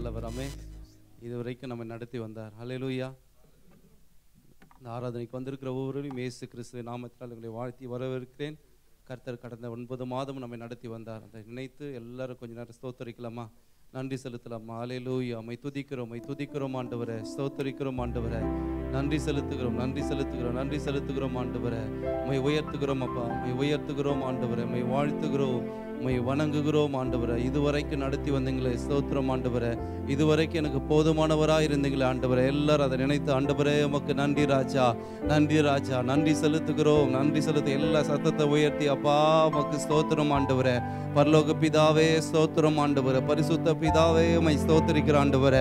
நல்லவர் அமே இதுவரைக்கும் நம்ம நடத்தி வந்தார் ஹalleluya இந்த ஆராதனைக்கு வந்திருக்கிற ஒவ்வொருவரையும் இயேசு கிறிஸ்து நாமத்தால் உங்களை வாழ்த்தி வரவேற்கிறேன் கர்த்தர் கடந்த ஒன்பது மாதம் நம்மை நடத்தி வந்தார் அதை நினைத்து எல்லாரும் கொஞ்ச நேரம் ஸ்தோத்தரிக்கலாமா நன்றி செலுத்தலாமா ஹalleluya மை துதிக்கிறோம் மை துதிக்கிறோம் ஆண்டவரே ஸ்தோத்தரிக்கிறோம் ஆண்டவரே நன்றி செலுத்துகிறோம் நன்றி செலுத்துகிறோம் நன்றி செலுத்துகிறோம் ஆண்டவரே மை உயர்த்துகிறோம் அப்பா மை உயர்த்துகிறோம் ஆண்டவரே மை வாழ்த்துகிறோம் உம்மை வணங்குகிறோம் ஆண்டவரே இதுவரைக்கும் நடத்தி வந்தீங்களே ஸ்தோத்திரம் ஆண்டவரே இதுவரைக்கும் எனக்கு போதுமானவராக இருந்தீங்களே ஆண்டவரே எல்லாரும் அதை நினைத்து ஆண்டவரே உமக்கு நன்றி ராஜா நன்றி ராஜா நன்றி செலுத்துகிறோம் நன்றி செலுத்து எல்லா சத்தத்தை உயர்த்தி அப்பா உமக்கு ஸ்தோத்திரம் ஆண்டவரே பரலோக பிதாவே ஸ்தோத்திரம் ஆண்டவரே பரிசுத்த பிதாவே உம்மை ஸ்தோத்திரிக்கிற ஆண்டவரே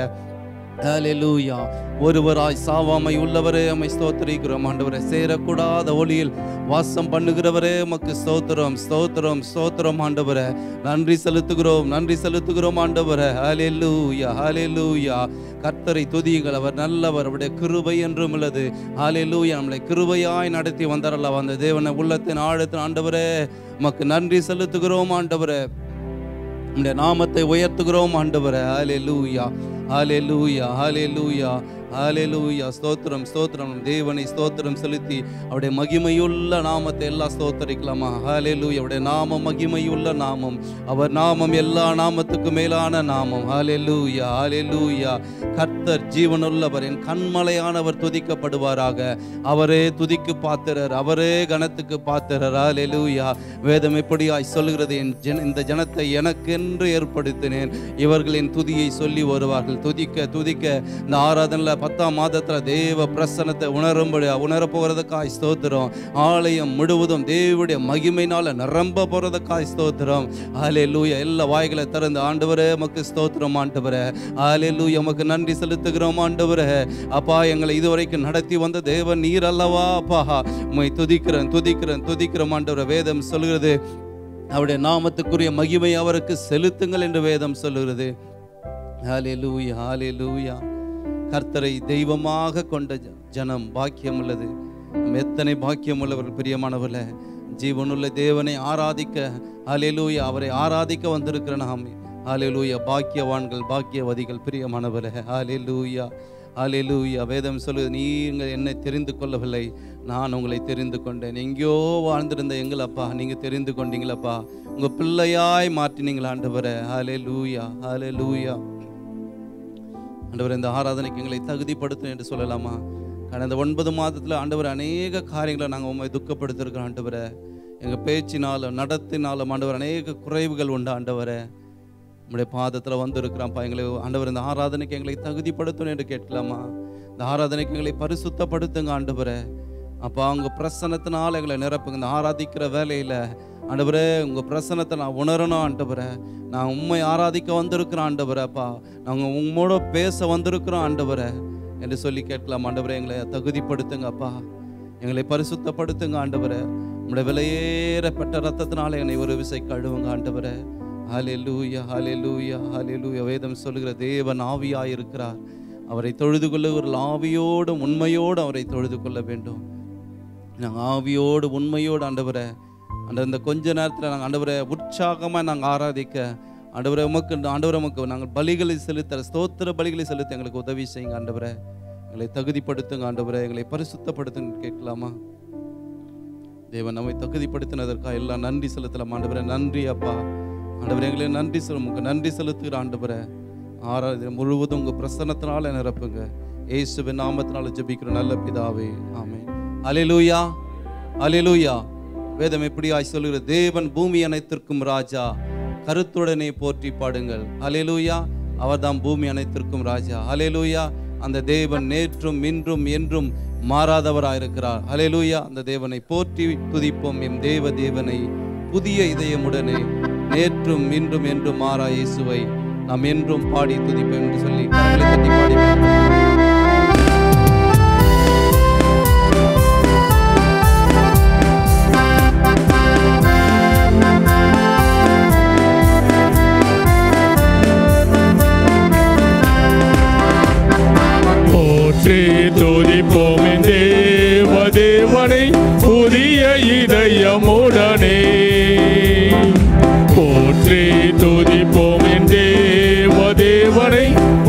ஹalleluya ஒருவராய் சாவாமை உள்ளவரே உம்மை ஸ்தோத்திரிக்கிறோம் ஆண்டவரே சேரக்கூடாத ஒளியில் வாசம் பண்ணுகிறவரே உமக்கு ஸ்தோத்திரம் ஸ்தோத்திரம் ஸ்தோத்திரம் ஆண்டவரே நன்றி செலுத்துகிறோம் நன்றி செலுத்துகிறோம் ஆண்டவரே ஹalleluya ஹalleluya கர்த்தரை துதியுங்கள் அவர் நல்லவர் அவருடைய கிருபை என்றும் உள்ளது ஹalleluya நம்மளை கிருபையாய் நடத்தி வந்தாரல்ல அந்த தேவனை உள்ளத்தின் ஆழத்தின் ஆண்டவரே உமக்கு நன்றி செலுத்துகிறோம் ஆண்டவரே உம்முடைய நாமத்தை உயர்த்துகிறோம் ஆண்டவரே ஹalleluya ஹalleluya ஹalleluya ஹalleluya ஸ்தோத்திரம் ஸ்தோத்திரம் நம் தேவனை ஸ்தோத்திரம் செலுத்தி அவருடைய மகிமையுள்ள நாமத்தை எல்லாம் ஸ்தோத்தரிக்கலாமா ஹalleluya அவருடைய நாமம் மகிமையுள்ள நாமம் அவர் நாமம் எல்லா நாமத்துக்கும் மேலான நாமம் ஹalleluya ஹalleluya கர்த்தர் ஜீவனுள்ளவர் என் கண்மலையானவர் துதிக்கப்படுவாராக அவரே துதிக்கு பாத்திரர் அவரே கனத்துக்கு பாத்திரர் ஹalleluya வேதம் எப்படியாய் சொல்லுகிறது என் ஜன இந்த ஜனத்தை எனக்கென்று ஏற்படுத்தினேன் இவர்களின் துதியை சொல்லி வருவார்கள் துதிக்க துதிக்க இந்த ஆராதனையில் பத்தாம் மாதத்துல தேவ பிரசனத்தை உணரும்படி உணர போகிறதுக்காய் ஸ்தோத்திரம் ஆலயம் முழுவதும் தேவனுடைய மகிமையினால நிரம்ப போகிறதுக்காய் ஸ்தோத்திரம் ஆலே லூயா எல்லா வாய்களை திறந்து ஆண்டவரே மக்கு ஸ்தோத்திரம் ஆண்டவரே ஆலே லூயா மக்கு நன்றி செலுத்துகிறோம் ஆண்டவரே அப்பா எங்களை இதுவரைக்கும் நடத்தி வந்த தேவன் நீர் அல்லவா அப்பா உம்மை துதிக்கிறேன் துதிக்கிறேன் துதிக்கிறோம் ஆண்டவரே வேதம் சொல்கிறது அவருடைய நாமத்துக்குரிய மகிமை அவருக்கு செலுத்துங்கள் என்று வேதம் சொல்லுகிறது ஹalleluya ஹalleluya கர்த்தரை தெய்வமாக கொண்ட ஜ- ஜனம் பாக்கியம் உள்ளது நம்ம எத்தனை பாக்கியம் உள்ளவர்கள் பிரியமானவர்களே ஜீவனுள்ள தேவனை ஆராதிக்க ஹalleluya அவரை ஆராதிக்க வந்திருக்கிற நாம் ஹalleluya பாக்கியவான்கள் பாக்கியவதிகள் பிரியமானவர்களே ஹalleluya ஹalleluya வேதம் சொல்லுது நீங்கள் என்னை தெரிந்து கொள்ளவில்லை நான் உங்களை தெரிந்து கொண்டேன் எங்கேயோ வாழ்ந்திருந்த எங்களப்பா நீங்கள் தெரிந்து கொண்டீங்களப்பா உங்கள் பிள்ளையாய் மாற்றினீங்களா ஆண்டவரே ஹalleluya ஹalleluya ஆண்டவர் இந்த ஆராதனைக்கு எங்களை தகுதிப்படுத்தும் என்று சொல்லலாமா கடந்த ஒன்பது மாதத்தில் ஆண்டவர் அநேக காரியங்களை நாங்கள் உண்மை துக்கப்படுத்திருக்கிறோம் ஆண்டவரை எங்கள் பேச்சினாலும் நடத்தினாலும் ஆண்டவர் அநேக குறைவுகள் உண்டு ஆண்டவரை நம்முடைய பாதத்தில் வந்திருக்கிறான்ப்பா எங்களை ஆண்டவர் இந்த ஆராதனைக்கு எங்களை தகுதிப்படுத்தணும் என்று கேட்கலாமா இந்த ஆராதனைக்கு எங்களை பரிசுத்தப்படுத்துங்க ஆண்டவரை அப்பா உங்கள் பிரசனத்தினால் எங்களை நிரப்புங்க இந்த ஆராதிக்கிற வேலையில் ஆண்டவரே உங்கள் பிரசனத்தை நான் உணரணும் ஆண்டவரே நான் உண்மை ஆராதிக்க வந்திருக்கிறோம் ஆண்டவரே அப்பா நாங்கள் உங்களோட பேச வந்திருக்கிறோம் ஆண்டவரே என்று சொல்லி கேட்கலாம் ஆண்டவரே எங்களை தகுதிப்படுத்துங்க அப்பா எங்களை பரிசுத்தப்படுத்துங்க ஆண்டவரே உங்களுடைய விலையேறப்பட்ட ரத்தத்தினால என்னை ஒரு விசை கழுவுங்க ஆண்டவரே ஹalleluya ஹalleluya ஹalleluya வேதம் சொல்லுகிற தேவன் ஆவியாய் இருக்கிறார் அவரை தொழுது கொள்ளுகிற ஆவியோடும் உண்மையோடு அவரை தொழுது கொள்ள வேண்டும் நாங்கள் ஆவியோடு உண்மையோடு ஆண்டவரை அந்த இந்த கொஞ்ச நேரத்தில் நாங்கள் ஆண்டவரை உற்சாகமாக நாங்கள் ஆராதிக்க ஆண்டவரை உமக்கு ஆண்டவரை உமக்கு நாங்கள் பலிகளை செலுத்த ஸ்தோத்திர பலிகளை செலுத்த எங்களுக்கு உதவி செய்யுங்க ஆண்டவரை எங்களை தகுதிப்படுத்துங்க ஆண்டவரை எங்களை பரிசுத்தப்படுத்துங்க கேட்கலாமா தேவன் நம்மை தகுதிப்படுத்தினதற்காக எல்லாம் நன்றி செலுத்தலாம் ஆண்டவரே நன்றி அப்பா ஆண்டவரே எங்களை நன்றி செலுத்த உங்களுக்கு நன்றி செலுத்துகிற ஆண்டவரே ஆராதனை முழுவதும் உங்கள் பிரசன்னத்தினால நிரப்புங்க இயேசுவின் நாமத்தினால ஜெபிக்கிற நல்ல பிதாவே ஆமென் அலிலூயா அலிலூயா வேதம் எப்படியாய் சொல்லுகிறது தேவன் பூமி அனைத்திற்கும் ராஜா கருத்துடனே போற்றி பாடுங்கள் அலிலூயா அவர்தாம் பூமி அனைத்திற்கும் ராஜா அலிலூயா அந்த தேவன் நேற்றும் இன்றும் என்றும் மாறாதவராயிருக்கிறார் அலிலூயா அந்த தேவனை போற்றி துதிப்போம் எம் தேவ தேவனை புதிய இதயமுடனே நேற்றும் இன்றும் என்றும் மாறா இயேசுவை நாம் என்றும் பாடி துதிப்போம் என்று சொல்லி கரங்களை தட்டி பாடி போற்றி துதிப்போம் தேவ தேவனை புதிய இதயமுடனே போற்றி துதிப்போம் தேவ தேவனை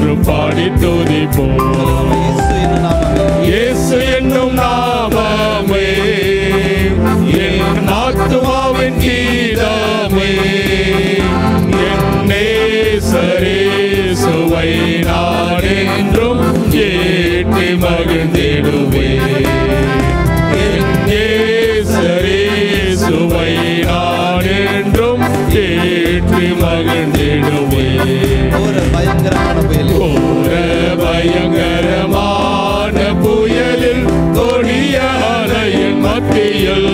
என்று பாடி துதிப்போம் இயேசு என்னும் நாமமே இயேசு என்னும் நாமமே என் ஆத்துமாவின் கீதமே என் நேசரே சுவை நான் என்றும் ஏற்றி மகிழ்ந்திடுவே என் நேசரே சுவை நான் என்றும் ஏற்றி மகிழ்ந்திடுவே ஒரு பயங்கரமான புயல் கோர பயங்கரமான புயலில் கொடிய அலையின் மத்தியில்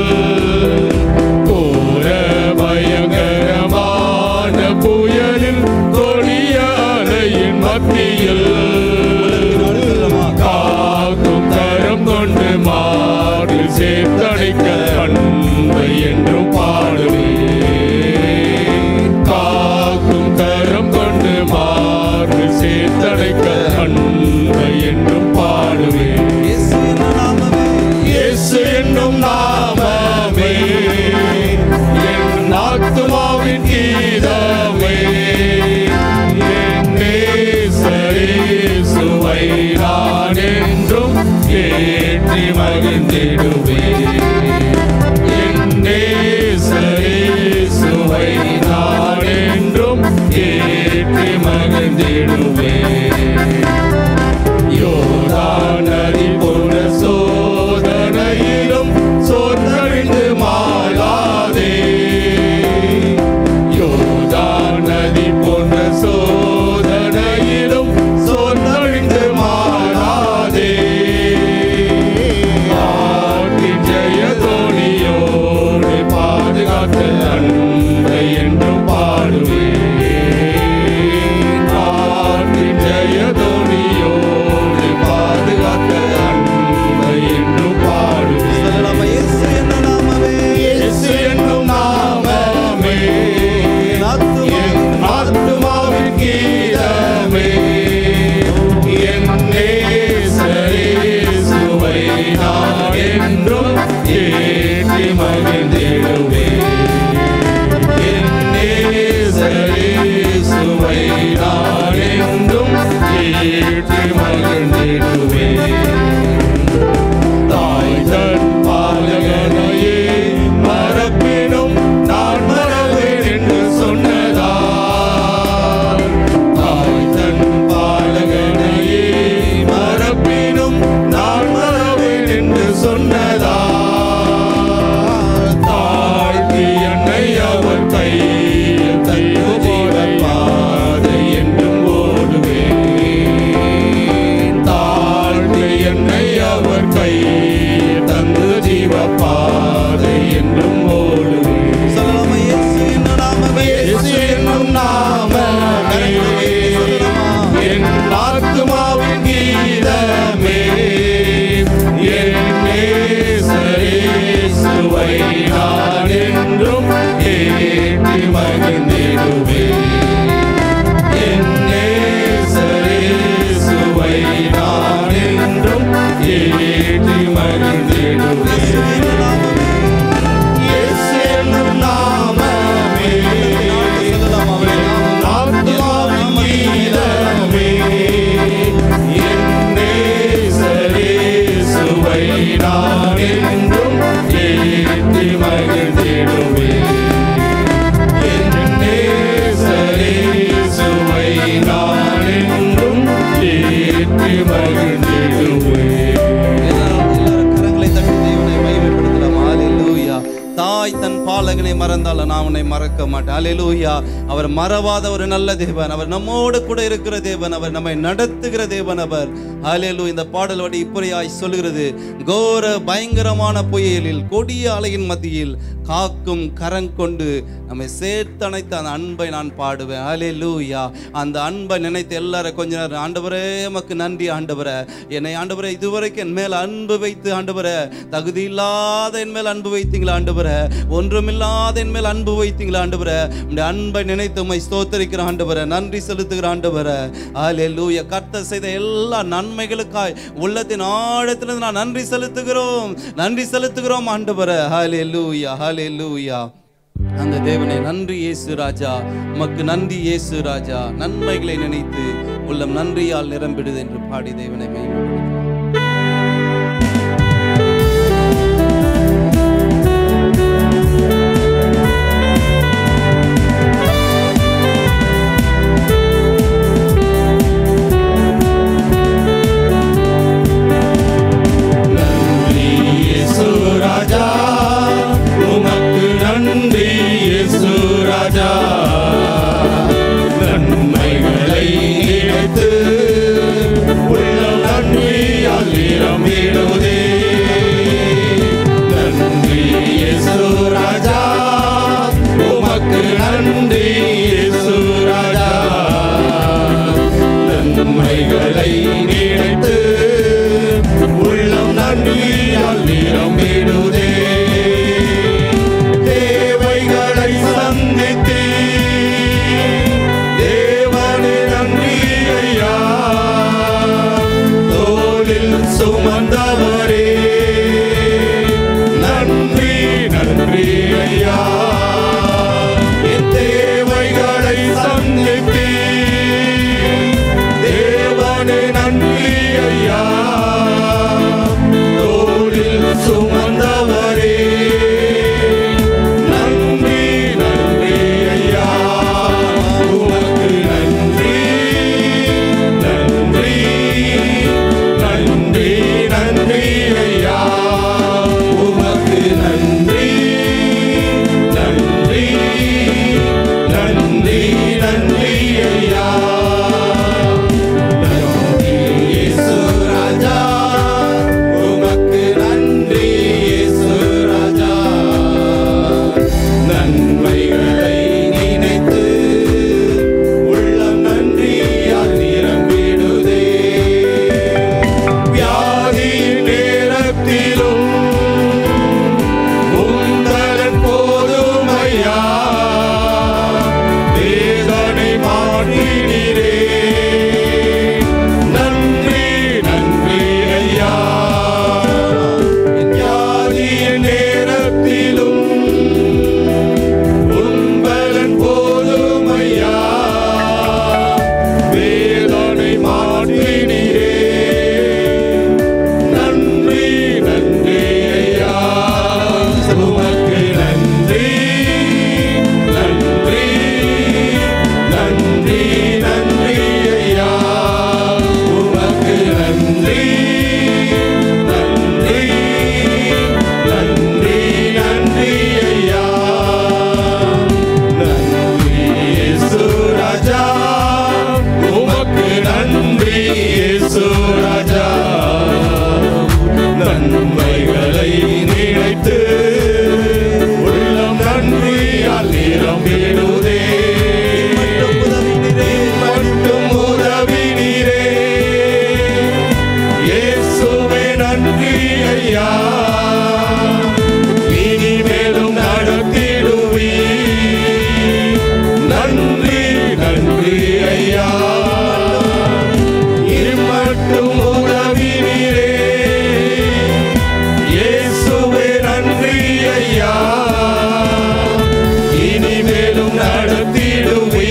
கோர பயங்கரமான புயலில் கொடிய அலையின் மத்தியில் காக்கும் கரம் கொண்டு மாறில் சேர்த்தடைக்க அன்பை என்றும் பாடுவே காக்கும் கரம் கொண்டு மாறில் சேர்த்தடைக்க அன்பை என்றும் பாடுவே இயேசு என்னும் நாமமே இயேசு என்னும் நாமமே என் ஆத்துமாவின் கீதமே என் நேசரே சுவை நான் என்றும் ஏற்றி மகிழ்ந்திடுவே என் நேசரே சுவை நான் என்றும் ஏற்றி மகிழ்ந்திடுவே யோர்தான் நதி போன்ற சோதனையிலும் சோர்ந்தழிந்து மாறாதே யோர்தான் நதி போன்ற சோதனையிலும் சோர்ந்தழிந்து மாறாதே ஆட்டின் ஜெயதோனியோடு பாதுகாத்த நன்மை என்றும் பாடுவே ஆட்டின் ஜெயதோனியோடு பாதுகாத்த நன்மை என்றும் பாடுவே சொல்லலாமா இயேசு என்னும் நாமமே இயேசு என்னும் நாமமே என் ஆத்துமா- என் ஆத்துமாவின் கீதமே என் நேசரே சுவை நான் என்றும் ஏற்றி மகிழ்ந்திடுவே என் நேசரே சுவை நான் என்றும் ஏற்றி மகிழ்ந்திடுவே தாய் தன் பாலகனையே மறப்பினும் நான் மறவேன் என்று சொன்னதால் தாய் தன் பாலகனையே மறப்பினும் நான் மறவேன் என்று சொன்னதால் தாழ்த்தி என்னை அவர் கையில் தந்து போல பாதை என்றும் ஓடுவேன் தாழ்த்தி என்னை அவர் கையில் தந்து ஜீவ பாதை என்றும் ஓடுவேன் சொல்லலாமா இயேசு என்னும் நாமமே இயேசு என்னும் நாமமே என் ஆத்துமாவின் கீதமே என் நேசரே சுவை நான் என்றும் ஏற்றி மகிழ்ந்திடுவே என் நேசரே சுவை நான் என்றும் ஏற்றி மகிழ்ந்திடுவே இயேசு என்னும் நாமமே ஆத்துமாவின் கீதமே என் நேசரே சுவை நான் என்றும் ஏற்றி மகிழ்ந்திடுவே என் நேசரே சுவை நான் என்றும் ஏற்றி மகிழ்ந்திடுவே எல்லாரும் கரங்களை தட்டி தேவனை மகிமைப்படுத்தலாம் ஹalleluya தாய் தன் பாலகனை மறந்தால் நான் உன்னை மறக்க மாட்டேன் ஹalleluya அவர் மறவாத ஒரு நல்ல தேவன் அவர் நம்மோடு கூட இருக்கிற தேவன் அவர் நம்மை நடத்துகிற தேவன் அவர் ஹalleluya இந்த பாடல் வடி இப்படியாய் சொல்கிறது கோர பயங்கரமான புயலில் கொடிய அலையின் மத்தியில் காக்கும் கரம் கொண்டு நம்மை சேர்த்தணைத்த அந்த அன்பை நான் பாடுவேன் ஹalleluya அந்த அன்பை நினைத்து எல்லாரும் கொஞ்ச நேரம் ஆண்டவரே எமக்கு நன்றி ஆண்டவரே என்னை ஆண்டவரே இதுவரைக்கும் என் மேல் அன்பு வைத்து ஆண்டவரே தகுதி இல்லாத என் மேல் அன்பு வைத்தீங்களா ஆண்டவரே ஒன்றுமில்லாத என் மேல் அன்பு வைத்தீங்களா ஆண்டவரே உடைய அன்பை நினைத்து உம்மை ஸ்தோத்தரிக்கிற ஆண்டவரே நன்றி செலுத்துகிற ஆண்டவரே ஹalleluya கர்த்தர் செய்த எல்லா நன்மைகளுக்காய் உள்ளத்தின் ஆழத்திலிருந்து நான் நன்றி செலுத்துகிறோம் நன்றி செலுத்துகிறோம் ஆண்டவரே ஹalleluya ஹalleluya அந்த தேவனை நன்றி இயேசு ராஜா உமக்கு நன்றி இயேசு ராஜா நன்மைகளை நினைத்து உள்ளம் நன்றியால் நிரம்பிடுது என்று பாடி தேவனை மெய்மைப்படுத்தினார் நன்றி இயேசு ராஜா உமக்கு நன்றி இயேசு ராஜா நன்மைகளை நினைத்து உள்ளம் நன்றியால் நிரம்பிடுதே நன்றி இயேசு ராஜா உமக்கு நன்றி இயேசு ராஜா நன்மைகளை நினைத்து உள்ளம் நன்றியால் நிரம்பிடுதே தேவைகளை சந்தித்து தேவனே நன்றி ஐயா தோளில் சுமந்தவரே நன்றி நன்றி ஐயா என் தேவைகளை சந்தித்து தேவனே நன்றி ஐயா தோளில் சுமந்தவரே நன்றி நன்றி ஐயா உமக்கு நன்றி நன்றி நன்றி நன்றி ஐயா உமக்கு நன்றி நன்றி நன்றி நன்றி ஐயா நன்றி இயேசு ராஜா உமக்கு நன்றி இயேசு ராஜா நன்மைகளை நினைத்து உள்ளம் நன்றியால் நிரம்பிடுதே வியாதியின் நேரத்திலும் உந்தலன் போதுமையா வேதனை மாற்றினீரே நன்றி நன்றி ஐயா என் வியாதியின் நேரத்திலும் உன்பலன் போதுமையா வேதனை மாற்றினீரே நன்றி நன்றி ஐயா உமக்கு நன்றி நன்றி நன்றி நன்றி ஐயா உமக்கு நன்றி நன்றி நன்றி நன்றி ஐயா நன்றி இயேசு ராஜா உமக்கு நன்றி இயேசு ராஜா நன்மைகளை நினைத்து உள்ளம் நன்றியால் நிரம்பிடுதே மட்டும் உதவினீரே இயேசுவே நன்றி ஐயா இனிமேலும் நடத்திடுவீ நன்றி நன்றி ஐயா மட்டும் உதவினீரே இயேசுவே நன்றி ஐயா இனிமேலும் நடத்திடுவீ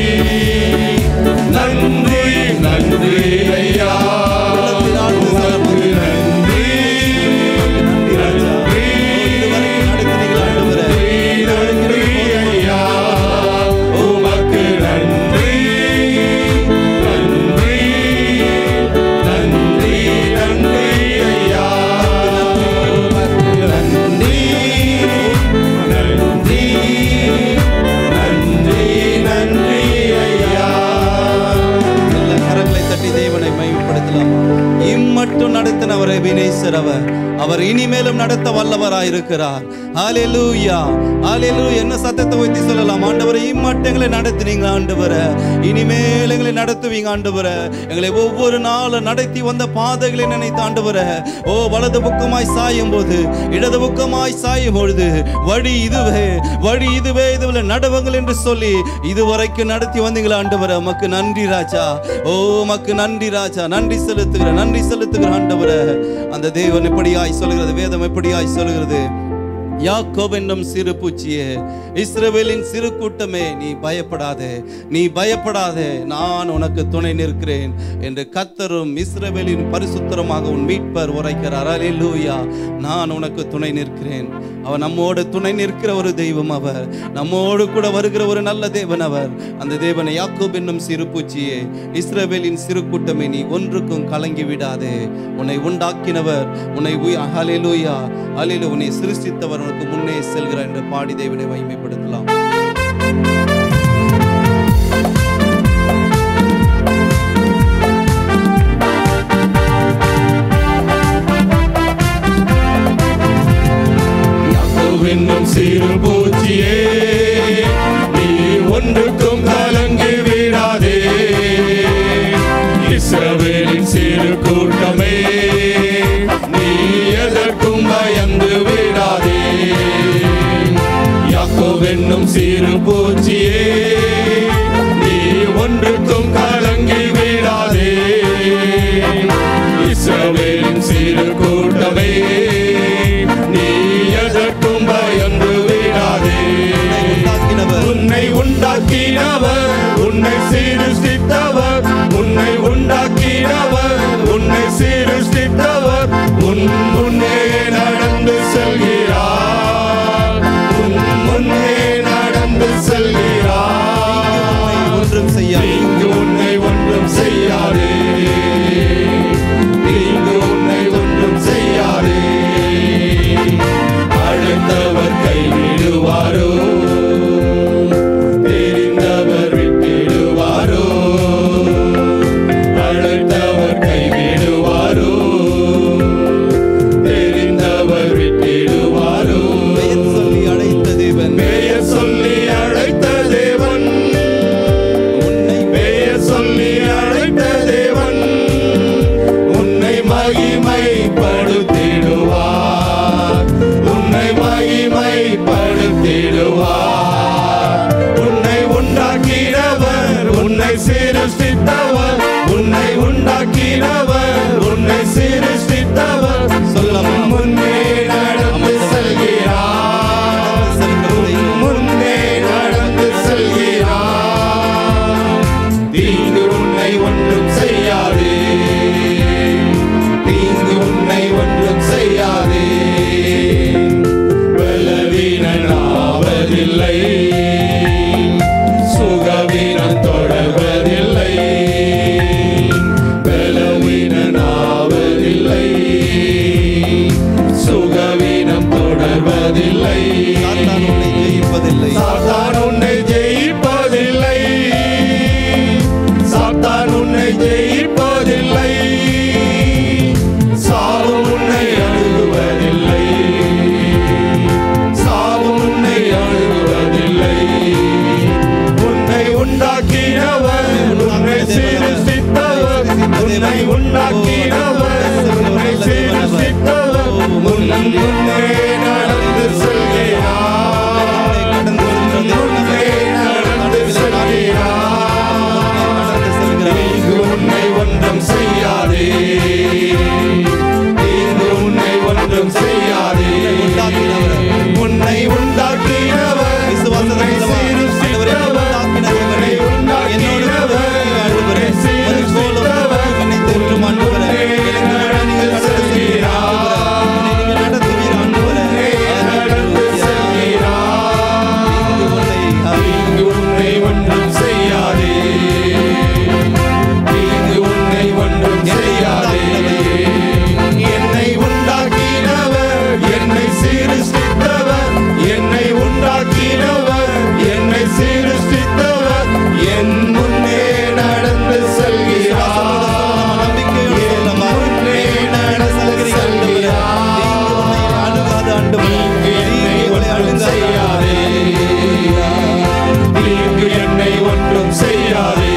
நன்றி நன்றி ஐயா உமக்கு நன்றி நன்றி நன்றி ஐயா உமக்கு நன்றி நன்றி நன்றி நன்றி ஐயா நன்றி நன்றி நன்றி நன்றி ஐயா நல்ல கரங்களை தட்டி தேவனை மையப்படுத்தலாமா இம்மட்டும் நடத்தினவரை வினேஸ்வர் அவர் அவர் இனிமேலும் நடத்த வல்லவராயிருக்கிறார் ஹalleluya ஹalleluya என்ன சத்தத்தை வைத்து சொல்லலாம் ஆண்டவரே இம்மட்டும் எங்களை நடத்தினீங்க ஆண்டவரே இனிமேல் எங்களை நடத்துவீங்க ஆண்டவரே எங்களை ஒவ்வொரு நாளும் நடத்தி வந்த பாதைகளை நினைத்து ஆண்டவரே ஓ வலது பக்கமாய் சாயும் போது இடது பக்கமாய் சாயும் பொழுது வழி இதுவே வழி இதுவே இதுல நடவுங்கள் என்று சொல்லி இதுவரைக்கும் நடத்தி வந்தீங்களா ஆண்டவரே உமக்கு நன்றி ராஜா ஓ உமக்கு நன்றி ராஜா நன்றி செலுத்துகிற நன்றி செலுத்துகிற ஆண்டவரே அந்த தேவன் எப்படியாய் சொல்கிறது வேதம் எப்படியாய் சொல்கிறது யாக்கோப் என்னும் சிறு பூச்சியே இஸ்ரவேலின் சிறு கூட்டமே நீ பயப்படாதே நீ பயப்படாதே நான் உனக்கு துணை நிற்கிறேன் என்று கத்தரும் இஸ்ரவேலின் பரிசுத்தரமாக உன் மீட்பர் உரைக்கிறார் அல்லேலூயா நான் உனக்கு துணை நிற்கிறேன் அவர் நம்மோடு துணை நிற்கிற ஒரு தெய்வம் அவர் நம்மோடு கூட வருகிற ஒரு நல்ல தேவன் அவர் அந்த தேவனை யாக்கோப் என்னும் சிறு பூச்சியே இஸ்ரவேலின் சிறு கூட்டமே நீ ஒன்றுக்கும் கலங்கி விடாதே உன்னை உண்டாக்கினவர் உன்னை ஹalleluya ஹalleluya உன்னை சிருஷ்டித்தவர் உனக்கு முன்னே செல்கிறார் என்று பாடி தேவனை மகிமைப்படுத்தலாம் யாக்கோவென்னும் சிறு பூச்சியே நீ ஒன்றுக்கும் கலங்கி விடாதே இஸ்ரவேலின் சிறு கூட்டமே நீ எதற்கும் பயந்து விடாதே யாக்கோவென்னும் சிறு பூச்சியே நீ ஒன்றுக்கும் கலங்கி விடாதே இஸ்ரவேலின் சிறு கூட்டமே நீ எதற்கும் பயந்து விடாதே உண்டாக்கினவர் உன்னை உண்டாக்கினவர் உன்னை சீருஷ்டித்தவர் உன்னை உண்டாக்கினவர் உன்னை சீருஷ்டித்தவர் உன் முன்னே நடந்து செல்கிறார் உன் முன்னே நடந்து செல்கிறார் ஒன்றும் செய்யாது தீங்கு உன்னை ஒன்றும் செய்யாதே தீங்கு உன்னை ஒன்றும் செய்யாதே அழைத்தவர் கைவிடுவாரோ தெரிந்தவர் விட்டிடுவாரோ அழைத்தவர் கைவிடுவாரோ தெரிந்தவர் விட்டிடுவாரோ பெயர் சொல்லி அழைத்த தேவன் பெயர் சொல்லி அழைத்த தேவன் உன்னை பெயர் சொல்லி அழைத்த தேவன் உன்னை மகிமைப்படுத்திடுவார் உன்னை மகிமைப்படுத்திடுவார் உன்னை உண்டாக்கினவர் உன்னை சீருஷ்டித்தவர் உன்னை உண்டாக்கினவர் உன்னை சீருஷ்டித்தவர் சொல்லலாமா? முன்னே நடந்து செல்கிறார் முன்னே நடந்து செல்கிறார் தீங்கு உன்னை ஒன்றும் செய்யாதே தீங்கு உன்னை ஒன்றும் செய்யாதே பலவீனனாவதில்லை சுகவீனம் தொடர்வதில்லை பலவீனனாவதில்லை சுகவீனம் தொடர்வதில்லை சாத்தான் உன்னை ஜெயிப்பதில்லை சாத்தான் உன்னை ஜெயிப்பதில்லை சாத்தான் உன்னை ஜெயிப்பதில்லை சாவும் உன்னை அணுகுவதில்லை சாவும் உன்னை அணுகுவதில்லை உன்னை உண்டாக்கினவர் உன்னை சீர்திருத்தவர் உன்னை உண்டாக்கினவர் உன்னை சீர்திருத்தவர் உன் முன்னே நடந்து செல்கிறார் முன்னே நடந்து செல்கிறார் தீங்கு உன்னை ஒன்றும் செய்யாதே தீங்கு உன்னை ஒன்றும் செய்யாதே உன்னை உண்டாக்கினவர் உன்னை சீர்திருத்தவர் உன்னை உண்டாக்கினவர் உன்னை சீர்திருத்தவர் முன்னே நடந்து செல்கிறார் முன்னே நடந்து செல்கிறார் தீங்கு உன்னை ஒன்றும் செய்யாதே தீங்கு உன்னை ஒன்றும் செய்யாதே என்னை உண்டாக்கினவர் என்னை சீருஷ்டித்தவர் என்னை உண்டாக்கினவர் என்னை சீருஷ்டித்தவர் என் முன்னே நடந்து செல்கிறார் என் முன்னே நடந்து செல்கிறார் தீங்கு என்னை ஒன்றும் செய்யாதே தீங்கு என்னை ஒன்றும் செய்யாதே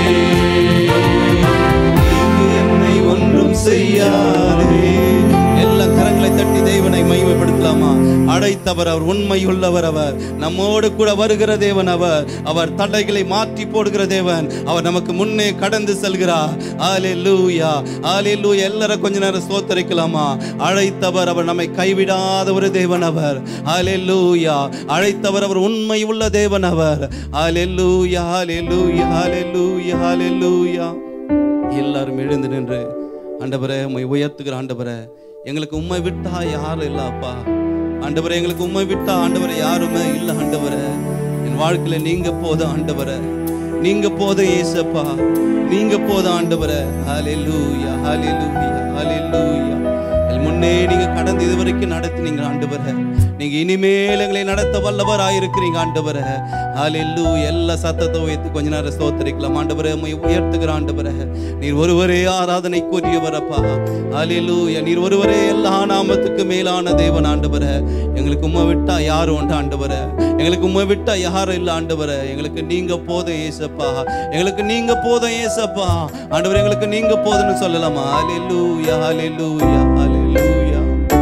என்னை ஒன்றும் செய்யாதே எல்லா கரங்களை தட்டி தேவனை மகிமைப்படுத்த ஸ்தோத்தரிக்கலாமா அழைத்தவர் அவர் உண்மை உள்ளவர் அவர் நம்மோடு கூட வருகிற தேவன் அவர் அவர் தடைகளை மாற்றி போடுகிற தேவன் அவர் நமக்கு முன்னே கடந்து செல்கிறார் ஆலே லூயா ஆலே லூயா எல்லாரும் கொஞ்ச நேரம் ஸ்தோத்தரிக்கலாமா அழைத்தவர் அவர் நம்மை கைவிடாத ஒரு தேவன் அவர் ஆலே லூயா அழைத்தவர் அவர் உண்மை உள்ள தேவன் அவர் ஆலே லூயா ஆலே லூயா ஆலே லூயா ஆலே லூயா எல்லாரும் எழுந்து நின்று ஆண்டவரே உம்மை உயர்த்துகிற ஆண்டவரே எங்களுக்கு உண்மை விட்டா யாரும் இல்ல அப்பா ஆண்டவரே எங்களுக்கு உண்மை விட்டா ஆண்டவரே யாருமே இல்லை ஆண்டவரே என் வாழ்க்கையில நீங்க போதும் ஆண்டவரே நீங்க போதும் ஏசப்பா நீங்க போதும் ஆண்டவரே ஹalleluya ஹalleluya ஹalleluya என் முன்னே நீங்க கடந்து இதுவரைக்கும் நடத்தினீங்க ஆண்டவரே நீங்க இனிமேல் எங்களை நடத்த வல்லவர் ஆயிருக்கிறீங்க ஆண்டவரே ஹalleluya எல்லா சத்தத்தை உயர்த்தி கொஞ்ச நேரம் ஸ்தோத்திரிக்கலாம் ஆண்டவரே உம்மை உயர்த்துகிற ஆண்டவரே நீர் ஒருவரே ஆராதனைக்குரியவரப்பா ஹalleluya நீர் ஒருவரே எல்லா நாமத்துக்கு மேலான தேவன் ஆண்டவரே எங்களுக்கு உம்மை விட்டா யாரும் உண்டு ஆண்டவரே எங்களுக்கு உம்மை விட்டா யாரும் இல்ல ஆண்டவரே எங்களுக்கு நீங்க போதும் ஏசப்பா எங்களுக்கு நீங்க போதும் ஏசப்பா ஆண்டவரே எங்களுக்கு நீங்க போதும்னு சொல்லலாமா ஹalleluya ஹalleluya ஹalleluya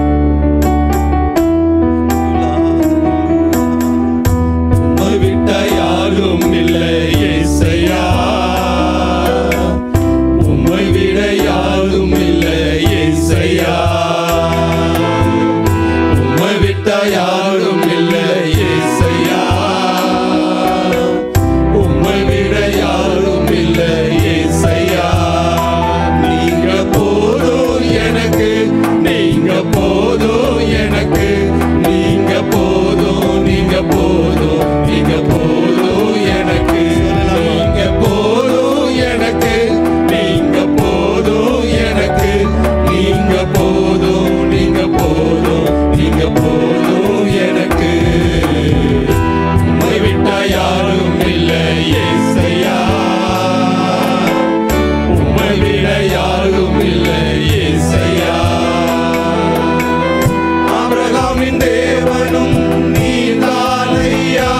உம்மை விட்ட யாரும் இல்லை ஏசையா உம்மை விட யாரும் இல்லை ஏசையா உம்மை விட்ட யாரும் இல்லை ஏசையா உம்மை விட யாரும் இல்லை ஏசையா நீங்க போதும் எனக்கு நீங்க போதும் எனக்கு நீங்க போதும் நீங்க போதும் நீங்க போதும் எனக்கு நீங்க போதும் எனக்கு நீங்க போதும் எனக்கு நீங்க போதும் நீங்க போதும் நீங்க போதும் எனக்கு உம்மை விட்டா யாரும் இல்லை ஏசையா உம்மை விட யாரும் இல்லை ஏசையா ஆபிரகாமின் தேவனும் நீதானையா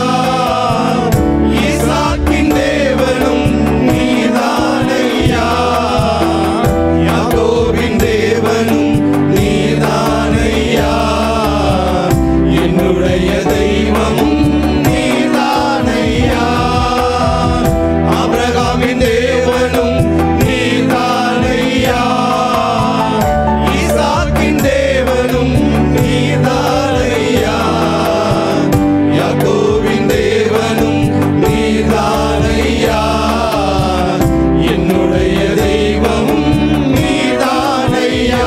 ஈசாக்கின் தேவனும் நீதானையா யாக்கோபின் தேவனும் நீதானையா என்னுடைய தெய்வமும் நீதானையா ஆபிரகாமின் தேவனும் நீதானையா ஈசாக்கின் தேவனும் நீதானையா யாக்கோபின் தேவனும் நீதானையா என்னுடைய தெய்வமும் நீதானையா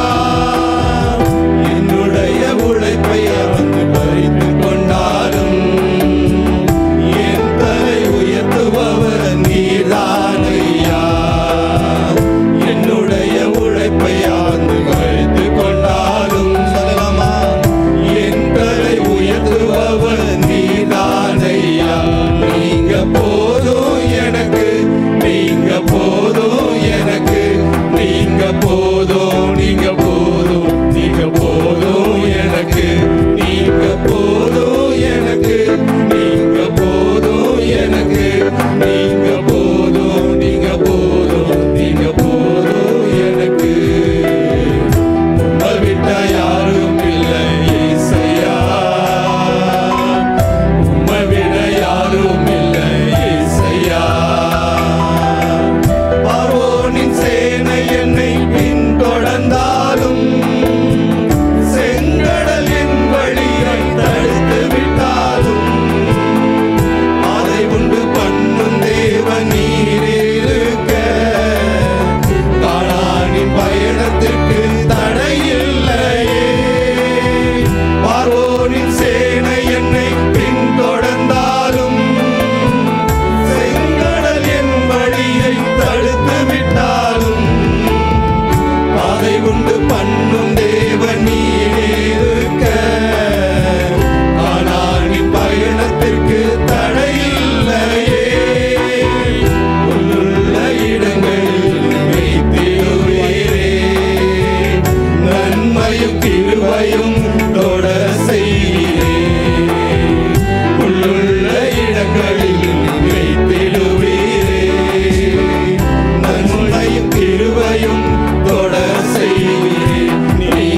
என்னுடைய உழைப்பை வந்து பறித்து கொண்டாலும் என் தலை உயர்த்துபவர் நீதானையா என்னுடைய உழைப்பை வந்து பறித்து கொண்டாலும் சொல்லலாமா என் தலை உயர்த்துபவர் நீதானையா நீங்க போதும் எனக்கு நீங்க போதும் எனக்கு நீங்க போதும் நீங்க போதும் நீங்க போதும் எனக்கு நீங்க போதும் எனக்கு நீங்க போதும் எனக்கு நீங்க போதும் நீங்க போதும் நீங்க போதும் எனக்கு உம்மை விட்டா யாரும் இல்லை ஏசையா உம்மை விட யாரும் இல்லை ஏசையா பார்வோனின் சேனை என்னை பின்தொடர்ந்தாலும் செங்கடல் என் வழியை தடுத்து விட்டாலும் அதை உண்டு பண்ணும் தேவன் நீரிருக்க காணானின் பயணத்திற்கு தடையில்லையே பார்வோனின் சேனை என்னை பின்தொடர்ந்தாலும் செங்கடல் என் வழியை தடுத்து விட்டாலும் அதை உண்டு பண்ணும் தேவன் நீரிருக்க காணானின் பயணத்திற்கு தடையில்லையே உள்ளுள்ள இடங்களில் வைத்திடுவீரே நன்மையும் கிருபையும் தொட செய்கிறே உள்ளுள்ள இடங்களில் வைத்திடுவீரே நன்மையும் கிருபையும் தொட செய்கிறே நீ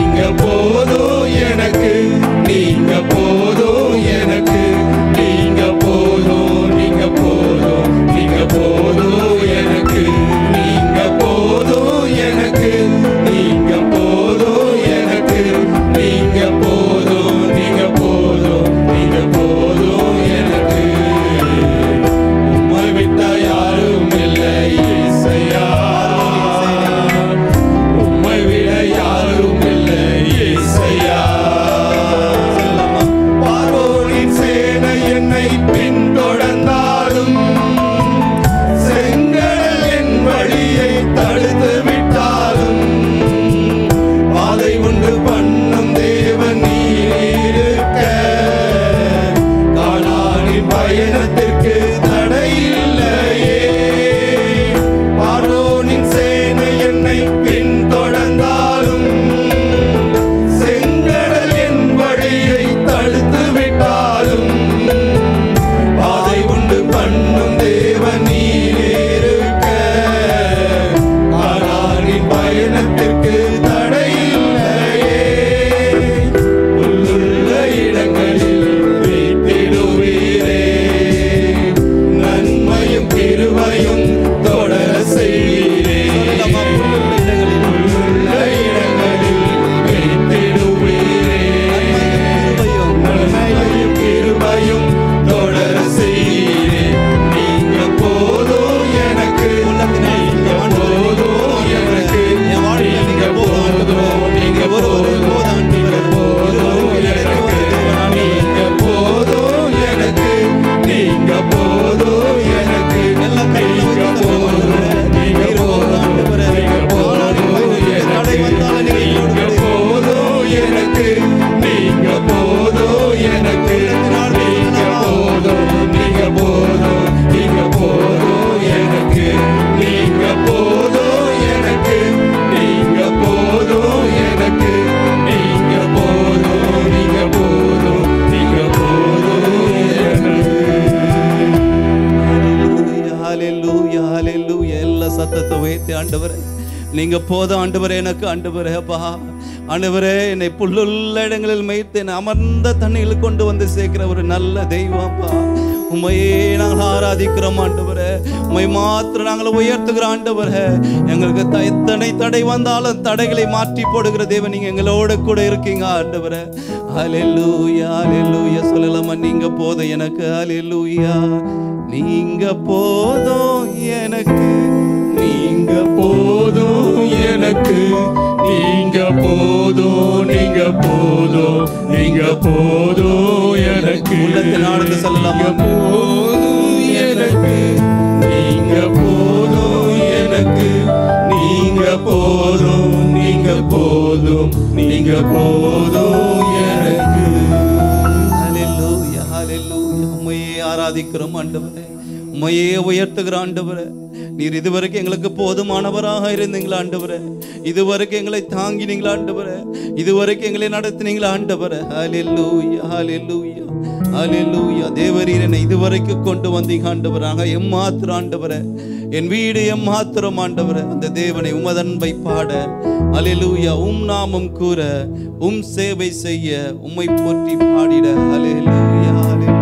நீங்க போதும் ஆண்டவரே எனக்கு ஆண்டவரே அப்பா ஆண்டவரே என்னை புல்லுள்ள இடங்களில் மேய்த்து என்னை அமர்ந்த தண்ணியில் கொண்டு வந்து சேர்க்கிற ஒரு நல்ல தெய்வம் அப்பா உண்மையே நாங்கள் ஆராதிக்கிறோம் ஆண்டவரே உண்மை மாத்திரம் நாங்கள் உயர்த்துகிற ஆண்டவரே எங்களுக்கு த- எத்தனை தடை வந்தாலும் தடைகளை மாற்றி போடுகிற தேவன் நீங்க எங்களோட கூட இருக்கீங்க ஆண்டவரே ஹalleluya ஹalleluya சொல்லலாமா நீங்க போதும் எனக்கு ஹalleluya நீங்க போதும் எனக்கு நீங்க போதும் எனக்கு நீங்க போதும் நீங்க போதும் நீங்க போதும் எனக்கு உள்ளத்தில் ஆழ்ந்து சொல்லலாமா? நீங்க போதும் எனக்கு நீங்க போதும் எனக்கு நீங்க போதும் நீங்க போதும் நீங்க போதும் எனக்கு ஹalleluya ஹalleluya உம்மையே ஆராதிக்கிறோம் ஆண்டவரே உம்மையே உயர்த்துகிற ஆண்டவரே நீர் இதுவரைக்கும் எங்களுக்கு போதுமானவராக இருந்தீங்களா ஆண்டவரே இதுவரைக்கும் எங்களை தாங்கினீங்களா ஆண்டவரே இதுவரைக்கும் எங்களை நடத்தினீங்களா ஆண்டவரே ஹalleluya ஹalleluya ஹalleluya தேவரீர் என்னை இதுவரைக்கும் கொண்டு வந்தீங்க ஆண்டவராக எம்மாத்திரம் ஆண்டவரே என் வீடு எம்மாத்திரம் ஆண்டவரே அந்த தேவனை உமதன்பை பாட ஹalleluya உம் நாமம் கூற உம் சேவை செய்ய உம்மை போற்றி பாடிட ஹalleluya ஹalleluya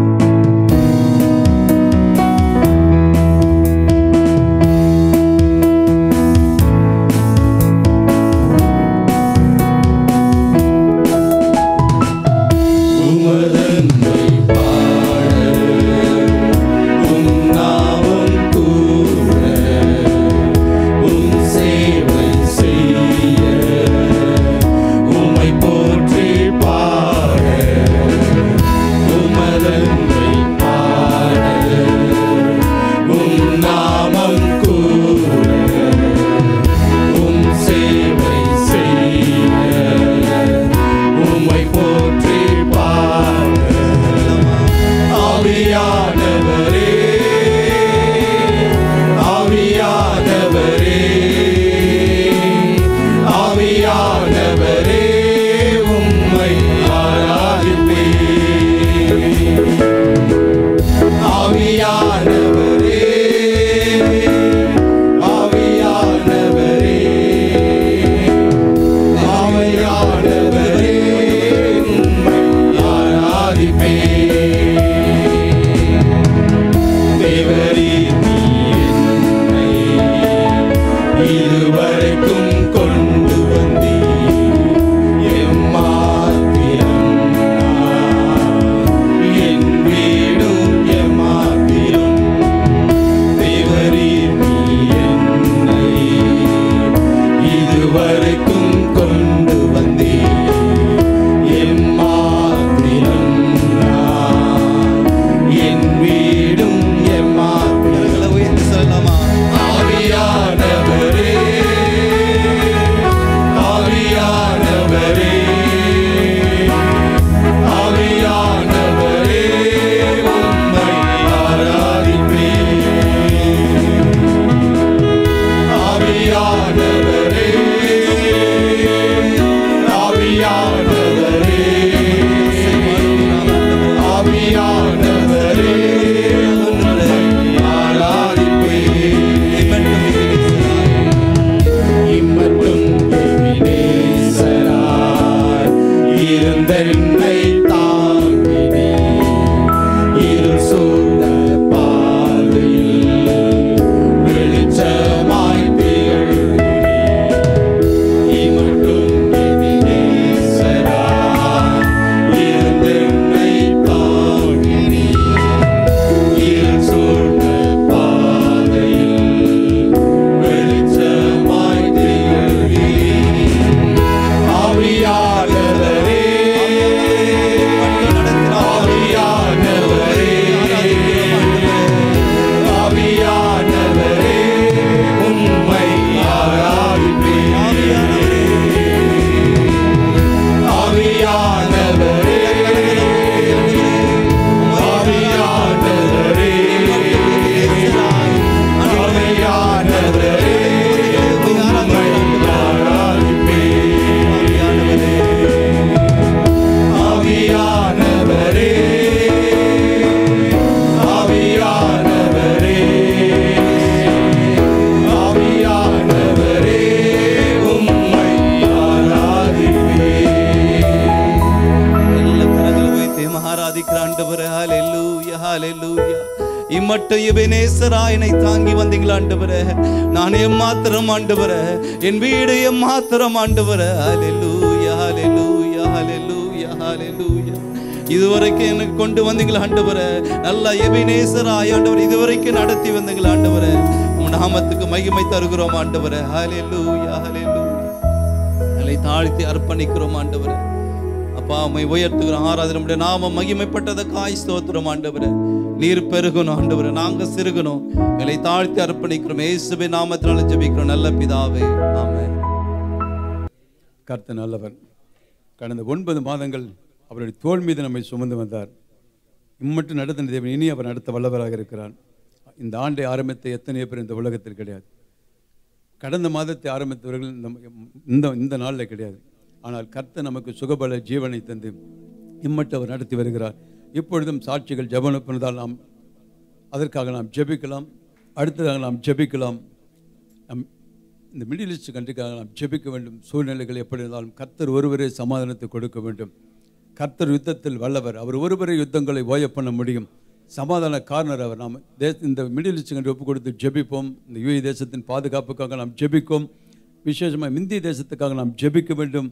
உமதன்மை பாட உம் நாமம் கூற உம் சேவை செய்ய உம்மை போற்றி பாட உமதன்மை பாட உம் நாமம் கூற உம் சேவை செய்ய உம்மை போற்றி பாட ஆவியானவரே ஆவியானவரே ஆவியானவரே உம்மை ஆராதிப்பே ஆவியானவரே ஆவியானவரே ஆவியானவரே உம்மை ஆராதிப்பே தேவரே நீ என்னை இதுவரைக்கும் கொண்டு வந்தீ எம்மாத்திரம் நான் என் வீடும் எம்மாத்திரம் தேவரே நீ என்னை இதுவரைக்கும் கொண்டு வந்தீ எம்மாத்திரம் நான் என் வீடும் எம்மாத்திரம் கரங்களை உயர்த்தி சொல்லலாமா ஆவியானவரே இம்மட்டும் எபேனேசரா என்னை தாங்கி வந்தீங்களா ஆண்டவரே நான் எம்மாத்திரம் ஆண்டவரே என் வீடு எம்மாத்திரம் ஆண்டவரே ஹalleluya ஹalleluya ஹalleluya ஹalleluya இதுவரைக்கும் எனக்கு கொண்டு வந்தீங்களா ஆண்டவரே நல்லா எபினேசரா ஆண்டவர் இதுவரைக்கும் நடத்தி வந்தீங்களா ஆண்டவரே உம் நாமத்துக்கு மகிமை தருகிறோம் ஆண்டவரே ஹalleluya ஹalleluya எங்களை தாழ்த்தி அர்ப்பணிக்கிறோம் ஆண்டவரே அப்பா உம்மை உயர்த்துகிறோம் ஆராதனை நம்முடைய நாம மகிமைப்பட்டதை காய் ஸ்தோத்திரம் ஆண்டவரே நீர் பெருகணும் ஆண்டவரே நாங்க சிறுகணும் எங்களை தாழ்த்தி அர்ப்பணிக்கிறோம் இயேசுவே நாமத்தினால ஜெபிக்கிறோம் நல்ல பிதாவே ஆமென் கர்த்தர் நல்லவர் கடந்த ஒன்பது மாதங்கள் அவருடைய தோள் மீது நம்மை சுமந்து வந்தார் இம்மட்டும் நடத்தின தேவன் இனி அவர் நடத்த வல்லவராக இருக்கிறார் இந்த ஆண்டை ஆரம்பித்த எத்தனையோ பேர் இந்த உலகத்தில் கிடையாது கடந்த மாதத்தை ஆரம்பித்தவர்கள் இந்த இந்த இந்த நாளில் கிடையாது ஆனால் கர்த்தர் நமக்கு சுகபல ஜீவனை தந்து இம்மட்டு அவர் நடத்தி வருகிறார் இப்பொழுதும் சாட்சிகள் ஜபனப்பினதால் நாம் அதற்காக நாம் ஜெபிக்கலாம் அடுத்ததாக நாம் ஜெபிக்கலாம் நம் இந்த மிடில் ஈஸ்ட் கண்ட்ரிக்காக நாம் ஜெபிக்க வேண்டும் சூழ்நிலைகள் எப்படி இருந்தாலும் கர்த்தர் ஒருவரே சமாதானத்தை கொடுக்க வேண்டும் கர்த்தர் யுத்தத்தில் வல்லவர் அவர் ஒருவரே யுத்தங்களை ஓய பண்ண முடியும் சமாதான காரணர் அவர் நாம் தேச இந்த மிடில் ஈஸ்ட் கண்ட்ரி ஒப்பு கொடுத்து ஜெபிப்போம் இந்த யுஏ தேசத்தின் பாதுகாப்புக்காக நாம் ஜெபிப்போம் விசேஷமாக இந்திய தேசத்துக்காக நாம் ஜெபிக்க வேண்டும்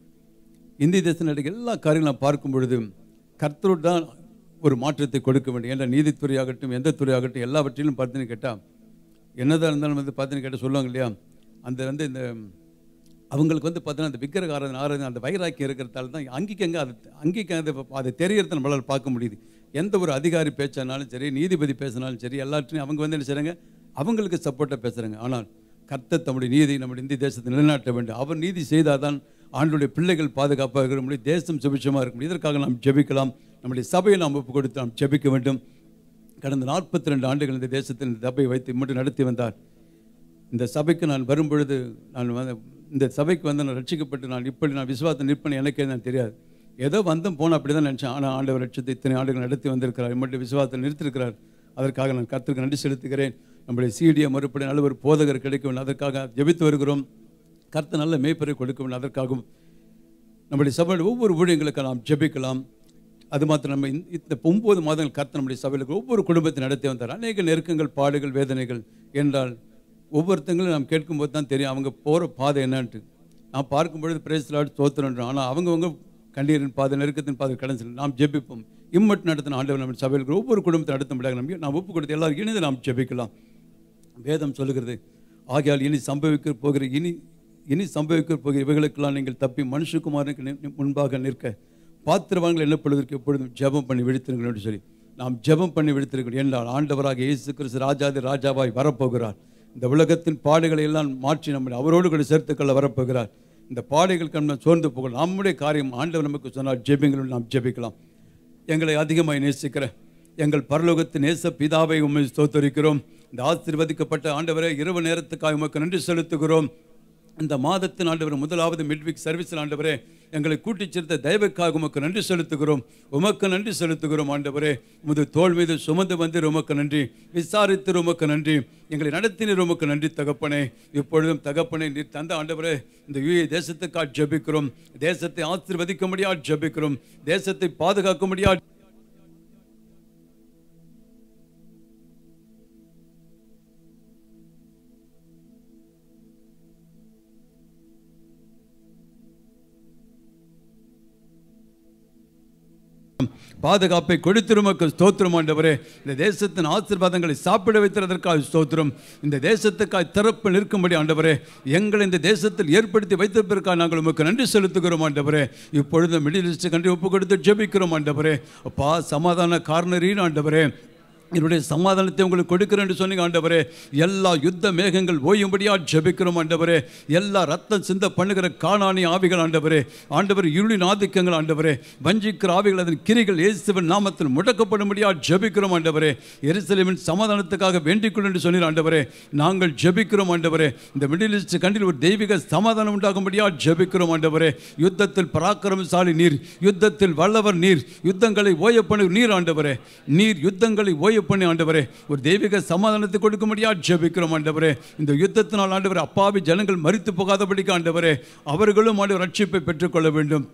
இந்திய தேசத்தில் நடக்கிற எல்லா காரியங்களும் நாம் பார்க்கும் பொழுது கர்த்தரோடு தான் ஒரு மாற்றத்தை கொடுக்க வேண்டும் என்ற நீதித்துறையாகட்டும் எந்த துறையாகட்டும் எல்லாவற்றிலும் பார்த்தீங்கன்னு கேட்டால் என்னதான் இருந்தாலும் வந்து பார்த்தீங்கன்னு கேட்டால் சொல்லுவாங்க இல்லையா அந்த வந்து இந்த அவங்களுக்கு வந்து பார்த்தீங்கன்னா அந்த விக்கிரக ஆராதனை ஆராதனை அந்த வைராக்கியம் இருக்கிறதால தான் அங்கேக்கு எங்கே அது அங்கேக்கு அது அது தெரியறத நம்மளால் பார்க்க முடியுது எந்த ஒரு அதிகாரி பேசினாலும் சரி நீதிபதி பேசினாலும் சரி எல்லாத்தையும் அவங்க வந்து என்ன செய்கிறாங்க அவங்களுக்கு சப்போர்ட்டாக பேசுகிறாங்க ஆனால் கர்த்தர் தம்முடைய நீதி நம்முடைய இந்திய தேசத்தை நிலைநாட்ட வேண்டும் அவர் நீதி செய்தால் தான் ஆண்டுடைய பிள்ளைகள் பாதுகாப்பாக இருக்க முடியும் தேசம் சுபிட்சமாக இருக்க முடியும் இதற்காக நாம் ஜெபிக்கலாம் நம்முடைய சபையை நாம் ஒப்பு கொடுத்து நாம் ஜெபிக்க வேண்டும் கடந்த நாற்பத்தி ரெண்டு ஆண்டுகள் இந்த தேசத்தில் இந்த சபையை வைத்து மட்டும் நடத்தி வந்தார் இந்த சபைக்கு நான் வரும்பொழுது நான் வந்து இந்த சபைக்கு வந்து நான் ரட்சிக்கப்பட்டு நான் இப்படி நான் விசுவாசம் நிற்பேன் எனக்கே நான் தெரியாது ஏதோ வந்தோம் போனோம் அப்படி தான் நினச்சேன் ஆனால் ஆண்டவர் ரட்சத்தை இத்தனை ஆண்டுகள் நடத்தி வந்திருக்கிறார் மட்டும் விசுவாசத்தை நிறுத்திருக்கிறார் அதற்காக நான் கர்த்தருக்கு நன்றி செலுத்துகிறேன் நம்முடைய சீடிய மறுபடி நல்ல ஒரு போதகர் கிடைக்க வேண்டும் அதற்காக ஜெபித்து வருகிறோம் கர்த்தர் நல்ல மேய்ப்பரை கொடுக்க வேண்டும் அதற்காகவும் நம்முடைய சபையில் ஒவ்வொரு ஊழியங்களுக்கு நாம் ஜெபிக்கலாம் அது மாத்திரம் நம்ம இந்த- இந்த ஒன்பது மாதங்கள் கர்த்தர் நம்முடைய சபையில் ஒவ்வொரு குடும்பத்தை நடத்தி வந்தார் அநேக நெருக்கங்கள் பாடுகள் வேதனைகள் என்றால் ஒவ்வொருத்தங்களும் நாம் கேட்கும்போது தான் தெரியும் அவங்க போகிற பாதை என்னன்ட்டு நான் பார்க்கும் பொழுது பிரேசலாட் தோத்துறோம் ஆனால் அவங்கவங்க கண்ணீரின் பாதை நெருக்கத்தின் பாதை கடந்து நாம் ஜெபிப்போம் இம்மட்டு நடத்தின ஆண்டவர் நம்ம சபையில் இருக்கிற ஒவ்வொரு குடும்பத்தை நடத்த முடியாது நம்பி நாம் ஒப்பு கொடுத்து எல்லாரும் இணைந்து நாம் ஜெபிக்கலாம் வேதம் சொல்லுகிறது ஆகையால் இனி சம்பவிக்க போகிற இனி இனி சம்பவிக்க போகிற இவைகளுக்கெல்லாம் நீங்கள் தப்பி மனுஷகுமாரனுக்கு நி- முன்பாக நிற்க பாத்திரவான்கள் எண்ணப்படுவதற்கு எப்பொழுதும் ஜெபம் பண்ணி விழித்திருக்கணும் என்று சொல்லி நாம் ஜெபம் பண்ணி விழித்திருக்கணும் என்றால் ஆண்டவராக இயேசு கிறிஸ்து ராஜாதி ராஜாவாய் வரப்போகிறார் இந்த உலகத்தின் பாடுகளை எல்லாம் மாற்றி நம்மை அவரோடு கூட சேர்த்துக்கொள்ள வரப்போகிறார் இந்த பாடுகளுக்கு நம்ம சோர்ந்து போகலாம் நம்முடைய காரியம் ஆண்டவர் நமக்கு சொன்னால் ஜெபிங்களும் நாம் ஜெபிக்கலாம் எங்களை அதிகமாய் நேசிக்கிற எங்கள் பரலோகத்தின் நேச பிதாவை உண்மை ஸ்தோத்தரிக்கிறோம் இந்த ஆசீர்வதிக்கப்பட்ட ஆண்டவரை இரவு நேரத்துக்காக உமக்கு நன்றி செலுத்துகிறோம் இந்த மாதத்தின் ஆண்டவர் முதலாவது மிட்விக் சர்வீஸ் ஆண்டவரே எங்களை கூட்டிச் சேர்த்த தயவுக்காக உமக்கு நன்றி செலுத்துகிறோம் உமக்கு நன்றி செலுத்துகிறோம் ஆண்டவரே உமது தோள் மீது சுமந்து வந்து உமக்கு நன்றி விசாரித்து உமக்கு நன்றி எங்களை நடத்தினர் உமக்கு நன்றி தகப்பனே இப்பொழுதும் தகப்பனே நீர் தந்த ஆண்டவரே இந்த யூஏ தேசத்துக்காக ஜெபிக்கிறோம் தேசத்தை ஆசீர்வதிக்க முடியாது ஜெபிக்கிறோம் தேசத்தை பாதுகாக்க முடியாது பாதுகாப்பை கொடுத்திருமக்கு ஸ்தோத்திரம் ஆண்டவரே இந்த தேசத்தின் ஆசீர்வாதங்களை சாப்பிட வைத்திருப்பதற்காக ஸ்தோத்திரம் இந்த தேசத்துக்காய் திறப்பு நிற்கும்படி ஆண்டவரே எங்களை இந்த தேசத்தில் ஏற்படுத்தி வைத்திருப்பதற்காக நாங்கள் உமக்கு நன்றி செலுத்துகிறோம் ஆண்டவரே இப்பொழுது மிடில் ஈஸ்ட் கண்ட்ரி ஒப்பு கொடுத்து ஜெபிக்கிறோம் ஆண்டவரே அப்பா சமாதான காரணரீன் ஆண்டவரே என்னுடைய சமாதானத்தை உங்களுக்கு கொடுக்கிறேன் என்று சொன்னீங்க ஆண்டவரே எல்லா யுத்த மேகங்கள் ஓயும்படியா ஜெபிக்கிறோம் ஆண்டவரே எல்லா ரத்தம் சிந்த பண்ணுகிற காணானி ஆவிகள் ஆண்டவரே ஆண்டவர் இருளின் ஆதிக்கங்கள் ஆண்டவரே வஞ்சிக்கிற ஆவிகள் அதன் கிரிகள் இயேசுவின் நாமத்தில் முடக்கப்படும்படியா ஜெபிக்கிறோம் ஆண்டவரே எருசலேமின் சமாதானத்துக்காக வேண்டிக்கொள் என்று சொன்னீர் ஆண்டவரே நாங்கள் ஜெபிக்கிறோம் ஆண்டவரே இந்த மிடில் ஈஸ்ட் கண்டில் ஒரு தெய்வீக சமாதானம் உண்டாகும்படியா ஜெபிக்கிறோம் ஆண்டவரே யுத்தத்தில் பராக்கிரமசாலி நீர் யுத்தத்தில் வல்லவர் நீர் யுத்தங்களை ஓய பண்ணு நீர் ஆண்டவரே நீர் யுத்தங்களை ஓய பண்ணி ஆண்டவரே ஒரு தெய்வீக சமாதானத்தை கொடுக்க முடியாது ஜெபிக்கிறோம் ஆண்டவரே இந்த யுத்தத்தினால் ஆண்டவரே அப்பாவி ஜனங்கள் மரித்து போகாதபடிக்கு ஆண்டவரே அவர்களும் ஆண்டவர் ரட்சிப்பை பெற்றுக்கொள்ள வேண்டும்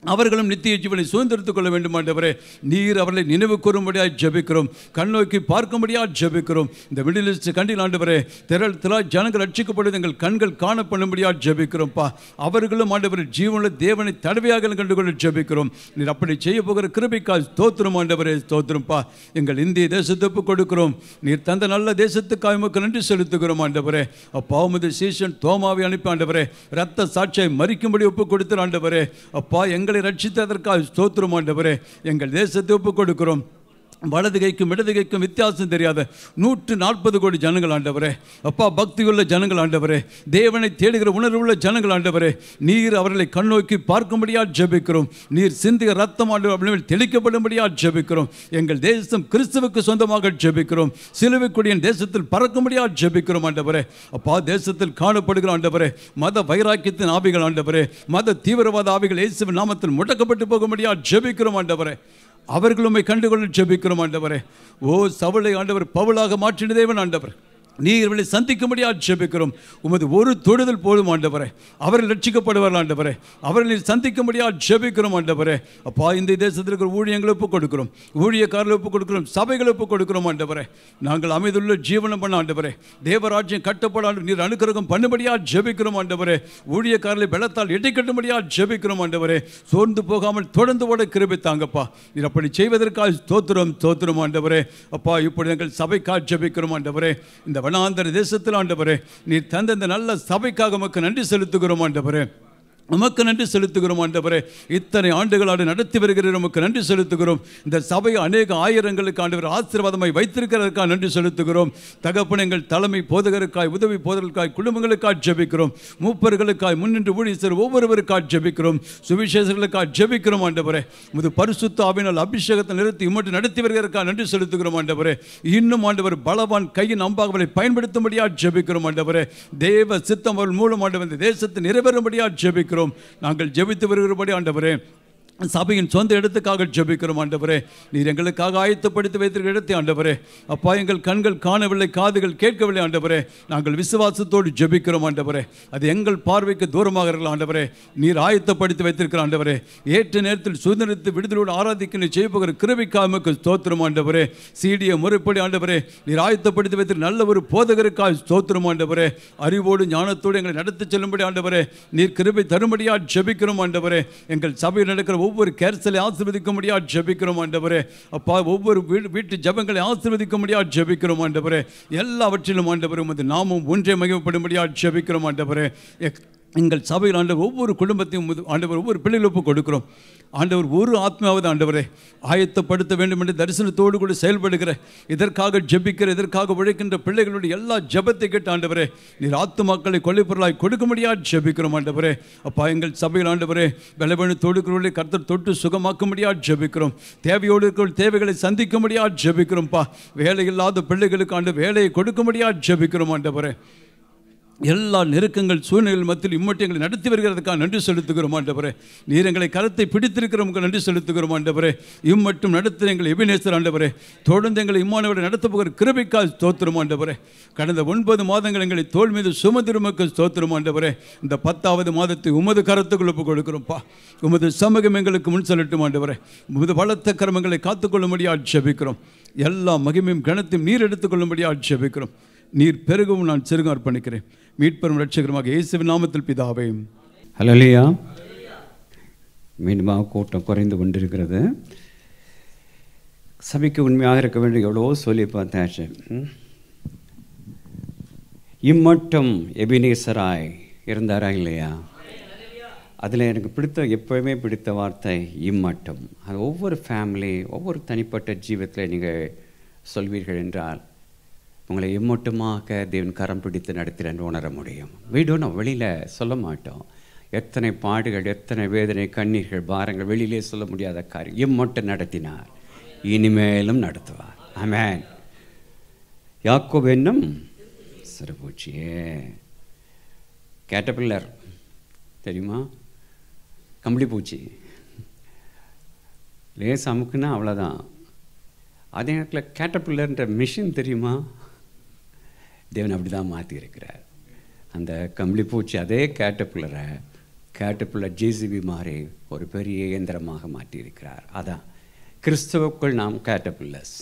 அவர்களும் நித்திய ஜீவனை சுதந்திரத்துக் கொள்ள வேண்டும் ஆண்டவரே நீர் அவர்களை நினைவு கூறும்படியாக ஜெபிக்கிறோம் கண்ணோக்கி பார்க்கும்படியாக ஜெபிக்கிறோம் இந்த மிடிலிஸ்ட் கண்டில் ஆண்டவரே திரள் திரா ஜனங்கள் ரட்சிக்கப்படுவது எங்கள் கண்கள் காணப்படும்படியாக ஜெபிக்கிறோம்ப்பா அவர்களும் ஆண்டவரே ஜீவனுள்ள தேவனை தடவையாக கண்டுகொள்ள ஜெபிக்கிறோம் நீர் அப்படி செய்ய போகிற கிருபிக்கால் ஸ்தோத்திரம் ஆண்டவரே ஸ்தோத்திரம்ப்பா எங்கள் இந்திய தேசத்தை ஒப்புக் கொடுக்கிறோம் நீர் தந்த நல்ல தேசத்துக்காக உமக்கு நன்றி செலுத்துகிறோம் ஆண்டவரே அப்பா உமது சீசன் தோமாவை அனுப்பி ஆண்டவரே ரத்த சாட்சியை மறிக்கும்படி ஒப்புக் கொடுத்து ஆண்டவரே அப்பா எங்களை ரட்சித்ததற்காக ஸ்தோத்திரம் ஆண்டவரே எங்கள் தேசத்தை ஒப்புக் கொடுக்கிறோம் வலது கைக்கும் இடது கைக்கும் வித்தியாசம் தெரியாத நூற்று நாற்பது கோடி ஜனங்கள் ஆண்டவரே அப்பா பக்தியுள்ள ஜனங்கள் ஆண்டவரே தேவனை தேடுகிற உணர்வுள்ள ஜனங்கள் ஆண்டவரே நீர் அவர்களை கண்ணோக்கி பார்க்கும்படியா ஜெபிக்கிறோம் நீர் சிந்திய ரத்தம் ஆண்டவர் தெளிக்கப்படும்படியா ஜெபிக்கிறோம் எங்கள் தேசம் கிறிஸ்துவுக்கு சொந்தமாக ஜெபிக்கிறோம் சிலுவைக்குடியின் தேசத்தில் பறக்கும்படியா ஜெபிக்கிறோம் ஆண்டவரே அப்பா தேசத்தில் காணப்படுகிற ஆண்டவரே மத வைராக்கியத்தின் ஆவிகள் ஆண்டவரே மத தீவிரவாத ஆவிகள் இயேசுவின் நாமத்தில் முடக்கப்பட்டு போகும்படியா ஜெபிக்கிறோம் ஆண்டவரே அவர்களுமை கண்டுகொள்ள ஜெபிக்கிறோம் ஆண்டவரே ஓ சவளை ஆண்டவர் பவுலாக மாற்றின தேவன் ஆண்டவர் நீர் இவர்களை சந்திக்கும்படியாக ஜெபிக்கிறோம் உமது ஒரு தொடுதல் போதும் ஆண்டவரே அவர்கள் ரட்சிக்கப்படுவார்கள் ஆண்டவரே அவர்களை சந்திக்கும்படியாக ஜெபிக்கிறோம் ஆண்டவரே அப்பா இந்த தேசத்தில் இருக்கிற ஊழியங்களை ஒப்புக் கொடுக்கிறோம் ஊழியக்காரர்களை ஒப்புக் கொடுக்கிறோம் சபைகளை ஒப்புக் கொடுக்கிறோம் ஆண்டவரே நாங்கள் அமைதுள்ள ஜீவனம் பண்ண ஆண்டவரே தேவராஜ்யம் கட்டப்பட ஆண்டு நீர் அனுக்கிரகம் பண்ணும்படியாக ஜெபிக்கிறோம் ஆண்டவரே ஊழியக்காரர்களை பலத்தால் இடைக்கட்டும்படியாக ஜெபிக்கிறோம் ஆண்டவரே சோர்ந்து போகாமல் தொடர்ந்து ஓட கிருபை தாங்கப்பா நீர் அப்படி செய்வதற்காக ஸ்தோத்திரம் ஸ்தோத்திரம் ஆண்டவரே அப்பா இப்படி எங்கள் சபைக்காக ஜெபிக்கிறோம் ஆண்டவரே இந்த வனாந்தர தேசத்தில் ஆண்டவரே நீர் தந்த இந்த நல்ல சபைக்காக உமக்கு நன்றி செலுத்துகிறோம் ஆண்டவரே உமக்கு நன்றி செலுத்துகிறோம் ஆண்டவரே இத்தனை ஆண்டுகளாடு நடத்தி வருகிற உமக்கு நன்றி செலுத்துகிறோம் இந்த சபை அநேக ஆயிரங்களுக்கு ஆண்டவர் ஆசீர்வாதமாய் வைத்திருக்கிறதற்காக நன்றி செலுத்துகிறோம் தகப்பன் எங்கள் தலைமை போதகருக்காய் உதவி போதகருக்காய் குடும்பங்களுக்காய் ஜெபிக்கிறோம் மூப்பர்களுக்காய் முன்னின்று ஊழியர் ஒவ்வொருவருக்காய் ஜெபிக்கிறோம் சுவிசேஷர்களுக்காய் ஜெபிக்கிறோம் ஆண்டவரே முது பரிசுத்த ஆவினால் அபிஷேகத்தை நிறுத்தி உமட்டு நடத்தி வருகிறதற்காக நன்றி செலுத்துகிறோம் ஆண்டவரே இன்னும் ஆண்டவர் பலவான் கையின் அம்பாகவலை பயன்படுத்தும்படியாக ஜெபிக்கிறோம் ஆண்டவரே தேவ சித்தம் அவர்கள் மூலம் ஆண்டவர் இந்த தேசத்தை நிறைவேறும்படியாக ஜெபிக்கிறோம் நாங்கள் ஜெபித்து வருகிறபடி ஆண்டவரே சபையின் சொந்த இடத்துக்காக ஜெபிக்கிறோம் ஆண்டவரே நீர் எங்களுக்காக ஆயத்தப்படுத்தி வைத்திருக்கிற இடத்தை ஆண்டவரே அப்பா எங்கள் கண்கள் காணவில்லை காதுகள் கேட்கவில்லை ஆண்டவரே நாங்கள் விசுவாசத்தோடு ஜெபிக்கிறோம் ஆண்டவரே அது எங்கள் பார்வைக்கு தூரமாக இருக்கலாம் ஆண்டவரே நீர் ஆயத்தப்படுத்தி வைத்திருக்கிற ஆண்டவரே ஏற்ற நேரத்தில் சுதந்திரத்து விடுதலோடு ஆராதிக்க நீ செய்ய போகிற கிருபிக்காமக்கு ஸ்தோத்திரம் ஆண்டவரே சீடிய முறைப்படி ஆண்டவரே நீர் ஆயத்தப்படுத்தி வைத்திருக்கிற நல்ல ஒரு போதகருக்காக ஸ்தோத்திரம் ஆண்டவரே அறிவோடு ஞானத்தோடு எங்களை நடத்தி செல்லும்படி ஆண்டவரே நீர் கிருபை தரும்படியா ஜெபிக்கிறோம் ஆண்டவரே எங்கள் சபையில் நடக்கிற ஒவ்வொரு கேர்சலை ஆசீர்வதிக்கும்படியா ஜெபிக்கிறோம் ஆண்டவரே அப்பா ஒவ்வொரு வீடு வீட்டு ஜெபங்களை ஆசீர்வதிக்கும்படியா ஜெபிக்கிறோம் ஆண்டவரே எல்லாவற்றிலும் ஆண்டவரே உமது நாமும் ஒன்றே மகிமைப்படும்படியா ஜெபிக்கிறோம் ஆண்டவரே எக்- எங்கள் சபையில் ஆண்டவர் ஒவ்வொரு குடும்பத்தையும் உமது- ஆண்டவர் ஒவ்வொரு பிள்ளைகளுக்கும் கொடுக்கிறோம் ஆண்டவர் ஒரு ஆத்மாவது ஆண்டவரே ஆயத்தப்படுத்த வேண்டும் என்று தரிசனத்தோடு கூட செயல்படுகிற இதற்காக ஜெபிக்கிற இதற்காக உழைக்கின்ற பிள்ளைகளுடைய எல்லா ஜெபத்தை கேட்டு ஆண்டவரே நீர் ஆத்துமாக்களை கொள்ளைப்பொருளாய் கொடுக்க முடியாது ஜெபிக்கிறோம் ஆண்டவரே அப்பா எங்கள் சபையில் ஆண்டவரே பலவீன தொடுக்கிறவர்களை கர்த்தர் தொட்டு சுகமாக்க முடியாது ஜெபிக்கிறோம் தேவையோடு இருக்கிற தேவைகளை சந்திக்க முடியாது ஜெபிக்கிறோம்ப்பா வேலை இல்லாத பிள்ளைகளுக்கு ஆண்டு வேலையை கொடுக்க முடியாது ஜெபிக்கிறோம் ஆண்டவரே எல்லா நெருக்கங்கள் சூழ்நிலைகள் மத்தியில் இம்மட்டு எங்களை நடத்தி வருகிறதுக்காக நன்றி செலுத்துகிறோம் ஆண்டவரே நீர் எங்களை கருத்தை பிடித்திருக்கிறவங்க நன்றி செலுத்துகிறோம் ஆண்டவரே இம்மட்டும் நடத்த எங்கள் எபினேசர் ஆண்டவரே தொடர்ந்து எங்களை இம்மானவரை நடத்த போகிற கிருபைக்கால் ஸ்தோத்திரம் ஆண்டவரே கடந்த ஒன்பது மாதங்கள் எங்களை தோல் மீது சுமதிருமக்கு ஸ்தோத்திரம் ஆண்டவரே இந்த பத்தாவது மாதத்தை உமது கரத்துக்குள் ஒப்புக் கொடுக்கிறோம்ப்பா உமது சமூகம் எங்களுக்கு முன் செல்லட்டும் ஆண்டவரே உமது பலத்த கரமங்களை காத்துக்கொள்ளும்படியாக ஆட்சேபிக்கிறோம் எல்லா மகிமையும் கணத்தையும் நீர் எடுத்துக்கொள்ளும்படியாக ஆட்சேபிக்கிறோம் நீர் பெருகவும் நான் சிறுகம் அர்ப்பணிக்கிறேன் மீட்பெரும் ரட்சகரமாக இயேசுவின் நாமத்தில் பிதாவே ஹலோலியா மீண்டுமாக கூட்டம் குறைந்து கொண்டிருக்கிறது சபைக்கு உண்மையாக இருக்க வேண்டும் எவ்வளவோ சொல்லி பார்த்தாச்சு ம்? இம்மட்டும் எபினேசராய் இருந்தாரா இல்லையா அதில் எனக்கு பிடித்த எப்போவுமே பிடித்த வார்த்தை இம்மட்டும் அது ஒவ்வொரு ஃபேமிலி ஒவ்வொரு தனிப்பட்ட ஜீவத்தில் நீங்கள் சொல்வீர்கள் என்றால் உங்களை இம்மட்டுமாக தேவன் கரம் பிடித்து நடத்திறன்னு உணர முடியும் வீடும் நம்ம வெளியில் சொல்ல மாட்டோம் எத்தனை பாடுகள் எத்தனை வேதனை கண்ணீர்கள் பாரங்கள் வெளியிலே சொல்ல முடியாத காரியம் இம்மட்டும் நடத்தினார் இனிமேலும் நடத்துவார் ஆமென் யாக்கோப் என்னும் சிறுபூச்சியே கேட்டபில்லர் தெரியுமா கம்பளி பூச்சி லேஸ் அமுக்குன்னா அவ்வளோதான் அதே நேரத்தில் கேட்டபில்லர்ன்ற மிஷின் தெரியுமா தேவன் அப்படி தான் மாற்றியிருக்கிறார் அந்த கம்பளி பூச்சி அதே கேட்டபில்லரை கேட்டபிள்ளர் ஜேசிபி மாறி ஒரு பெரிய இயந்திரமாக மாற்றியிருக்கிறார் அதான் கிறிஸ்துவுக்குள் நாம் கேட்டபில்லர்ஸ்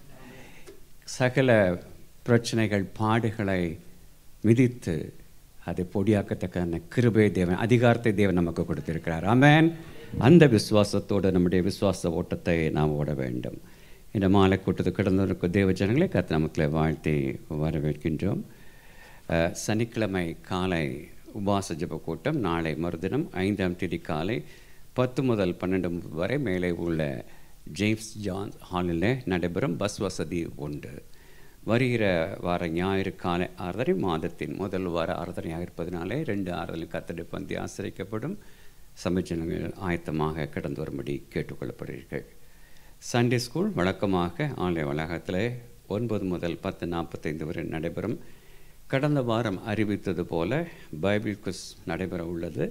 சகல பிரச்சனைகள் பாடுகளை மிதித்து அதை பொடியாக்கத்தக்க கிருபை தேவன் அதிகாரத்தை தேவன் நமக்கு கொடுத்திருக்கிறார் ஆமென் அந்த விசுவாசத்தோடு நம்முடைய விசுவாச ஓட்டத்தை நாம் ஓட வேண்டும் இந்த மாலை கூட்டத்துக்கு கிடந்திருக்க தேவ ஜனங்களை கத்த நமக்கில் வாழ்த்தி வரவேற்கின்றோம் அஹ், சனிக்கிழமை காலை உபாச ஜெப கூட்டம் நாளை மறுதினம் ஐந்தாம் தேதி காலை பத்து முதல் பன்னெண்டு வரை மேலே உள்ள ஜேம்ஸ் ஜான் ஹாலில் நடைபெறும் பஸ் வசதி உண்டு வருகிற வார ஞாயிறு காலை ஆறுதலை மாதத்தின் முதல் வார ஆறுதலையாக இருப்பதனாலே ரெண்டு ஆறுதலின் கத்தடை பந்தி ஆசிரிக்கப்படும் சமைச்சனங்கள் ஆயத்தமாக கடந்து வரும்படி கேட்டுக்கொள்ளப்படுகிறீர்கள் சண்டே ஸ்கூல் வழக்கமாக ஆலய வளாகத்தில் ஒன்பது முதல் பத்து நாற்பத்தைந்து வரை நடைபெறும் கடந்த வாரம் அறிவித்தது போல பைபிள் குஸ் நடைபெற உள்ளது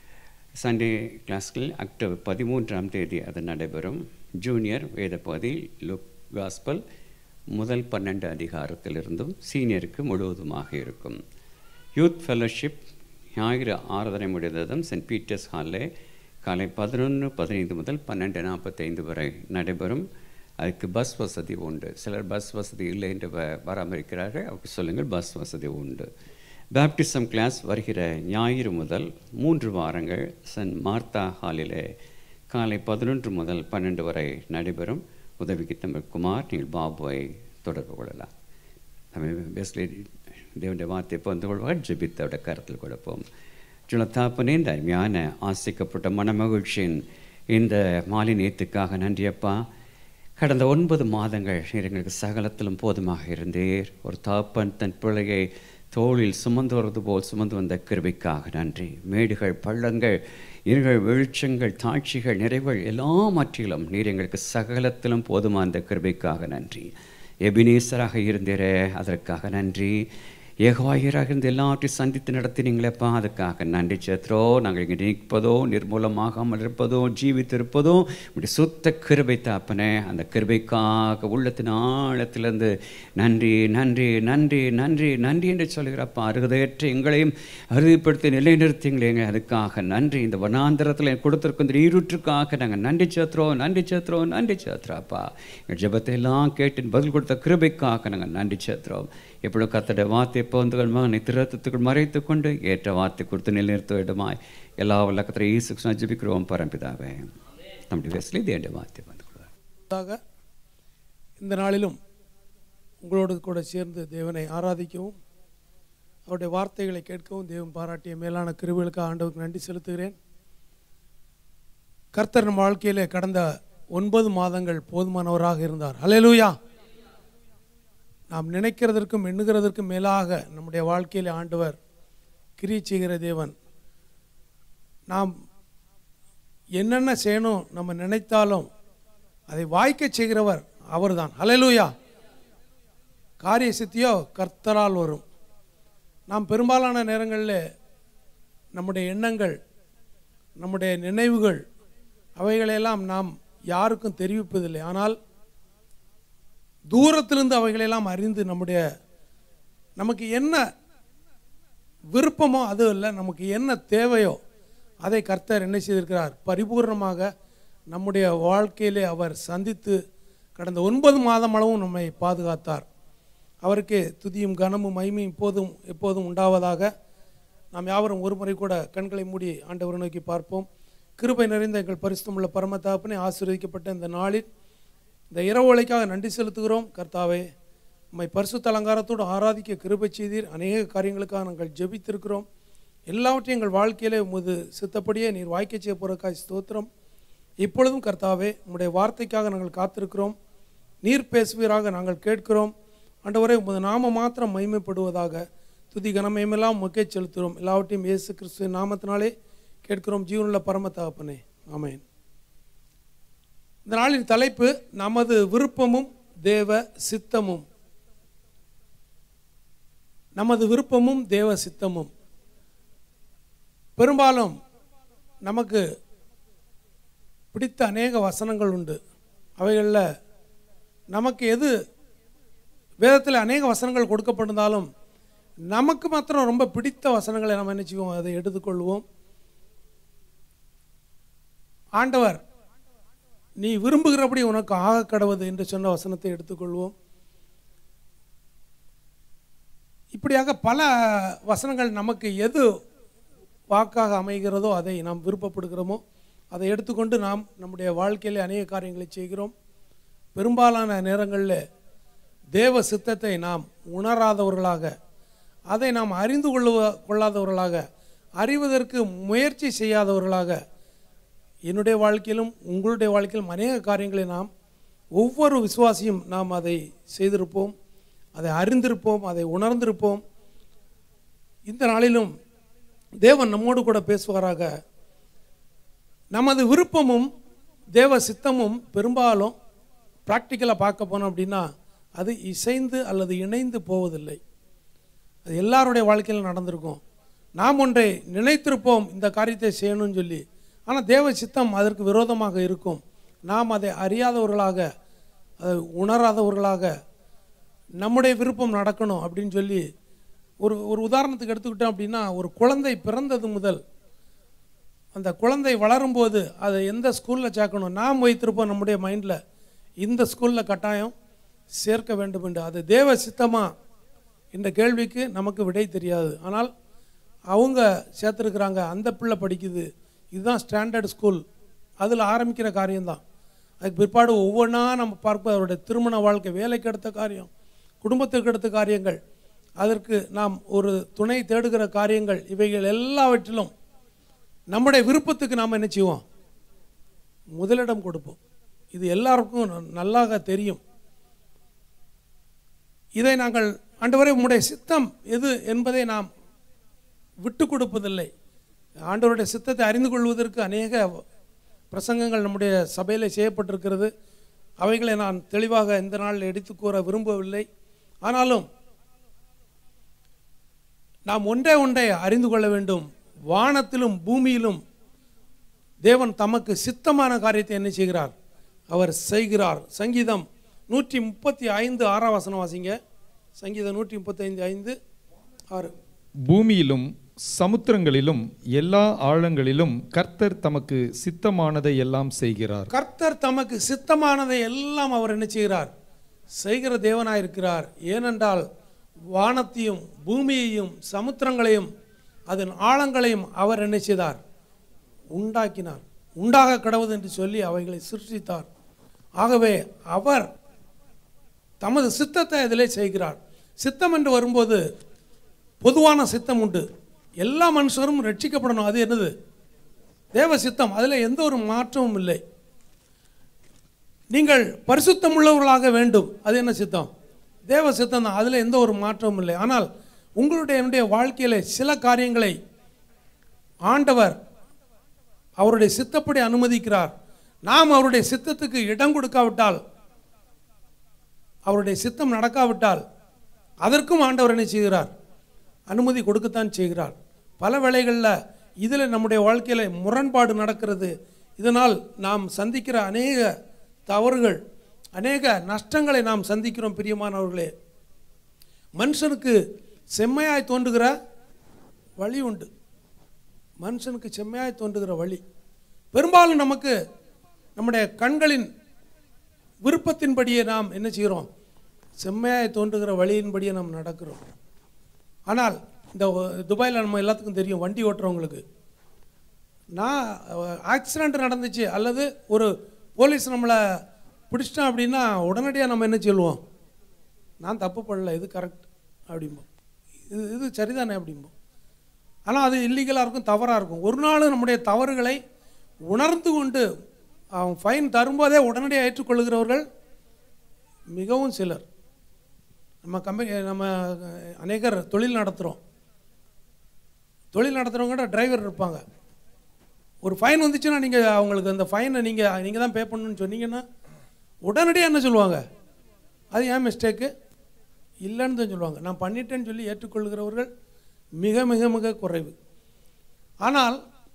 சண்டே கிளாஸ்கள் அக்டோபர் பதிமூன்றாம் தேதி அது நடைபெறும் ஜூனியர் வேதபதி லுக் காஸ்பல் முதல் பன்னெண்டு அதிகாரத்திலிருந்தும் சீனியருக்கு முழுவதுமாக இருக்கும் யூத் ஃபெலோஷிப் ஞாயிறு ஆராதனை முடிந்ததும் சென்ட் பீட்டர்ஸ் ஹாலில் காலை பதினொன்று பதினைந்து முதல் பன்னெண்டு நாற்பத்தைந்து வரை நடைபெறும் அதுக்கு பஸ் வசதி உண்டு சிலர் பஸ் வசதி இல்லை என்று வ- பராமரிக்கிறார்கள் அவருக்கு சொல்லுங்கள் பஸ் வசதி உண்டு பேப்டிசம் கிளாஸ் வருகிற ஞாயிறு முதல் மூன்று வாரங்கள் சென்ட் மார்த்தா ஹாலிலே காலை பதினொன்று முதல் பன்னெண்டு வரை நடைபெறும் உதவிக்கு தமிழ் குமார் நீங்கள் பாபுவை தொடர்பு கொள்ளலாம் நம்ம பேஸ்லி தேவனுடைய வார்த்தையை பகிர்ந்து கொள்வார் ஜெபித்தோட கருத்தில் கொடுப்போம் ஜுலத்தாப்பனே இந்த அருமையான ஆசிக்கப்பட்ட மனமகிழ்ச்சியின் இந்த மாலை நேத்துக்காக நன்றியப்பா கடந்த ஒன்பது மாதங்கள் நீர் எங்களுக்கு சகலத்திலும் போதுமாக இருந்தீர் ஒரு தாப்பன் தன் பிள்ளையை தோளில் சுமந்து வருவது போல் சுமந்து வந்த கிருபைக்காக நன்றி மேடுகள் பள்ளங்கள் இருகள் வெளிச்சங்கள் தாட்சிகள் நிறைவுகள் எல்லாவற்றிலும் நீர் எங்களுக்கு சகலத்திலும் போதுமான அந்த கிருபைக்காக நன்றி எபினேசராக இருந்தீரே அதற்காக நன்றி ஏகவாயராக இருந்து எல்லாவற்றையும் சந்தித்து நடத்தினீங்களேப்பா அதுக்காக நன்றி சேத்ரோ நாங்கள் இங்கே நிற்பதோ நிர்மூலமாகாமல் இருப்பதோ ஜீவித்திருப்பதோ இப்படி சுத்த கிருபை தாப்பனே அந்த கிருபைக்காக உள்ளத்தின் ஆழத்திலிருந்து நன்றி நன்றி நன்றி நன்றி நன்றி என்று சொல்கிறப்பா அருகதையற்ற எங்களையும் அறுதிப்படுத்தி நிலைநிறுத்திங்களேங்க அதுக்காக நன்றி இந்த வனாந்திரத்தில் எனக்கு கொடுத்திருக்கும் இந்த ஈருற்றுக்காக நாங்கள் நன்றி சேத்ரோ நன்றி சேத்ரோ நன்றி சேத்ராப்பா எங்கள் ஜெபத்தை எல்லாம் கேட்டு பதில் கொடுத்த கிருபைக்காக நாங்கள் நன்றி சேத்ரோம் எப்பொழுது கத்தட வார்த்தை போந்துகள் மகனை திருத்தத்துக்குள் மறைத்து கொண்டு ஏற்ற வார்த்தை கொடுத்து நிலைநிறுத்த வேண்டுமாய் எல்லா வல்ல கத்திர ஈசுக்கு ஜபிக்கிறோம் பரம்பிதாவே நம்முடைய வயசுல தேண்ட வார்த்தை வந்து கொள்வார் தாக இந்த நாளிலும் உங்களோடு கூட சேர்ந்து தேவனை ஆராதிக்கவும் அவருடைய வார்த்தைகளை கேட்கவும் தேவன் பாராட்டிய மேலான கிருபைகளுக்கு ஆண்டவருக்கு நன்றி செலுத்துகிறேன் கர்த்தர் நம் வாழ்க்கையிலே கடந்த ஒன்பது மாதங்கள் போதுமானவராக இருந்தார் ஹalleluya நாம் நினைக்கிறதற்கும் எண்ணுகிறதற்கும் மேலாக நம்முடைய வாழ்க்கையிலே ஆண்டவர் கிரியை செய்கிற தேவன் நாம் என்னென்ன செய்யணும் நம்ம நினைத்தாலும் அதை வாய்க்க செய்கிறவர் அவர்தான் ஹalleluya காரிய சித்தியோ கர்த்தரால் வரும் நாம் பெரும்பாலான நேரங்களில் நம்முடைய எண்ணங்கள் நம்முடைய நினைவுகள் அவைகளையெல்லாம் நாம் யாருக்கும் தெரிவிப்பதில்லை ஆனால் தூரத்திலிருந்து அவைகளெல்லாம் அறிந்து நம்முடைய நமக்கு என்ன விருப்பமோ அது இல்லை நமக்கு என்ன தேவையோ அதை கர்த்தர் என்ன செய்திருக்கிறார் பரிபூர்ணமாக நம்முடைய வாழ்க்கையிலே அவர் சந்தித்து கடந்த ஒன்பது மாதம் அளவும் நம்மை பாதுகாத்தார் அவருக்கு துதியும் கனமும் மகிமையும் இப்போதும் எப்போதும் உண்டாவதாக நாம் யாவரும் ஒரு முறை கூட கண்களை மூடி ஆண்டவரை நோக்கி பார்ப்போம் கிருபை நிறைந்த எங்கள் பரிசுத்தமுள்ள பரம தகப்பனே ஆசீர்வதிக்கப்பட்ட இந்த நாளில் இந்த இரவு உழைக்காக நன்றி செலுத்துகிறோம் கர்த்தாவே உம்மை பரிசுத்த அலங்காரத்தோடு ஆராதிக்க கிருபை செய்தீர் அநேக காரியங்களுக்காக நாங்கள் ஜெபித்திருக்கிறோம் எல்லாவற்றையும் எங்கள் வாழ்க்கையிலே உமது சித்தப்படியே நீர் வாய்க்க செய்ய போகிறக்காய் ஸ்தோத்திரம் இப்பொழுதும் கர்த்தாவே உம்முடைய வார்த்தைக்காக நாங்கள் காத்திருக்கிறோம் நீர் பேசுவீராக நாங்கள் கேட்கிறோம் ஆண்டவரே உமது நாம மாத்திரம் மகிமைப்படுவதாக துதி கனமயமெல்லாம் உமக்கே செலுத்துகிறோம் எல்லாவற்றையும் இயேசு கிறிஸ்துவின் நாமத்தினாலே கேட்கிறோம் ஜீவனுள்ள பரம தகப்பனே ஆமென் இந்த நாளின் தலைப்பு நமது விருப்பமும் தேவ சித்தமும் நமது விருப்பமும் தேவ சித்தமும் பெரும்பாலும் நமக்கு பிடித்த அநேக வசனங்கள் உண்டு அவைகளில் நமக்கு எது வேதத்தில் அநேக வசனங்கள் கொடுக்கப்பட்டிருந்தாலும் நமக்கு மாத்திரம் ரொம்ப பிடித்த வசனங்களை நம்ம என்ன செய்வோம் அதை எடுத்துக்கொள்வோம் ஆண்டவர் நீ விரும்புகிறபடி உனக்கு ஆக கடவுது என்று சொன்ன வசனத்தை எடுத்துக்கொள்வோம் இப்படியாக பல வசனங்கள் நமக்கு எது வாக்காக அமைகிறதோ அதை நாம் விருப்பப்படுகிறோமோ அதை எடுத்துக்கொண்டு நாம் நம்முடைய வாழ்க்கையிலே அநேக காரியங்களை செய்கிறோம் பெரும்பாலான நேரங்களில் தேவ சித்தத்தை நாம் உணராதவர்களாக அதை நாம் அறிந்து கொள்ளுவ கொள்ளாதவர்களாக அறிவதற்கு முயற்சி செய்யாதவர்களாக என்னுடைய வாழ்க்கையிலும் உங்களுடைய வாழ்க்கையிலும் அநேக காரியங்களை நாம் ஒவ்வொரு விசுவாசியும் நாம் அதை செய்திருப்போம் அதை அறிந்திருப்போம் அதை உணர்ந்திருப்போம் இந்த நாளிலும் தேவன் நம்மோடு கூட பேசுவாராக நமது விருப்பமும் தேவ சித்தமும் பெரும்பாலும் ப்ராக்டிக்கலாக பார்க்க போனோம் அப்படின்னா அது இசைந்து அல்லது இணைந்து போவதில்லை அது எல்லாருடைய வாழ்க்கையில் நடந்திருக்கும் நாம் ஒன்றை நினைத்திருப்போம் இந்த காரியத்தை செய்யணும்னு சொல்லி ஆனால் தேவ சித்தம் அதற்கு விரோதமாக இருக்கும் நாம் அதை அறியாதவர்களாக அதை உணராதவர்களாக நம்முடைய விருப்பம் நடக்கணும் அப்படின்னு சொல்லி ஒரு ஒரு உதாரணத்துக்கு எடுத்துக்கிட்டோம் அப்படின்னா ஒரு குழந்தை பிறந்தது முதல் அந்த குழந்தை வளரும்போது அதை எந்த ஸ்கூலில் சேர்க்கணும் நாம் வைத்திருப்போம் நம்முடைய மைண்டில் இந்த ஸ்கூலில் கட்டாயம் சேர்க்க வேண்டும் என்று அது தேவ சித்தமா என்ற கேள்விக்கு நமக்கு விடை தெரியாது ஆனால் அவங்க சேர்த்துருக்குறாங்க அந்த பிள்ளை படிக்குது இதுதான் ஸ்டாண்டர்ட் ஸ்கூல் அதில் ஆரம்பிக்கிற காரியம்தான் அதுக்கு பிற்பாடு ஒவ்வொன்றா நம்ம பார்ப்பது அவருடைய திருமண வாழ்க்கை வேலைக்கு எடுத்த காரியம் குடும்பத்துக்கு எடுத்த காரியங்கள் அதற்கு நாம் ஒரு துணை தேடுகிற காரியங்கள் இவைகள் எல்லாவற்றிலும் நம்முடைய விருப்பத்துக்கு நாம் என்ன செய்வோம் முதலிடம் கொடுப்போம் இது எல்லாருக்கும் ந- நல்லாக தெரியும் இதை நாங்கள் ஆண்டவரே உம்முடைய சித்தம் எது என்பதை நாம் விட்டு கொடுப்பதில்லை ஆண்டவருடைய சித்தத்தை அறிந்து கொள்வதற்கு அநேக பிரசங்கங்கள் நம்முடைய சபையில் செய்யப்பட்டிருக்கிறது அவைகளை நான் தெளிவாக இந்த நாளில் எடுத்து கூற விரும்பவில்லை ஆனாலும் நாம் ஒன்றே ஒன்றை அறிந்து கொள்ள வேண்டும் வானத்திலும் பூமியிலும் தேவன் தமக்கு சித்தமான காரியத்தை என்ன செய்கிறார் அவர் செய்கிறார் சங்கீதம் நூற்றி முப்பத்தி ஐந்து ஆறாம் வசனம் வாசிங்க சங்கீதம் நூற்றி முப்பத்தைந்து ஐந்து ஆறு பூமியிலும் சமுத்திரங்களிலும் எல்லா ஆழங்களிலும் கர்த்தர் தமக்கு சித்தமானதை எல்லாம் செய்கிறார் கர்த்தர் தமக்கு சித்தமானதை எல்லாம் அவர் என்ன செய்கிறார் செய்கிற தேவனாயிருக்கிறார் ஏனென்றால் வானத்தையும் பூமியையும் சமுத்திரங்களையும் அதன் ஆழங்களையும் அவர் என்ன செய்தார் உண்டாக்கினார் உண்டாக கடவுது என்று சொல்லி அவைகளை சிருஷ்டித்தார் ஆகவே அவர் தமது சித்தத்தை அதிலே செய்கிறார் சித்தம் என்று வரும்போது பொதுவான சித்தம் உண்டு எல்லா மனுஷரும் ரட்சிக்கப்படணும் அது என்னது தேவ சித்தம் அதில் எந்த ஒரு மாற்றமும் இல்லை நீங்கள் பரிசுத்தம் உள்ளவர்களாக வேண்டும் அது என்ன சித்தம் தேவ சித்தம் தான் அதில் எந்த ஒரு மாற்றமும் இல்லை ஆனால் உங்களுடைய என்னுடைய வாழ்க்கையில் சில காரியங்களை ஆண்டவர் அவருடைய சித்தப்படி அனுமதிக்கிறார் நாம் அவருடைய சித்தத்துக்கு இடம் கொடுக்காவிட்டால் அவருடைய சித்தம் நடக்காவிட்டால் அதற்கும் ஆண்டவர் என்ன செய்கிறார் அனுமதி கொடுக்கத்தான் செய்கிறார் பல வேளைகளில் இதில் நம்முடைய வாழ்க்கையில் முரண்பாடு நடக்கிறது இதனால் நாம் சந்திக்கிற அநேக தவறுகள் அநேக நஷ்டங்களை நாம் சந்திக்கிறோம் பிரியமானவர்களே மனுஷனுக்கு செம்மையாய் தோன்றுகிற வழி உண்டு மனுஷனுக்கு செம்மையாய் தோன்றுகிற வழி பெரும்பாலும் நமக்கு நம்முடைய கண்களின் விருப்பத்தின்படியே நாம் என்ன செய்கிறோம் செம்மையாய் தோன்றுகிற வழியின்படியே நாம் நடக்கிறோம் ஆனால் இந்த துபாயில் நம்ம எல்லாத்துக்கும் தெரியும் வண்டி ஓட்டுறவங்களுக்கு நான் ஆக்சிடெண்ட் நடந்துச்சு அல்லது ஒரு போலீஸ் நம்மளை பிடிச்சிட்டான் அப்படின்னா உடனடியாக நம்ம என்ன சொல்லுவோம் நான் தப்பு பண்ணல இது கரெக்ட் அப்படிம்போம் இது இது சரிதானே அப்படிம்போம் ஆனால் அது இல்லீகலாக இருக்கும் தவறாக இருக்கும் ஒரு நாள் நம்முடைய தவறுகளை உணர்ந்து கொண்டு அவன் ஃபைன் தரும்போதே உடனடியாக ஏற்றுக்கொள்கிறவர்கள் மிகவும் சிலர் நம்ம கம்பெனி நம்ம அநேகர் தொழில் நடத்துகிறோம் தொழில் நடத்துகிறவங்க டிரைவர் இருப்பாங்க ஒரு ஃபைன் வந்துச்சுன்னா நீங்கள் அவங்களுக்கு அந்த ஃபைனை நீங்கள் நீங்கள் தான் பே பண்ணணும்னு சொன்னீங்கன்னா உடனடியாக என்ன சொல்லுவாங்க அது ஏன் மிஸ்டேக்கு இல்லைன்னு தான் சொல்லுவாங்க நான் பண்ணிட்டேன்னு சொல்லி ஏற்றுக்கொள்கிறவர்கள் மிக மிக மிக குறைவு ஆனால்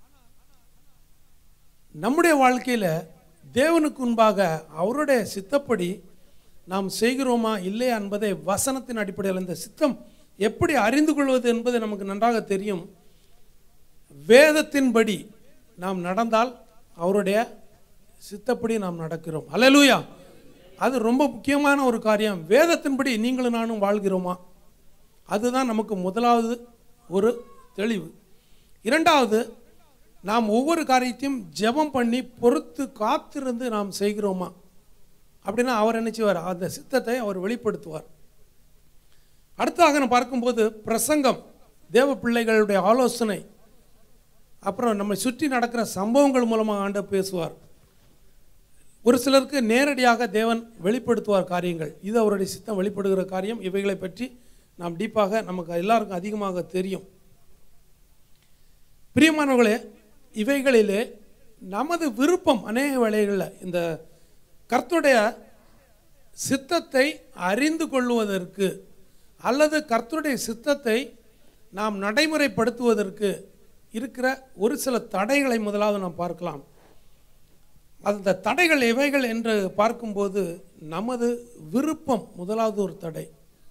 நம்முடைய வாழ்க்கையில் தேவனுக்கு முன்பாக அவருடைய சித்தப்படி நாம் செய்கிறோமா இல்லையா என்பதை வசனத்தின் அடிப்படையில் இந்த சித்தம் எப்படி அறிந்து கொள்வது என்பது நமக்கு நன்றாக தெரியும் வேதத்தின்படி நாம் நடந்தால் அவருடைய சித்தப்படி நாம் நடக்கிறோம் அல்லேலூயா அது ரொம்ப முக்கியமான ஒரு காரியம் வேதத்தின்படி நீங்களும் நானும் வாழ்கிறோமா அதுதான் நமக்கு முதலாவது ஒரு தெளிவு இரண்டாவது நாம் ஒவ்வொரு காரியத்தையும் ஜெபம் பண்ணி பொறுத்து காத்திருந்து நாம் செய்கிறோமா அப்படின்னா அவர் என்ன செய்வார் அந்த சித்தத்தை அவர் வெளிப்படுத்துவார் அடுத்தாக நான் பார்க்கும்போது பிரசங்கம் தேவ பிள்ளைகளுடைய ஆலோசனை அப்புறம் நம்மை சுற்றி நடக்கிற சம்பவங்கள் மூலமாக ஆண்டு பேசுவார் ஒரு சிலருக்கு நேரடியாக தேவன் வெளிப்படுத்துவார் காரியங்கள் இது அவருடைய சித்தம் வெளிப்படுகிற காரியம் இவைகளை பற்றி நாம் டீப்பாக நமக்கு எல்லாருக்கும் அதிகமாக தெரியும் பிரியமானவர்களே இவைகளிலே நமது விருப்பம் அநேக வேளைகளில் இந்த கர்த்தருடைய சித்தத்தை அறிந்து கொள்வதற்கு அல்லது கர்த்தருடைய சித்தத்தை நாம் நடைமுறைப்படுத்துவதற்கு இருக்கிற ஒரு சில தடைகளை முதலாவது நாம் பார்க்கலாம் அந்த தடைகள் எவைகள் என்று பார்க்கும்போது நமது விருப்பம் முதலாவது ஒரு தடை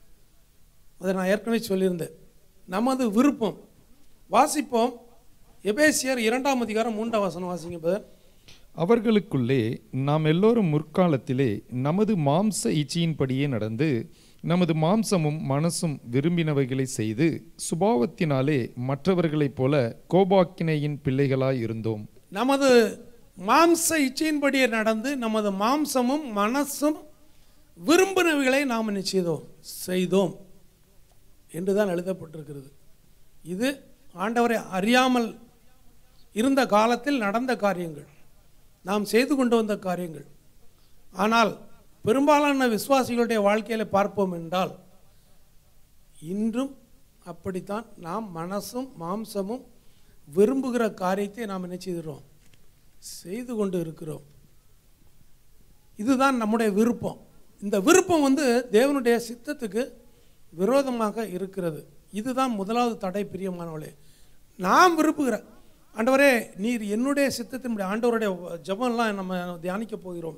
அதை நான் ஏற்கனவே சொல்லியிருந்தேன் நமது விருப்பம் வாசிப்போம் எபேசியர் இரண்டாம் அதிகாரம் மூன்றாம் வசனம் வாசிங்க பிரதர் அவர்களுக்குள்ளே நாம் எல்லோரும் முற்காலத்திலே நமது மாம்ச இச்சையின்படியே நடந்து நமது மாம்சமும் மனசும் விரும்பினவைகளை செய்து சுபாவத்தினாலே மற்றவர்களைப் போல கோபாக்கினையின் பிள்ளைகளாய் இருந்தோம் நமது மாம்ச இச்சையின்படியே நடந்து நமது மாம்சமும் மனசும் விரும்பினவைகளை நாம் என்ன செய்தோம் செய்தோம் என்று தான் எழுதப்பட்டிருக்கிறது இது ஆண்டவரை அறியாமல் இருந்த காலத்தில் நடந்த காரியங்கள் நாம் செய்து கொண்டு வந்த காரியங்கள் ஆனால் பெரும்பாலான விசுவாசிகளுடைய வாழ்க்கையில் பார்ப்போம் என்றால் இன்றும் அப்படித்தான் நாம் மனசும் மாம்சமும் விரும்புகிற காரியத்தை நாம் என்ன செய்கிறோம் செய்து கொண்டு இருக்கிறோம் இதுதான் நம்முடைய விருப்பம் இந்த விருப்பம் வந்து தேவனுடைய சித்தத்துக்கு விரோதமாக இருக்கிறது இதுதான் முதலாவது தடை பிரியமானவளே நாம் விரும்புகிற ஆண்டவரே நீர் என்னுடைய சித்தத்தினுடைய ஆண்டவருடைய ஜெபம்லாம் நம்ம தியானிக்க போகிறோம்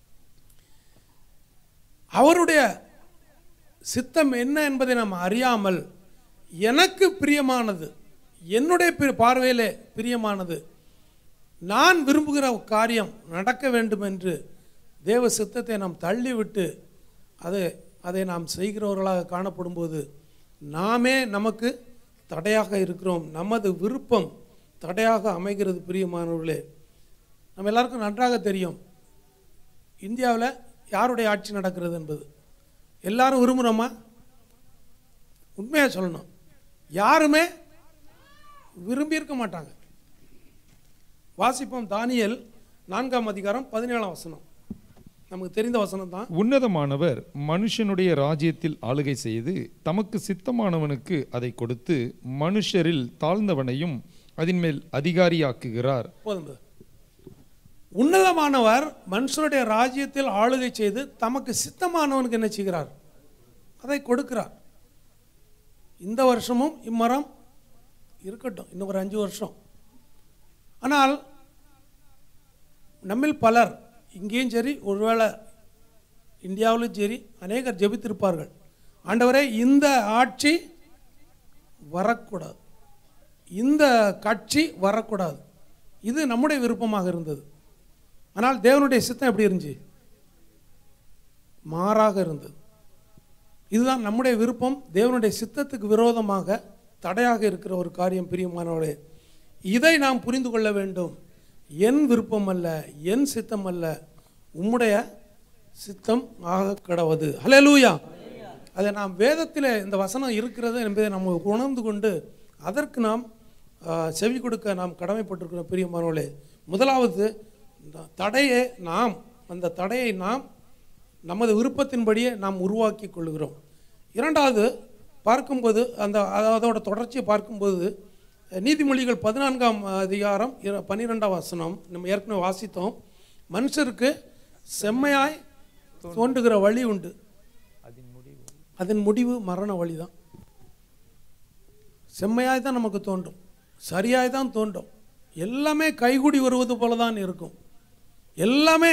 அவருடைய சித்தம் என்ன என்பதை நாம் அறியாமல் எனக்கு பிரியமானது என்னுடைய பி- பார்வையிலே பிரியமானது நான் விரும்புகிற காரியம் நடக்க வேண்டும் என்று தேவ சித்தத்தை நாம் தள்ளிவிட்டு அதை அதை நாம் செய்கிறவர்களாக காணப்படும்போது நாமே நமக்கு தடையாக இருக்கிறோம் நமது விருப்பம் தடையாக அமைகிறது பிரியமானவர்களே நம்ம எல்லாருக்கும் நன்றாக தெரியும் இந்தியாவில் யாருடைய ஆட்சி நடக்கிறது என்பது எல்லாரும் விரும்புகிறோமா உண்மையாக சொல்லணும் யாருமே விரும்பியிருக்க மாட்டாங்க வாசிப்போம் தானியேல் நான்காம் அதிகாரம் பதினேழாம் வசனம் நமக்கு தெரிந்த வசனம் தான் உன்னதமானவர் மனுஷனுடைய ராஜ்யத்தில் ஆளுகை செய்து தமக்கு சித்தமானவனுக்கு அதை கொடுத்து மனுஷரில் தாழ்ந்தவனையும் அதின் மேல் அதிகாரியாக்குகிறார் போதும் போதும். உன்னதமானவர் மனுஷனுடைய ராஜ்யத்தில் ஆளுகை செய்து தமக்கு சித்தமானவனுக்கு என்ன செய்கிறார் அதை கொடுக்கிறார் இந்த வருஷமும் இம்மரம் இருக்கட்டும் இன்னும் ஒரு அஞ்சு வருஷம் ஆனால் நம்மில் பலர் இங்கேயும் சரி ஒருவேளை இந்தியாவிலும் சரி அநேகர் ஜெபித்திருப்பார்கள் ஆண்டவரே இந்த ஆட்சி வரக்கூடாது இந்த கட்சி வரக்கூடாது இது நம்முடைய விருப்பமாக இருந்தது ஆனால் தேவனுடைய சித்தம் எப்படி இருந்துச்சு மாறாக இருந்தது இதுதான் நம்முடைய விருப்பம் தேவனுடைய சித்தத்துக்கு விரோதமாக தடையாக இருக்கிற ஒரு காரியம் பிரியமானவர்களே இதை நாம் புரிந்து கொள்ள வேண்டும் என் விருப்பம் அல்ல என் சித்தம் அல்ல உம்முடைய சித்தம் ஆக கடவது ஹalleluya அதை நாம் வேதத்தில் இந்த வசனம் இருக்கிறது என்பதை நாம் உணர்ந்து கொண்டு அதற்கு நாம் ஆ, செவி கொடுக்க நாம் கடமைப்பட்டிருக்கிறோம் பிரியமானவர்களே முதலாவது இந்த தடையை நாம் அந்த தடையை நாம் நமது விருப்பத்தின்படியே நாம் உருவாக்கி கொள்கிறோம் இரண்டாவது பார்க்கும்போது அந்த அதோட தொடர்ச்சியை பார்க்கும்போது நீதிமொழிகள் பதினான்காம் அதிகாரம் இர- பன்னிரெண்டாம் வசனம் நம்ம ஏற்கனவே வாசித்தோம் மனுஷருக்கு செம்மையாய் தோன்றுகிற வழி உண்டு அதன் முடிவு மரண வழிதான் செம்மையாய் தான் நமக்கு தோன்றும் சரியாய் தான் தோன்றும் எல்லாமே கைகூடி வருவது போல தான் இருக்கும் எல்லாமே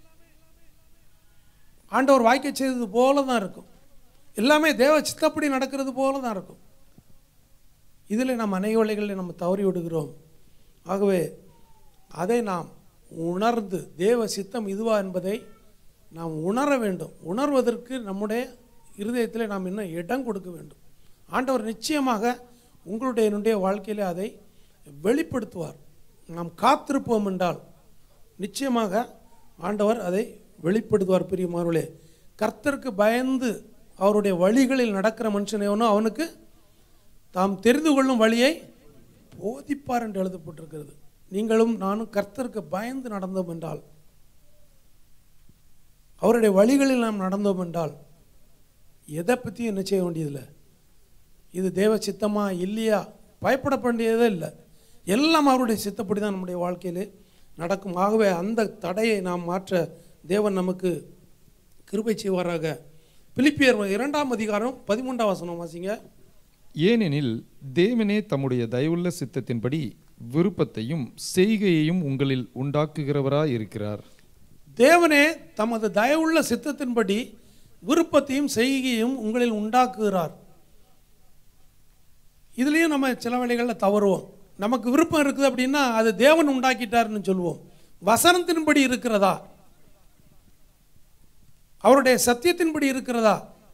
ஆண்டவர் வாய்க்க செய்தது போல தான் இருக்கும் எல்லாமே தேவ சித்தப்படி நடக்கிறது போல தான் இருக்கும் இதில் நாம் அநேக வேளைகளில் நம்ம தவறி விடுகிறோம் ஆகவே அதை நாம் உணர்ந்து தேவ சித்தம் இதுவா என்பதை நாம் உணர வேண்டும் உணர்வதற்கு நம்முடைய இருதயத்தில் நாம் இன்னும் இடம் கொடுக்க வேண்டும் ஆண்டவர் நிச்சயமாக உங்களுடைய என்னுடைய வாழ்க்கையிலே அதை வெளிப்படுத்துவார் நாம் காத்திருப்போம் என்றால் நிச்சயமாக ஆண்டவர் அதை வெளிப்படுத்துவார் பிரியமானவர்களே கர்த்தருக்கு பயந்து அவருடைய வழிகளில் நடக்கிற மனுஷன் எவனோ அவனுக்கு தாம் தெரிந்து கொள்ளும் வழியை போதிப்பார் என்று எழுதப்பட்டிருக்கிறது நீங்களும் நானும் கர்த்தருக்கு பயந்து நடந்தோம் என்றால் அவருடைய வழிகளில் நாம் நடந்தோம் என்றால் எதை பற்றியும் என்ன செய்ய வேண்டியதில்லை இது தேவ சித்தமா இல்லையா பயப்பட வேண்டியதே இல்லை எல்லாம் அவருடைய சித்தப்படி தான் நம்முடைய வாழ்க்கையிலே நடக்கும் ஆகவே அந்த தடையை நாம் மாற்ற தேவன் நமக்கு கிருபை செய்வாராக பிலிப்பியர் இரண்டாம் அதிகாரம் பதிமூன்றாம் வசனம் வாசிங்க ஏனெனில் தேவனே தம்முடைய தயவுள்ள சித்தத்தின்படி விருப்பத்தையும் செய்கையையும் உங்களில் உண்டாக்குகிறவராய் இருக்கிறார் தேவனே தமது தயவுள்ள சித்தத்தின்படி விருப்பத்தையும் செய்கையும் உங்களில் உண்டாக்குகிறார் இதுலேயும் நம்ம சில வேளைகளில் தவறுவோம் நமக்கு விருப்பம் இருக்குது அப்படின்னா அது தேவன் உண்டாக்கிட்டாருன்னு சொல்லுவோம் வசனத்தின்படி இருக்கிறதா அவருடைய சத்தியத்தின்படி இருக்கிறதா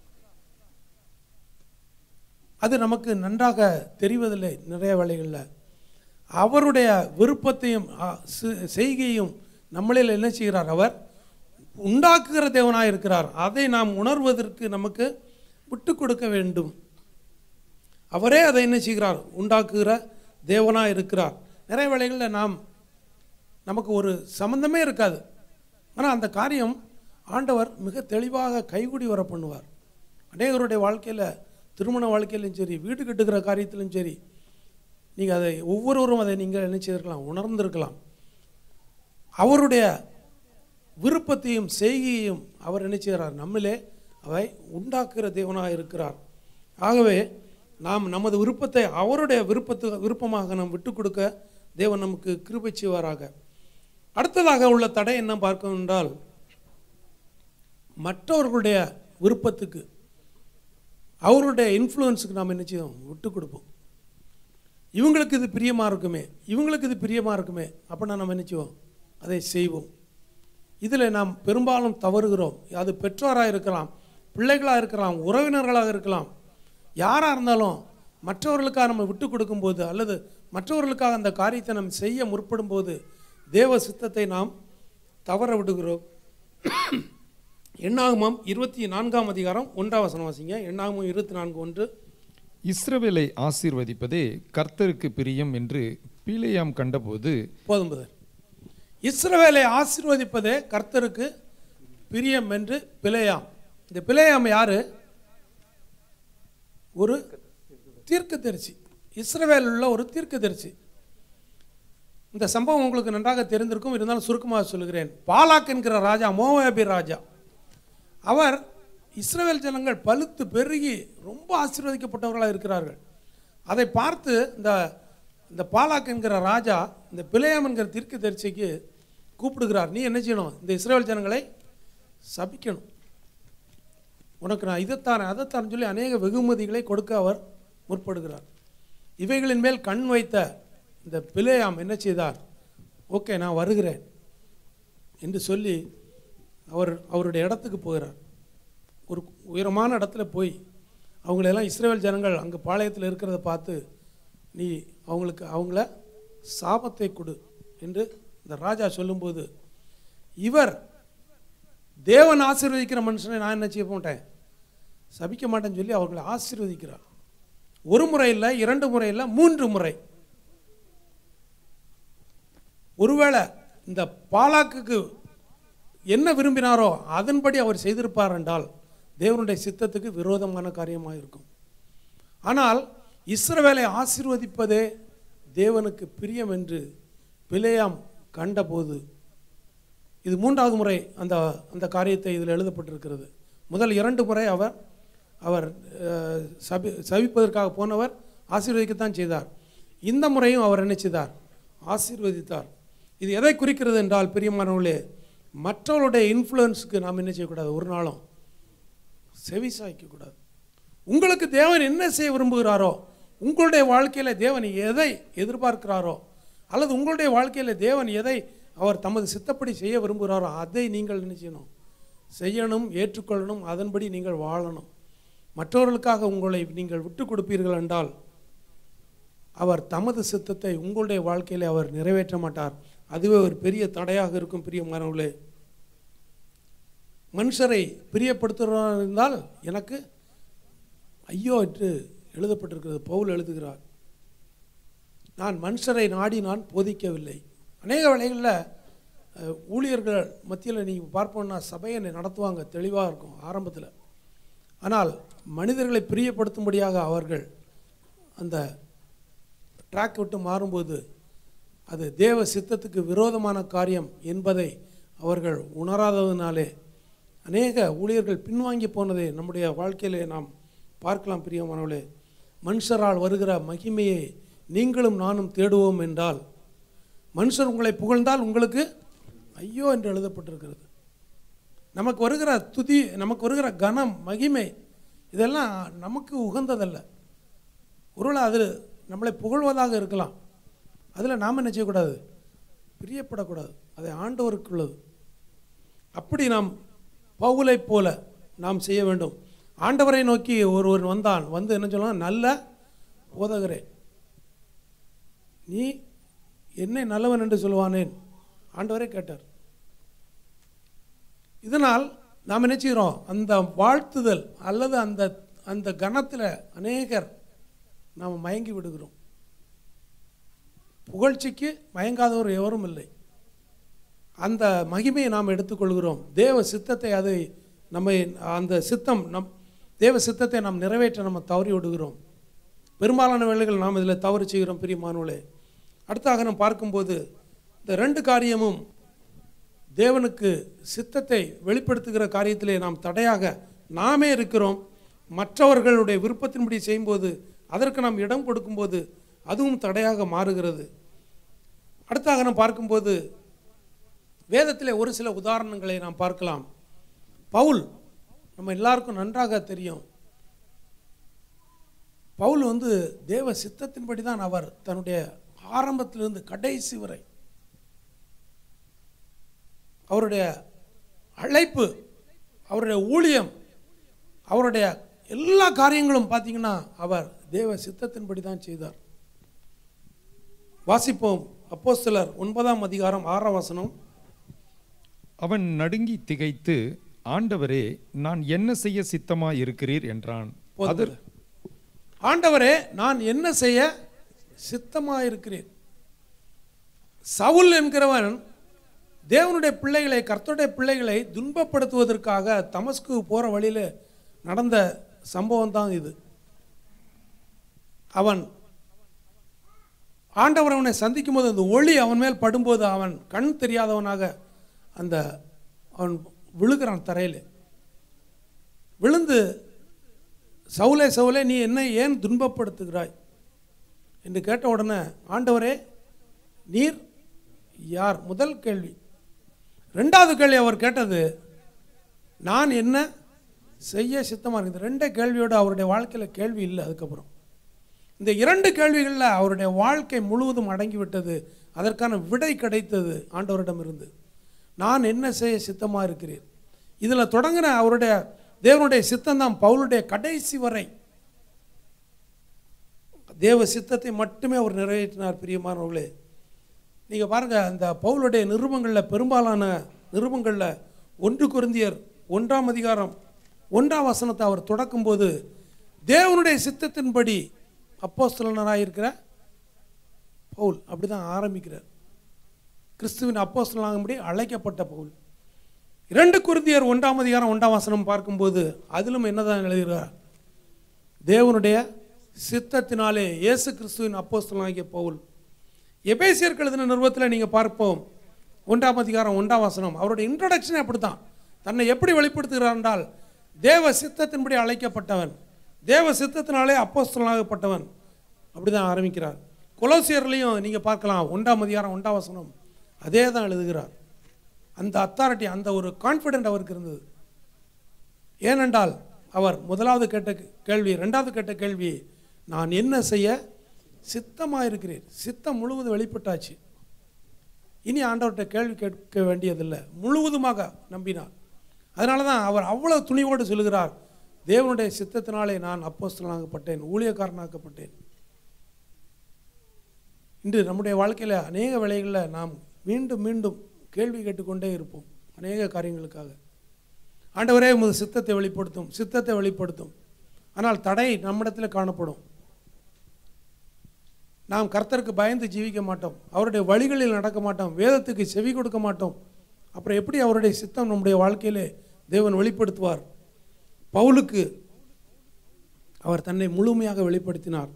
அது நமக்கு நன்றாக தெரிவதில்லை நிறைய வேளைகளில் அவருடைய விருப்பத்தையும் அ, செ- செய்கையும் நம்மளில் என்ன செய்கிறார் அவர் உண்டாக்குகிற தேவனாக இருக்கிறார் அதை நாம் உணர்வதற்கு நமக்கு விட்டு கொடுக்க வேண்டும் அவரே அதை என்ன செய்கிறார் உண்டாக்குகிற தேவனாக இருக்கிறார் நிறைய வேளைகளில் நாம் நமக்கு ஒரு சம்பந்தமே இருக்காது ஆனால் அந்த காரியம் ஆண்டவர் மிக தெளிவாக கைகூடி வர பண்ணுவார் அநேகருடைய வாழ்க்கையில் திருமண வாழ்க்கையிலும் சரி வீடு கட்டுகிற காரியத்திலும் சரி நீங்கள் அதை ஒவ்வொருவரும் அதை நீங்கள் என்ன செய்திருக்கலாம் உணர்ந்திருக்கலாம் அவருடைய விருப்பத்தையும் செய்கையையும் அவர் என்ன செய்கிறார் நம்மிலே அவை உண்டாக்குகிற தேவனாக இருக்கிறார் ஆகவே நாம் நமது விருப்பத்தை அவருடைய விருப்பத்து விருப்பமாக நாம் விட்டு கொடுக்க தேவன் நமக்கு கிருபை செய்வாராக அடுத்ததாக உள்ள தடை என்ன பார்க்கணும் என்றால் மற்றவர்களுடைய விருப்பத்துக்கு அவருடைய இன்ஃப்ளூயன்ஸுக்கு நாம் என்ன செய்வோம் விட்டு கொடுப்போம் இவங்களுக்கு இது பிரியமாக இருக்குமே இவங்களுக்கு இது பிரியமாக இருக்குமே அப்படின்னா நம்ம என்ன செய்வோம் அதை செய்வோம் இதில் நாம் பெரும்பாலும் தவறுகிறோம் அது பெற்றோராக இருக்கலாம் பிள்ளைகளாக இருக்கலாம் உறவினர்களாக இருக்கலாம் யாராக இருந்தாலும் மற்றவர்களுக்காக நம்ம விட்டு கொடுக்கும்போது அல்லது மற்றவர்களுக்காக அந்த காரியத்தை நாம் செய்ய முற்படும்போது தேவ சித்தத்தை நாம் தவற விடுகிறோம் எண்ணாகமம் இருபத்தி நான்காம் அதிகாரம் ஒன்றாம் வசனம் வாசிங்க எண்ணாகமம் இருபத்தி நான்கு ஒன்று இஸ்ரவேலை ஆசீர்வதிப்பதே கர்த்தருக்கு பிரியம் என்று பீலேயாம் கண்டபோது போதும் புதர் இஸ்ரவேலை ஆசீர்வதிப்பதே கர்த்தருக்கு பிரியம் என்று பிழையாம் இந்த பிழையாம் யாரு ஒரு தீர்க்கதரிசி இஸ்ரவேலில் உள்ள ஒரு தீர்க்கதரிசி இந்த சம்பவம் உங்களுக்கு நன்றாக தெரிந்திருக்கும் இருந்தாலும் சுருக்கமாக சொல்லுகிறேன் பாலாக் என்கிற ராஜா மோவாபி ராஜா அவர் இஸ்ரவேல் ஜனங்கள் பழுத்து பெருகி ரொம்ப ஆசீர்வதிக்கப்பட்டவர்களாக இருக்கிறார்கள் அதை பார்த்து இந்த இந்த பாலாக் என்கிற ராஜா இந்த பிழையாம் என்கிற தீர்க்கதரிசிக்கு கூப்பிடுகிறார் நீ என்ன செய்யணும் இந்த இஸ்ரவேல் ஜனங்களை சபிக்கணும் உனக்கு நான் இதைத்தாரேன் அதைத்தாரேன்னு சொல்லி அநேக வெகுமதிகளை கொடுக்க அவர் முற்படுகிறார் இவைகளின் மேல் கண் வைத்த இந்த பிலேயாம் என்ன செய்தார் ஓகே நான் வருகிறேன் என்று சொல்லி அவர் அவருடைய இடத்துக்கு போகிறார் ஒரு உயரமான இடத்துல போய் அவங்களெல்லாம் இஸ்ரேல் ஜனங்கள் அங்கே பாளையத்தில் இருக்கிறத பார்த்து நீ அவங்களுக்கு அவங்கள சாபத்தை கொடு என்று இந்த ராஜா சொல்லும்போது இவர் தேவன் ஆசீர்வதிக்கிற மனுஷனை நான் என்ன செய்ய மாட்டேன் சபிக்க மாட்டேன்னு சொல்லி அவர்களை ஆசீர்வதிக்கிறார் ஒரு முறை இல்லை இரண்டு முறை இல்லை மூன்று முறை ஒருவேளை இந்த பாலாக்குக்கு என்ன விரும்பினாரோ அதன்படி அவர் செய்திருப்பார் என்றால் தேவனுடைய சித்தத்துக்கு விரோதமான காரியமாக இருக்கும் ஆனால் இஸ்ரவேலை ஆசீர்வதிப்பதே தேவனுக்கு பிரியம் என்று பிலேயாம் கண்டபோது இது மூன்றாவது முறை அந்த அந்த காரியத்தை இதில் எழுதப்பட்டிருக்கிறது முதல் இரண்டு முறை அவர் அவர் அஹ், சபி சபிப்பதற்காக போனவர் ஆசீர்வதிக்கத்தான் செய்தார் இந்த முறையும் அவர் என்ன செய்தார் ஆசீர்வதித்தார் இது எதை குறிக்கிறது என்றால் பிரியமானவர்களே மற்றவருடைய இன்ஃப்ளூயன்ஸுக்கு நாம் என்ன செய்யக்கூடாது ஒரு நாளும் செவி சாய்க்கக்கூடாது உங்களுக்கு தேவன் என்ன செய்ய விரும்புகிறாரோ உங்களுடைய வாழ்க்கையில் தேவன் எதை எதிர்பார்க்கிறாரோ அல்லது உங்களுடைய வாழ்க்கையில் தேவன் எதை அவர் தமது சித்தப்படி செய்ய விரும்புகிறாரோ அதை நீங்கள் என்ன செய்யணும் செய்யணும் ஏற்றுக்கொள்ளணும் அதன்படி நீங்கள் வாழணும் மற்றவர்களுக்காக உங்களை நீங்கள் விட்டு கொடுப்பீர்கள் என்றால் அவர் தமது சித்தத்தை உங்களுடைய வாழ்க்கையில் அவர் நிறைவேற்ற மாட்டார் அதுவே ஒரு பெரிய தடையாக இருக்கும் பிரியமானவர்களே மனுஷரை பிரியப்படுத்துகிறார் இருந்தால் எனக்கு ஐயோ என்று எழுதப்பட்டிருக்கிறது பவுல் எழுதுகிறார் நான் மனுஷரை நாடி நான் போதிக்கவில்லை அநேக வேளைகளில் அஹ், ஊழியர்கள் மத்தியில் நீங்கள் பார்ப்போம்னா சபையை நடத்துவாங்க தெளிவாக இருக்கும் ஆரம்பத்தில் ஆனால் மனிதர்களை பிரியப்படுத்தும்படியாக அவர்கள் அந்த ட்ராக் விட்டு மாறும்போது அது தேவ சித்தத்துக்கு விரோதமான காரியம் என்பதை அவர்கள் உணராததினாலே அநேக ஊழியர்கள் பின்வாங்கி போனதை நம்முடைய வாழ்க்கையிலே நாம் பார்க்கலாம் பிரியமானவர்களே மனுஷரால் வருகிற மகிமையை நீங்களும் நானும் தேடுவோம் என்றால் மனுஷர் உங்களை புகழ்ந்தால் உங்களுக்கு ஐயோ என்று எழுதப்பட்டிருக்கிறது நமக்கு வருகிற துதி நமக்கு வருகிற கனம் மகிமை இதெல்லாம் நமக்கு உகந்ததல்ல ஒருவேளை அது நம்மளை புகழ்வதாக இருக்கலாம் அதில் நாம் என்ன செய்யக்கூடாது பிரியப்படக்கூடாது அதை ஆண்டவருக்குள்ளது அப்படி நாம் பவுலைப் போல நாம் செய்ய வேண்டும் ஆண்டவரை நோக்கி ஒருவன் வந்தான் வந்து என்ன சொல்லலாம் நல்ல போதகரே நீ என்னை நல்லவன் என்று சொல்லுவானேன் ஆண்டவரே கேட்டார் இதனால் நாம் என்ன செய்கிறோம் அந்த வாழ்த்துதல் அல்லது அந்த அந்த கணத்தில் அநேகர் நாம் மயங்கி விடுகிறோம் புகழ்ச்சிக்கு மயங்காதவர் எவரும் இல்லை அந்த மகிமையை நாம் எடுத்துக்கொள்கிறோம் தேவ சித்தத்தை அதை நம்மை அந்த சித்தம் நம் தேவ சித்தத்தை நாம் நிறைவேற்ற நம்ம தவறி விடுகிறோம் பெரும்பாலான வேளைகள் நாம் இதில் தவறு செய்கிறோம் பிரியமானவர்களே அடுத்தாக நாம் பார்க்கும்போது இந்த ரெண்டு காரியமும் தேவனுக்கு சித்தத்தை வெளிப்படுத்துகிற காரியத்திலே நாம் தடையாக நாமே இருக்கிறோம் மற்றவர்களுடைய விருப்பத்தின்படி செய்யும்போது அதற்கு நாம் இடம் கொடுக்கும்போது அதுவும் தடையாக மாறுகிறது அடுத்தாக நாம் பார்க்கும்போது வேதத்திலே ஒரு சில உதாரணங்களை நாம் பார்க்கலாம் பவுல் நம்ம எல்லாருக்கும் நன்றாக தெரியும் பவுல் வந்து தேவ சித்தத்தின்படி தான் அவர் தன்னுடைய ஆரம்பத்திலிருந்து கடைசி வரை அவருடைய அழைப்பு அவருடைய ஊழியம் அவருடைய எல்லா காரியங்களும் பார்த்தீங்கன்னா அவர் தேவ சித்தத்தின்படி தான் செய்தார் வாசிப்போம் அப்போஸ்தலர் ஒன்பதாம் அதிகாரம் ஆறாம் வசனம் அவன் நடுங்கி திகைத்து ஆண்டவரே நான் என்ன செய்ய சித்தமாய் இருக்கிறீர் என்றான் போதும். ஆண்டவரே நான் என்ன செய்ய சித்தமாயிருக்கிறேன் சவுல் என்கிறவன் தேவனுடைய பிள்ளைகளை கர்த்தருடைய பிள்ளைகளை துன்பப்படுத்துவதற்காக தமஸ்கு போகிற வழியில் நடந்த சம்பவம் தான் இது அவன் ஆண்டவர் அவனை சந்திக்கும் போது அந்த ஒளி அவன் மேல் படும்போது அவன் கண் தெரியாதவனாக அந்த அவன் விழுகிறான் தரையில் விழுந்து சவுலே சவுலே நீ என்னை ஏன் துன்பப்படுத்துகிறாய் என்று கேட்ட உடனே ஆண்டவரே நீர் யார் முதல் கேள்வி ரெண்டாவது கேள்வி அவர் கேட்டது நான் என்ன செய்ய சித்தமாக இருக்குது ரெண்டே கேள்வியோடு அவருடைய வாழ்க்கையில் கேள்வி இல்லை அதுக்கப்புறம் இந்த இரண்டு கேள்விகளில் அவருடைய வாழ்க்கை முழுவதும் அடங்கிவிட்டது அதற்கான விடை கிடைத்தது ஆண்டவரிடமிருந்து நான் என்ன செய்ய சித்தமாக இருக்கிறேன் இதில் தொடங்கின அவருடைய தேவனுடைய சித்தம் தான் பவுலுடைய கடைசி வரை தேவ சித்தத்தை மட்டுமே அவர் நிறைவேற்றினார் பிரியமானவர்களே நீங்கள் பாருங்கள் அந்த பவுலுடைய நிருபங்களில் பெரும்பாலான நிருபங்களில் ஒன்று குருந்தியர் ஒன்றாம் அதிகாரம் ஒன்றாம் வசனத்தை அவர் தொடக்கும்போது தேவனுடைய சித்தத்தின்படி அப்போஸ்தலனாக இருக்கிற பவுல் அப்படி தான் ஆரம்பிக்கிறார் கிறிஸ்துவின் அப்போஸ்தலனாகும்படி அழைக்கப்பட்ட பவுல் இரண்டு குருந்தியர் ஒன்றாம் அதிகாரம் ஒன்றாம் வசனம் பார்க்கும்போது அதிலும் என்னதான் எழுதுகிறார் தேவனுடைய சித்தத்தினாலே இயேசு கிறிஸ்துவின் அப்போஸ்தலனாகிய பவுல் எபேசியருக்கு எழுதின நிறுவத்தில் நீங்கள் பார்ப்போம் ஒன்றாம் அதிகாரம் ஒன்றாம் வசனம் அவருடைய இன்ட்ரடக்ஷனே அப்படி தான் தன்னை எப்படி வெளிப்படுத்துகிறார் என்றால் தேவ சித்தத்தின்படி அழைக்கப்பட்டவன் தேவ சித்தத்தினாலே அப்போஸ்தலனாகப்பட்டவன் அப்படி தான் ஆரம்பிக்கிறார் கொலோசியர்லையும் நீங்கள் பார்க்கலாம் ஒன்றாம் அதிகாரம் ஒன்றாம் வசனம் அதே தான் எழுதுகிறார் அந்த அத்தாரிட்டி அந்த ஒரு கான்ஃபிடென்ட் அவருக்கு இருந்தது ஏனென்றால் அவர் முதலாவது கேட்ட கேள்வி ரெண்டாவது கேட்ட கேள்வி நான் என்ன செய்ய சித்தமாக இருக்கிறேன் சித்தம் முழுவதும் வெளிப்பட்டாச்சு இனி ஆண்டவர்கிட்ட கேள்வி கேட்க வேண்டியதில்லை முழுவதுமாக நம்பினார் அதனால தான் அவர் அவ்வளோ துணிவோடு சொல்லுகிறார் தேவனுடைய சித்தத்தினாலே நான் அப்போஸ்தலனாகப்பட்டேன் ஊழியக்காரனாக்கப்பட்டேன் இன்று நம்முடைய வாழ்க்கையில் அநேக வேளைகளில் நாம் மீண்டும் மீண்டும் கேள்வி கேட்டுக்கொண்டே இருப்போம் அநேக காரியங்களுக்காக ஆண்டவரே உமது சித்தத்தை வெளிப்படுத்தும் சித்தத்தை வெளிப்படுத்தும் ஆனால் தடை நம்மிடத்தில் காணப்படும் நாம் கர்த்தருக்கு பயந்து ஜீவிக்க மாட்டோம் அவருடைய வழிகளில் நடக்க மாட்டோம் வேதத்துக்கு செவி கொடுக்க மாட்டோம் அப்புறம் எப்படி அவருடைய சித்தம் நம்முடைய வாழ்க்கையிலே தேவன் வெளிப்படுத்துவார் பவுலுக்கு அவர் தன்னை முழுமையாக வெளிப்படுத்தினார்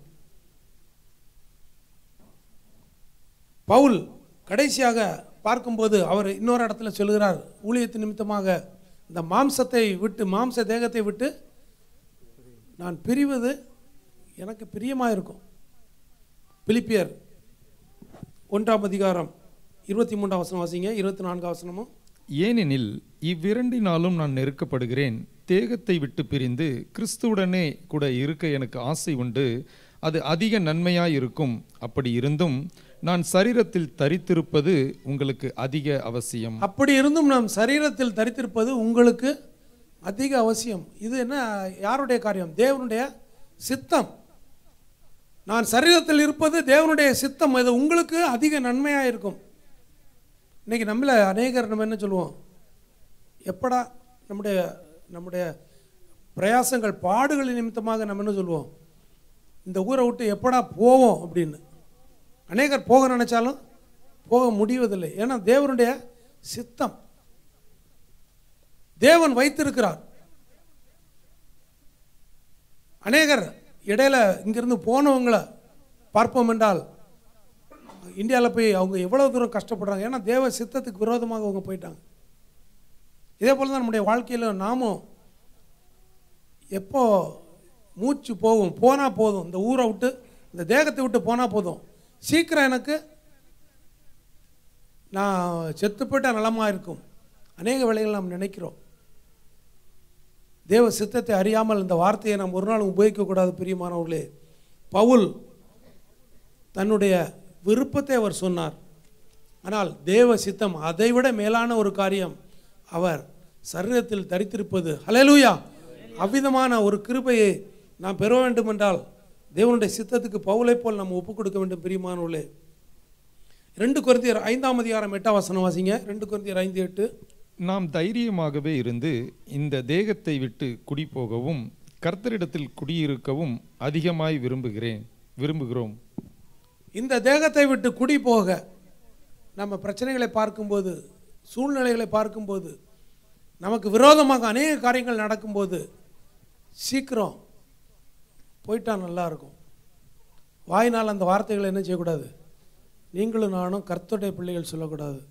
பவுல் கடைசியாக பார்க்கும்போது அவர் இன்னொரு இடத்துல சொல்கிறார் ஊழியத்து நிமித்தமாக இந்த மாம்சத்தை விட்டு மாம்ச தேகத்தை விட்டு நான் பிரிவது எனக்கு பிரியமாக இருக்கும் பிலிப்பியர் ஒன்றாம் அதிகாரம் இருபத்தி மூன்றாம் வசனம் வாசிங்க இருபத்தி நான்காம் வசனமும் ஏனெனில் இவ்விரண்டினாலும் நான் நெருக்கப்படுகிறேன் தேகத்தை விட்டு பிரிந்து கிறிஸ்துவுடனே கூட இருக்க எனக்கு ஆசை உண்டு அது அதிக நன்மையாயிருக்கும் அப்படி இருந்தும் நான் சரீரத்தில் தரித்திருப்பது உங்களுக்கு அதிக அவசியம் அப்படி இருந்தும் நாம் சரீரத்தில் தரித்திருப்பது உங்களுக்கு அதிக அவசியம் இது என்ன யாருடைய காரியம் தேவனுடைய சித்தம் நான் சரீரத்தில் இருப்பது தேவனுடைய சித்தம் இது உங்களுக்கு அதிக நன்மையாக இருக்கும் இன்னைக்கு நம்மள அநேகர் நம்ம என்ன சொல்லுவோம் எப்படா நம்முடைய நம்முடைய பிரயாசங்கள் பாடுகள் நிமித்தமாக நம்ம என்ன சொல்லுவோம் இந்த ஊரை விட்டு எப்படா போவோம் அப்படின்னு அநேகர் போக நினைச்சாலும் போக முடிவதில்லை ஏன்னா தேவனுடைய சித்தம் தேவன் வைத்திருக்கிறார் அநேகர் இடையில இங்கிருந்து போனவங்களை பார்ப்போம் என்றால் இந்தியாவில் போய் அவங்க எவ்வளோ தூரம் கஷ்டப்படுறாங்க ஏன்னா தேவ சித்தத்துக்கு விரோதமாக அவங்க போயிட்டாங்க இதே போல தான் நம்முடைய வாழ்க்கையில் நாமும் எப்போ மூச்சு போகும் போனால் போதும் இந்த ஊரை விட்டு இந்த தேகத்தை விட்டு போனால் போதும் சீக்கிரம் எனக்கு நான் செத்து போயிட்டா நலமாக இருக்கும் அநேக வேளைகள் நாம் நினைக்கிறோம் தேவ சித்தத்தை அறியாமல் இந்த வார்த்தையை நாம் ஒரு நாள் உபயோகிக்கக்கூடாது பிரியமானவர்களே பவுல் தன்னுடைய விருப்பத்தை அவர் சொன்னார் ஆனால் தேவ சித்தம் அதைவிட மேலான ஒரு காரியம் அவர் சரீரத்தில் தரித்திருப்பது ஹalleluya அவ்விதமான ஒரு கிருபையை நாம் பெற வேண்டும் என்றால் தேவனுடைய சித்தத்துக்கு பவுலை போல் நம்ம ஒப்புக் கொடுக்க வேண்டும் பிரியமானவர்களே ரெண்டு குருந்தியர் ஐந்தாம் அதிகாரம் எட்டாம் வசனம் வாசிங்க ரெண்டு குருந்தியர் ஐந்து எட்டு நாம் தைரியமாகவே இருந்து இந்த தேகத்தை விட்டு குடிபோகவும் கர்த்தரிடத்தில் குடியிருக்கவும் அதிகமாய் விரும்புகிறேன் விரும்புகிறோம் இந்த தேகத்தை விட்டு குடி போக நம்ம பிரச்சனைகளை பார்க்கும்போது சூழ்நிலைகளை பார்க்கும்போது நமக்கு விரோதமாக அநேக காரியங்கள் நடக்கும்போது சீக்கிரம் போயிட்டா நல்லா இருக்கும் வாயினால் அந்த வார்த்தைகளை என்ன செய்யக்கூடாது நீங்களும் நானும் கர்த்தருடைய பிள்ளைகள் சொல்லக்கூடாது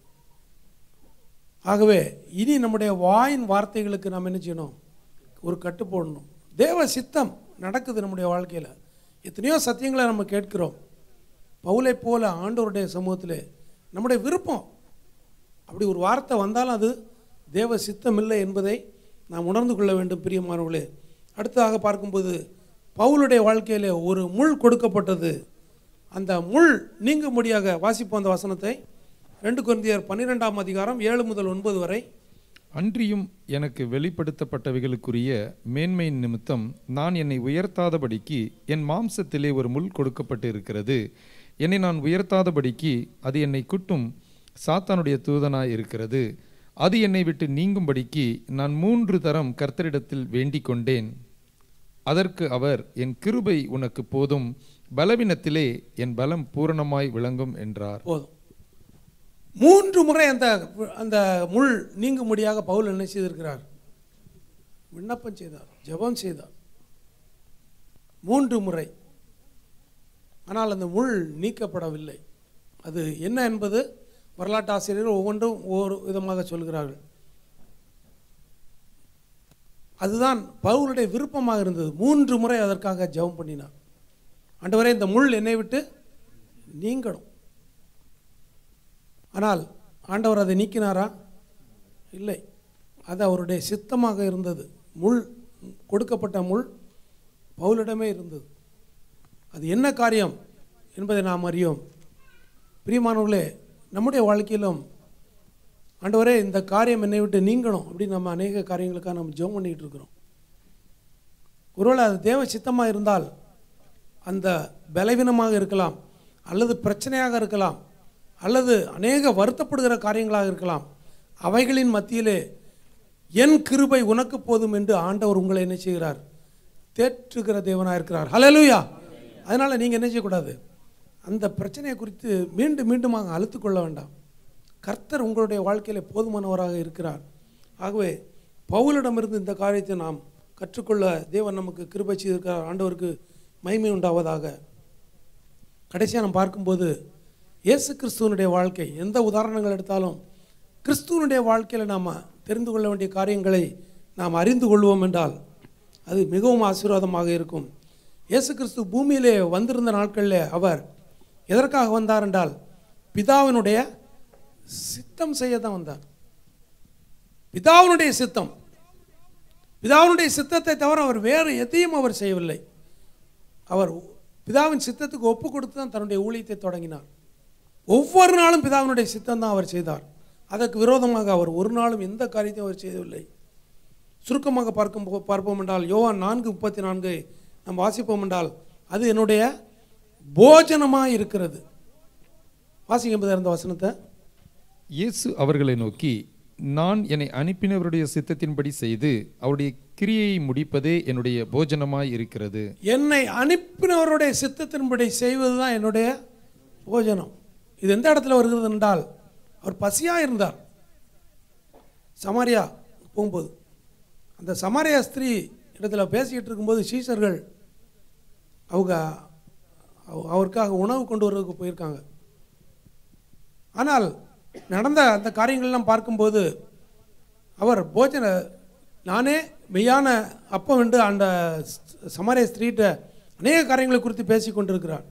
ஆகவே இனி நம்முடைய வாயின் வார்த்தைகளுக்கு நாம் என்ன செய்யணும் ஒரு கட்டு போடணும் தேவ சித்தம் நடக்குது நம்முடைய வாழ்க்கையில் எத்தனையோ சத்தியங்களை நம்ம கேட்கிறோம் பவுலை போல ஆண்டவருடைய சமூகத்தில் நம்முடைய விருப்பம் அப்படி ஒரு வார்த்தை வந்தாலும் அது தேவ சித்தம் இல்லை என்பதை நாம் உணர்ந்து கொள்ள வேண்டும் பிரியமானவர்களே அடுத்ததாக பார்க்கும்போது பவுலுடைய வாழ்க்கையில் ஒரு முள் கொடுக்கப்பட்டது அந்த முள் நீங்கும்படியாக வாசிப்போம் அந்த வசனத்தை ரெண்டு குருந்தியர் பன்னிரெண்டாம் அதிகாரம் ஏழு முதல் ஒன்பது வரை அன்றியும் எனக்கு வெளிப்படுத்தப்பட்டவைகளுக்குரிய மேன்மையின் நிமித்தம் நான் என்னை உயர்த்தாதபடிக்கு என் மாம்சத்திலே ஒரு முள் கொடுக்கப்பட்டு இருக்கிறது என்னை நான் உயர்த்தாதபடிக்கு அது என்னை குட்டும் சாத்தானுடைய தூதனாய் இருக்கிறது அது என்னை விட்டு நீங்கும்படிக்கு நான் மூன்று தரம் கர்த்தரிடத்தில் வேண்டிக் கொண்டேன் அதற்கு அவர் என் கிருபை உனக்கு போதும் பலவீனத்திலே என் பலம் பூரணமாய் விளங்கும் என்றார் போதும் மூன்று முறை அந்த அந்த முள் நீங்கும்படியாக பவுல் என்ன செய்திருக்கிறார் விண்ணப்பம் செய்தார் ஜெபம் செய்தார் மூன்று முறை ஆனால் அந்த முள் நீக்கப்படவில்லை அது என்ன என்பது வரலாற்று ஆசிரியர் ஒவ்வொன்றும் ஒவ்வொரு விதமாக சொல்கிறார்கள் அதுதான் பவுலுடைய விருப்பமாக இருந்தது மூன்று முறை அதற்காக ஜெபம் பண்ணினார் ஆண்டவரே இந்த முள் என்னை விட்டு நீங்கணும் ஆனால் ஆண்டவர் அதை நீக்கினாரா இல்லை அது அவருடைய சித்தமாக இருந்தது முள் கொடுக்கப்பட்ட முள் பவுலிடமே இருந்தது அது என்ன காரியம் என்பதை நாம் அறியோம் பிரியமானவர்களே நம்முடைய வாழ்க்கையிலும் ஆண்டவரே இந்த காரியம் என்னை விட்டு நீங்கணும் அப்படின்னு நம்ம அநேக காரியங்களுக்காக நம்ம ஜெபம் பண்ணிகிட்டு இருக்கிறோம் ஒருவேளை அது தேவ சித்தமாக இருந்தால் அந்த பலவீனமாக இருக்கலாம் அல்லது பிரச்சனையாக இருக்கலாம் அல்லது அநேக வருத்தப்படுகிற காரியங்களாக இருக்கலாம் அவைகளின் மத்தியிலே என் கிருபை உனக்கு போதும் என்று ஆண்டவர் உங்களை என்ன செய்கிறார் தேற்றுகிற தேவனாக இருக்கிறார் ஹalleluya அதனால் நீங்கள் என்ன செய்யக்கூடாது அந்த பிரச்சனையை குறித்து மீண்டும் மீண்டுமாக அழுத்து கொள்ள வேண்டாம் கர்த்தர் உங்களுடைய வாழ்க்கையில் போதுமானவராக இருக்கிறார் ஆகவே பவுலிடமிருந்து இந்த காரியத்தை நாம் கற்றுக்கொள்ள தேவன் நமக்கு கிருபை செய்திருக்கிறார் ஆண்டவருக்கு மகிமை உண்டாவதாக கடைசியாக நாம் பார்க்கும்போது இயேசு கிறிஸ்துவனுடைய வாழ்க்கை எந்த உதாரணங்கள் எடுத்தாலும் கிறிஸ்துவனுடைய வாழ்க்கையில் நாம் தெரிந்து கொள்ள வேண்டிய காரியங்களை நாம் அறிந்து கொள்வோம் என்றால் அது மிகவும் ஆசீர்வாதமாக இருக்கும் இயேசு கிறிஸ்து பூமியிலே வந்திருந்த நாட்களில் அவர் எதற்காக வந்தார் என்றால் பிதாவினுடைய சித்தம் செய்ய தான் வந்தார் பிதாவினுடைய சித்தம் பிதாவினுடைய சித்தத்தை தவிர அவர் வேறு எதையும் அவர் செய்யவில்லை அவர் பிதாவின் சித்தத்துக்கு ஒப்பு கொடுத்து தான் தன்னுடைய ஊழியத்தை தொடங்கினார் ஒவ்வொரு நாளும் பிதாவினுடைய சித்தம் தான் அவர் செய்தார் அதற்கு விரோதமாக அவர் ஒரு நாளும் எந்த காரியத்தையும் அவர் செய்யவில்லை சுருக்கமாக பார்க்கும் போ- பார்ப்போம் என்றால் யோவான் நான்கு முப்பத்தி நான்கு நாம் வாசிப்போம் என்றால் அது என்னுடைய போஜனமாக இருக்கிறது வாசிங்க என்பது இருந்த வசனத்தை இயேசு அவர்களை நோக்கி நான் என்னை அனுப்பினவருடைய சித்தத்தின்படி செய்து அவருடைய கிரியையை முடிப்பதே என்னுடைய போஜனமாய் இருக்கிறது என்னை அனுப்பினவருடைய சித்தத்தின்படி செய்வது தான் என்னுடைய போஜனம் இது எந்த இடத்துல வருகிறது என்றால் அவர் பசியாக இருந்தார் சமாரியா போகும்போது அந்த சமாரியா ஸ்திரீ இடத்துல பேசிக்கிட்டு இருக்கும்போது சீசர்கள் அவங்க அவ- அவருக்காக உணவு கொண்டு வர்றதுக்கு போயிருக்காங்க ஆனால் நடந்த அந்த காரியங்கள்லாம் பார்க்கும்போது அவர் போஜன நானே மெய்யான அப்பம் என்று அந்த சமாரிய ஸ்திரீட்ட அநேக காரியங்களை குறித்து பேசி கொண்டிருக்கிறார்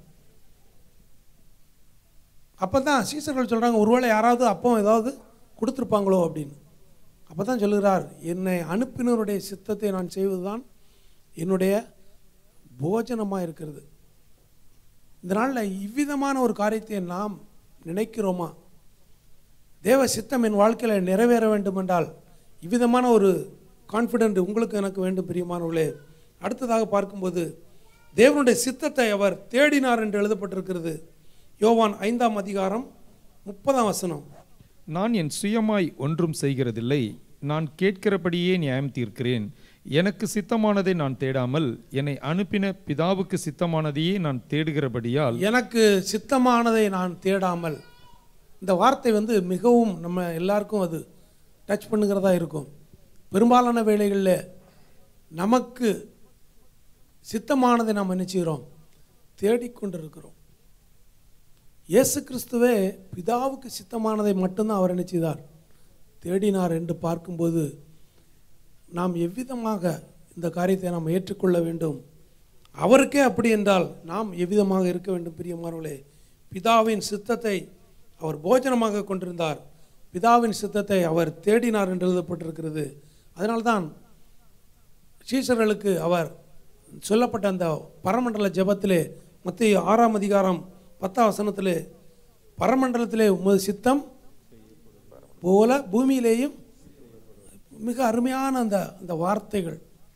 அப்போ தான் சீசர்கள் சொல்கிறாங்க ஒருவேளை யாராவது அப்பம் ஏதாவது கொடுத்துருப்பாங்களோ அப்படின்னு அப்போ தான் சொல்லுகிறார் என்னை அனுப்பினருடைய சித்தத்தை நான் செய்வதுதான் என்னுடைய போஜனமாக இருக்கிறது இந்த நாளில் இவ்விதமான ஒரு காரியத்தை நாம் நினைக்கிறோமா தேவ சித்தம் என் வாழ்க்கையில் நிறைவேற வேண்டும் என்றால் இவ்விதமான ஒரு கான்ஃபிடென்ட் உங்களுக்கு எனக்கு வேண்டும் பிரியமானவர்களே அடுத்ததாக பார்க்கும்போது தேவனுடைய சித்தத்தை அவர் தேடினார் என்று எழுதப்பட்டிருக்கிறது யோவான் ஐந்தாம் அதிகாரம் முப்பதாம் வசனம் நான் என் சுயமாய் ஒன்றும் செய்கிறதில்லை நான் கேட்கிறபடியே நியாயம் தீர்க்கிறேன் எனக்கு சித்தமானதை நான் தேடாமல் என்னை அனுப்பின பிதாவுக்கு சித்தமானதையே நான் தேடுகிறபடியால் எனக்கு சித்தமானதை நான் தேடாமல் இந்த வார்த்தை வந்து மிகவும் நம்ம எல்லாருக்கும் அது டச் பண்ணுகிறதா இருக்கும் பெரும்பாலான வேளைகளில் நமக்கு சித்தமானதை நாம் நினைச்சுக்கிறோம் தேடிக்கொண்டிருக்கிறோம் இயேசு கிறிஸ்துவே பிதாவுக்கு சித்தமானதை மட்டும்தான் அவர் நினைச்சிதார் தேடினார் என்று பார்க்கும்போது நாம் எவ்விதமாக இந்த காரியத்தை நாம் ஏற்றுக்கொள்ள வேண்டும் அவருக்கே அப்படி என்றால் நாம் எவ்விதமாக இருக்க வேண்டும் பிரியமானவர்களே பிதாவின் சித்தத்தை அவர் போஜனமாக கொண்டிருந்தார் பிதாவின் சித்தத்தை அவர் தேடினார் என்று எழுதப்பட்டிருக்கிறது அதனால்தான் சீசர்களுக்கு அவர் சொல்லப்பட்ட அந்த பரமண்டல ஜெபத்திலே மத்திய ஆறாம் அதிகாரம் பத்தாம் வசனத்திலே பரமண்டலத்திலே உமது சித்தம் போல பூமியிலேயும் மிக அருமையான அந்த அந்த வார்த்தைகள்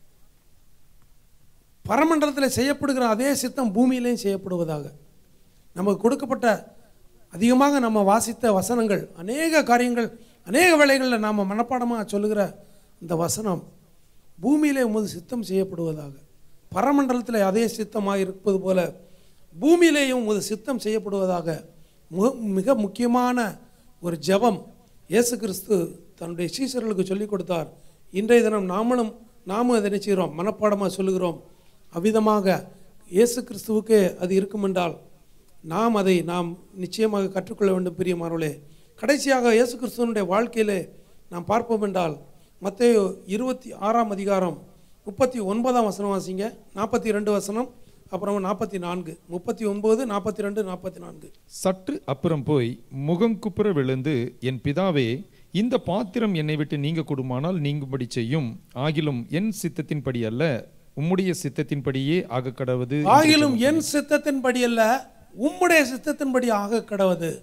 பரமண்டலத்தில் செய்யப்படுகிற அதே சித்தம் பூமியிலேயும் செய்யப்படுவதாக நமக்கு கொடுக்கப்பட்ட அதிகமாக நம்ம வாசித்த வசனங்கள் அநேக காரியங்கள் அநேக வேளைகளில் நாம் மனப்பாடமாக சொல்லுகிற இந்த வசனம் பூமியிலே உமது சித்தம் செய்யப்படுவதாக பரமண்டலத்தில் அதே சித்தமாக இருப்பது போல பூமியிலேயும் உமது சித்தம் செய்யப்படுவதாக மு- மிக முக்கியமான ஒரு ஜெபம் இயேசு கிறிஸ்து தன்னுடைய சீசர்களுக்கு சொல்லிக் கொடுத்தார் இன்றைய தினம் நாமளும் நாமும் அதை நினைச்சுகிறோம் மனப்பாடமாக சொல்லுகிறோம் அவ்விதமாக இயேசு கிறிஸ்துவுக்கே அது இருக்குமென்றால் நாம் அதை நாம் நிச்சயமாக கற்றுக்கொள்ள வேண்டும் பிரியமானவர்களே கடைசியாக இயேசு கிறிஸ்துவனுடைய வாழ்க்கையிலே நாம் பார்ப்போம் என்றால் மத்தேயு இருபத்தி ஆறாம் அதிகாரம் முப்பத்தி ஒன்பதாம் வசனம் வாசிங்க நாற்பத்தி ரெண்டு வசனம் அப்புறம் நாற்பத்தி நான்கு முப்பத்தி ஒன்பது நாற்பத்தி ரெண்டு நாற்பத்தி நான்கு சற்று அப்புறம் போய் முகங்குப்புற விழுந்து என் பிதாவே இந்த பாத்திரம் என்னை விட்டு நீங்க கூடுமானால் நீங்கும்படி செய்யும் ஆகிலும் என் சித்தத்தின்படி அல்ல உம்முடைய சித்தத்தின்படியே ஆக கடவுது ஆகிலும் என் சித்தத்தின்படி அல்ல உம்முடைய சித்தத்தின்படி ஆக கடவுது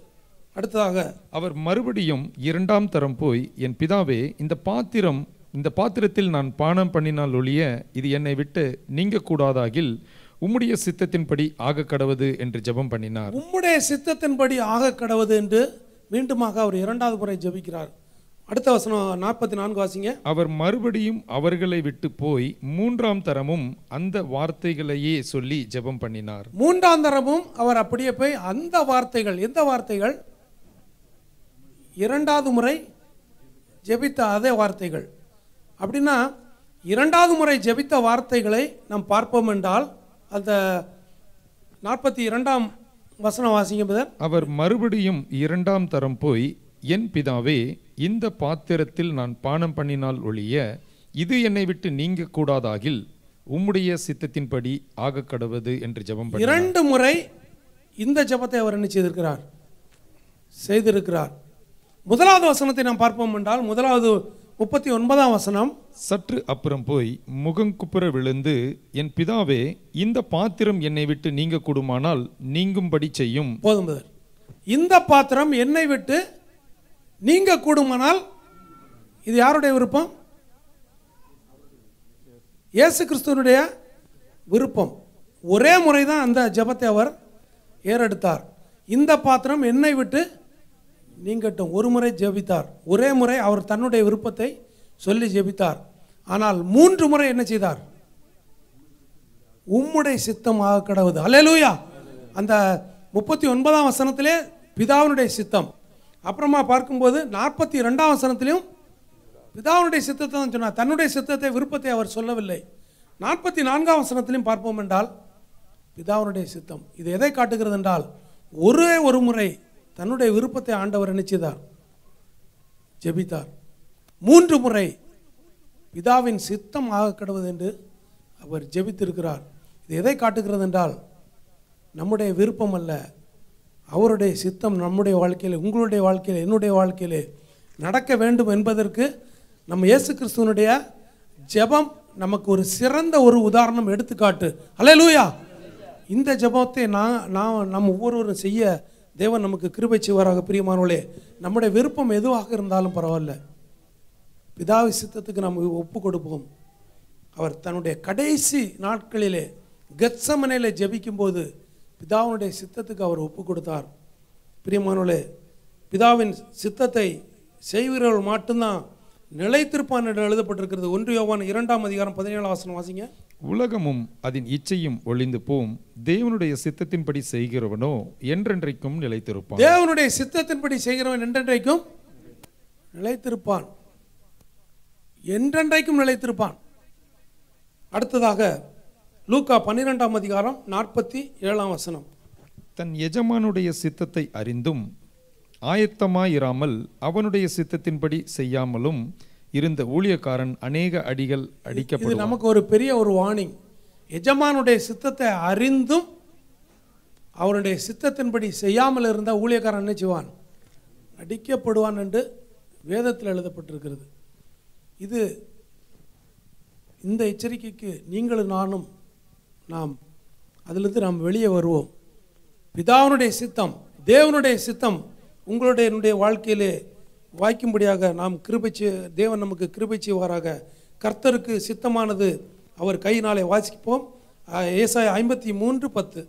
அடுத்ததாக அவர் மறுபடியும் இரண்டாம் தரம் போய் என் பிதாவே இந்த பாத்திரம் இந்த பாத்திரத்தில் நான் பானம் பண்ணினால் ஒழிய இது என்னை விட்டு நீங்க கூடாதாகில் உம்முடைய சித்தத்தின்படி ஆக கடவது என்று ஜெபம் பண்ணினார் உம்முடைய சித்தத்தின்படி ஆக கடவுது என்று மீண்டுமாக அவர் இரண்டாவது முறை ஜெபிக்கிறார் அடுத்த வசனம் நாற்பத்தி நான்கு வாசிங்க அவர் மறுபடியும் அவர்களை விட்டு போய் மூன்றாம் தரமும் அந்த வார்த்தைகளையே சொல்லி ஜெபம் பண்ணினார் மூன்றாம் தரமும் அவர் அப்படியே போய் அந்த வார்த்தைகள் எந்த வார்த்தைகள் இரண்டாவது முறை ஜெபித்த அதே வார்த்தைகள் அப்படின்னா இரண்டாவது முறை ஜெபித்த வார்த்தைகளை நாம் பார்ப்போம் என்றால் அந்த நாற்பத்தி இரண்டாம் வசனம் வாசிங்க பிரதர் அவர் மறுபடியும் இரண்டாம் தரம் போய் என் பிதாவே இந்த பாத்திரத்தில் நான் பானம் பண்ணினால் ஒழிய இது என்னை விட்டு நீங்க கூடாதாகில் உம்முடைய சித்தத்தின்படி ஆக கடவது என்று ஜெபம் பண்ணி இரண்டு முறை இந்த ஜெபத்தை அவர் என்ன செய்திருக்கிறார் செய்திருக்கிறார் முதலாவது வசனத்தை நாம் பார்ப்போம் என்றால் முதலாவது முப்பத்தி ஒன்பதாம் வசனம் சற்று அப்புறம் போய் முகங்குப்புற விழுந்து என் பிதாவே இந்த பாத்திரம் என்னை விட்டு நீங்க கூடுமானால் நீங்கும்படி செய்யும் போதும் பிரதர். இந்த பாத்திரம் என்னை விட்டு நீங்க கூடுமானால் இது யாருடைய விருப்பம் இயேசு கிறிஸ்துவனுடைய விருப்பம் ஒரே முறை தான் அந்த ஜெபத்தை அவர் ஏறெடுத்தார் இந்த பாத்திரம் என்னை விட்டு நீங்கட்டும் ஒரு முறை ஜெபித்தார் ஒரே முறை அவர் தன்னுடைய விருப்பத்தை சொல்லி ஜெபித்தார் ஆனால் மூன்று முறை என்ன செய்தார் உம்முடைய சித்தம் ஆக கடவுது அல்லேலூயா அந்த முப்பத்தி ஒன்பதாம் வசனத்திலே பிதாவினுடைய சித்தம் அப்புறமா பார்க்கும்போது நாற்பத்தி ரெண்டாம் வசனத்திலையும் பிதாவினுடைய சித்தத்தை தான் சொன்னார் தன்னுடைய சித்தத்தை விருப்பத்தை அவர் சொல்லவில்லை நாற்பத்தி நான்காம் வசனத்திலையும் பார்ப்போம் என்றால் பிதாவினுடைய சித்தம் இது எதை காட்டுகிறது என்றால் ஒரே ஒரு முறை தன்னுடைய விருப்பத்தை ஆண்டவர் நினைச்சிதார் ஜெபித்தார் மூன்று முறை பிதாவின் சித்தம் ஆக கடவுது என்று அவர் ஜெபித்திருக்கிறார் இது எதை காட்டுகிறது என்றால் நம்முடைய விருப்பம் அல்ல அவருடைய சித்தம் நம்முடைய வாழ்க்கையில் உங்களுடைய வாழ்க்கையில் என்னுடைய வாழ்க்கையிலே நடக்க வேண்டும் என்பதற்கு நம்ம இயேசு கிறிஸ்துவனுடைய ஜெபம் நமக்கு ஒரு சிறந்த ஒரு உதாரணம் எடுத்துக்காட்டு அல்லேலூயா இந்த ஜெபத்தை நான் நான் நம்ம ஒவ்வொருவரும் செய்ய தேவன் நமக்கு கிருபை செய்வாராக பிரியமானவளே நம்முடைய விருப்பம் எதுவாக இருந்தாலும் பரவாயில்ல பிதாவி சித்தத்துக்கு நாம் ஒப்பு கொடுப்போம் அவர் தன்னுடைய கடைசி நாட்களிலே கெத்சமனையில் ஜெபிக்கும்போது பிதாவினுடைய சித்தத்துக்கு அவர் ஒப்பு கொடுத்தார் பிரியமானவளே பிதாவின் சித்தத்தை செய்கிறவர்கள் மட்டும்தான் நிலைத்திருப்பான் என்று எழுதப்பட்டிருக்கிறது ஒன்று யோவான் இரண்டாம் அதிகாரம் பதினேழாம் வசனம் வாசிங்க உலகமும் அதன் இச்சையும் ஒளிந்து போம் தேவனுடைய சித்தத்தின்படி செய்கிறவனோ என்றென்றைக்கும் நிலைத்திருப்பான் தேவனுடைய சித்தத்தின்படி செய்கிறவன் என்றென்றைக்கும் நிலைத்திருப்பான் என்றென்றைக்கும் நிலைத்திருப்பான் அடுத்ததாக லூக்கா பன்னிரெண்டாம் அதிகாரம் நாற்பத்தி ஏழாம் வசனம் தன் எஜமானுடைய சித்தத்தை அறிந்தும் ஆயத்தமாயிராமல் அவனுடைய சித்தத்தின்படி செய்யாமலும் இருந்த ஊழியக்காரன் அநேக அடிகள் இது அடிக்கப்படும் நமக்கு ஒரு பெரிய ஒரு வார்னிங் எஜமானுடைய சித்தத்தை அறிந்தும் அவருடைய சித்தத்தின்படி செய்யாமல் இருந்த ஊழியக்காரன் என்ன செய்வான் அடிக்கப்படுவான் என்று வேதத்தில் எழுதப்பட்டிருக்கிறது இது இந்த எச்சரிக்கைக்கு நீங்களும் நானும் நாம் அதிலிருந்து நாம் வெளியே வருவோம் பிதாவினுடைய சித்தம் தேவனுடைய சித்தம் உங்களுடைய என்னுடைய வாழ்க்கையிலே வாய்க்கும்படியாக நாம் கிருபை செய்- தேவன் நமக்கு கிருபை செய்வாராக கர்த்தருக்கு சித்தமானது அவர் கையினாலே வாசிப்போம் அஹ், ஏசாயா ஐம்பத்தி மூன்று பத்து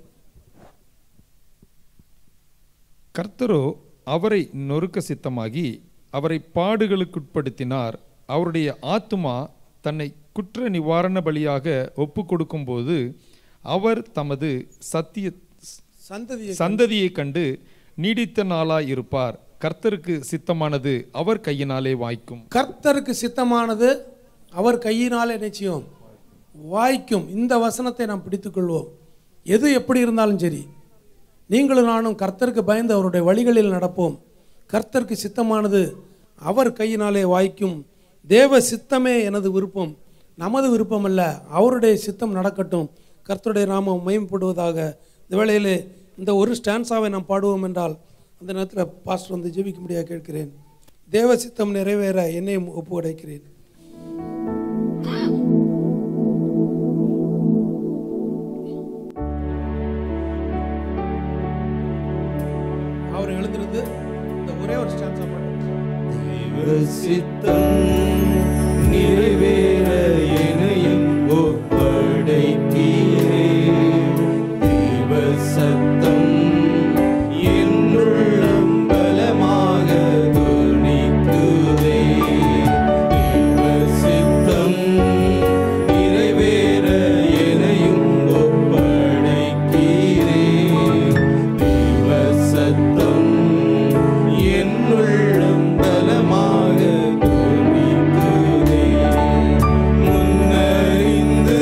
கர்த்தரோ அவரை நொறுக்க சித்தமாகி அவரை பாடுகளுக்குட்படுத்தினார் அவருடைய ஆத்துமா தன்னை குற்ற நிவாரண பலியாக ஒப்பு கொடுக்கும்போது அவர் தமது சத்திய சந்ததியை சந்ததியை கண்டு நீடித்த நாளாய் இருப்பார் கர்த்தருக்கு சித்தமானது அவர் கையினாலே வாய்க்கும் கர்த்தருக்கு சித்தமானது அவர் கையினாலே நிச்சயம் வாய்க்கும் இந்த வசனத்தை நாம் பிடித்துக்கொள்வோம் எது எப்படி இருந்தாலும் சரி நீங்களும் நானும் கர்த்தருக்கு பயந்து அவருடைய வழிகளில் நடப்போம் கர்த்தருக்கு சித்தமானது அவர் கையினாலே வாய்க்கும் தேவ சித்தமே எனது விருப்பம் நமது விருப்பம் அல்ல அவருடைய சித்தம் நடக்கட்டும் கர்த்தருடைய நாமம் மேம்படுவதாக இந்த வேளையிலே இந்த ஒரு ஸ்டான்ஸாவை நாம் பாடுவோம் என்றால் அந்த நேரத்தில் பாஸ்டர் வந்து ஜெபிக்கும்படியாக கேட்கிறேன் தேவ சித்தம் நிறைவேற என்னையும் ஒப்புடைக்கிறேன் அவர் எழுந்திருந்து சித்தம் நிறைவேற எனையும் ஒப்படைக்கிறே தேவ சத்தம் என்னுள்ளம் பலமாக துணிக்குதே தேவ சித்தம் நிறைவேற எனையும் ஒப்படைக்கிறே தேவ சத்தம் என்னுள்ளம் பலமாக துணிக்குதே முன்னறிந்து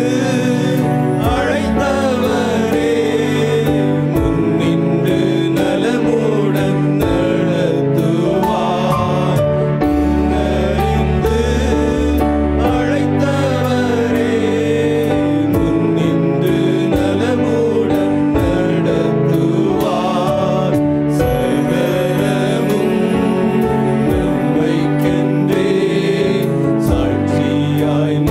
அழைத்தவரே முன்னின்று நலமுடன் நடத்துவார் முன்னறிந்து அழைத்தவரே முன்னின்று நலமுடன் நடத்துவார் சகலமும் நன்மைக்கென்றே சாட்சியாய்